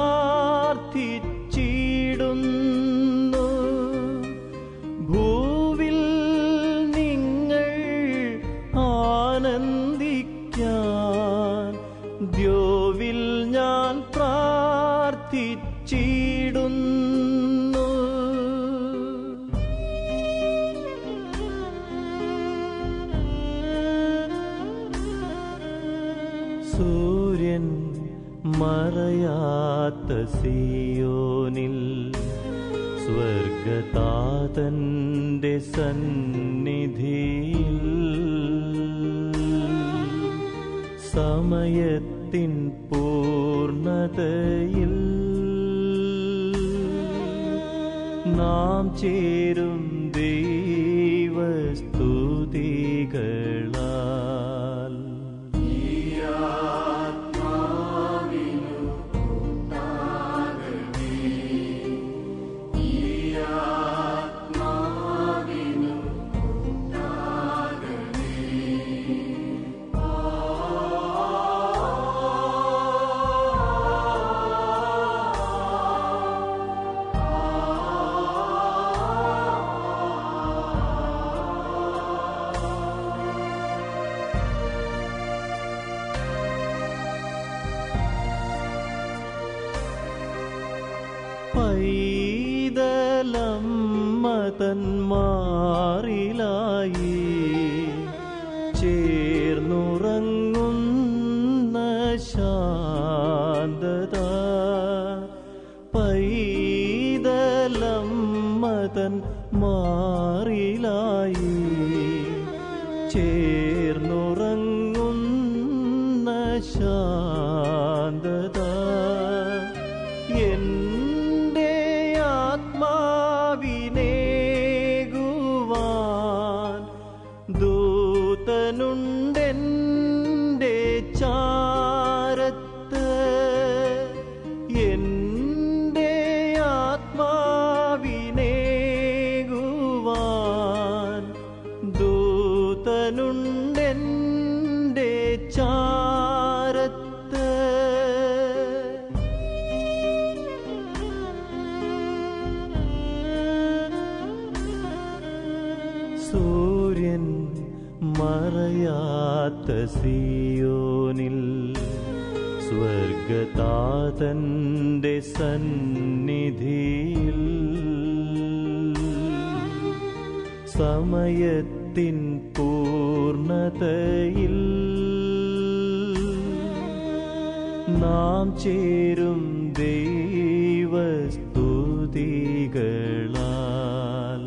പ്രാർത്ഥിച്ചിടുന്നു ഭൂവിൽ നിങ്ങൾ ആനന്ദിക്കാൻ ദ്യോവിൽ ഞാൻ പ്രാർത്ഥിച്ചിടുന്നു സൂര്യൻ മറയാത്ത സിയോനിൽ സ്വർഗതാതന്റെ സന്നിധിയിൽ സമയത്തിൻ പൂർണതയിൽ നാം ചേരും ദൈവസ്തുതികളാൽ പൈതലം മതന്മാറിലായി പൈതലമ്മതൻ മാറിലായി ചേർന്നുറങ്ങുന്ന ശാന്തത എൻ്റെ ആത്മാവിനേകുവാൻ ദൂതനുണ്ടെൻ്റെ ചാരത്ത് എൻ്റെ ആത്മാവിനേകുവാൻ ദൂതനുണ്ടെൻ്റെ ചാരത്ത് സൂര്യൻ മറയാത്ത സിയോനിൽ സ്വർഗതാതന്റെ സന്നിധിയിൽ സമയത്തിൻ പൂർണതയിൽ നാം ചേരും ദൈവസ്തുതികളാൽ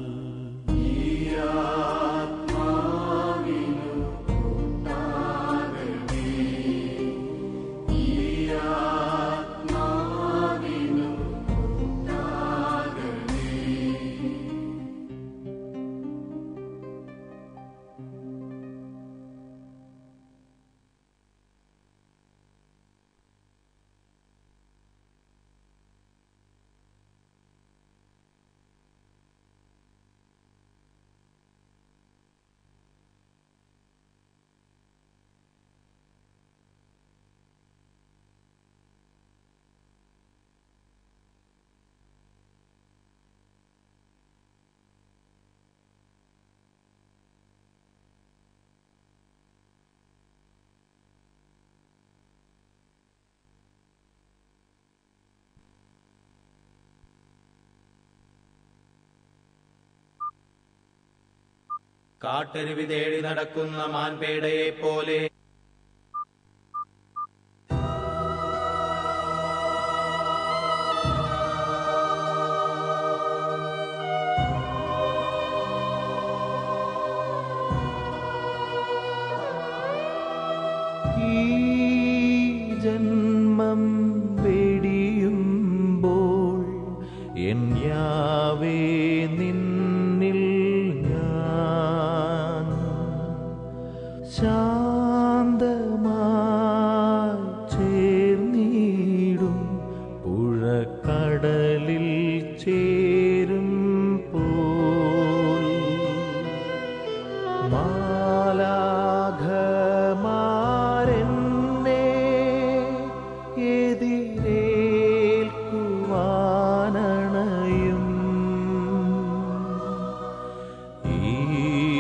കാട്ടരുവി തേടി നടക്കുന്ന മാൻപേടയെ പോലെ ഈ ജന്മം വെടിയുമ്പോൾ എൻ യാവേ നിന്നിൽ ഞാൻ ശാന്തമായി ചേർന്നിടും പുഴക്കടലിൽ ചേരും പോൽ മാലാഘമാരെന്നെ എതിരേൽക്കും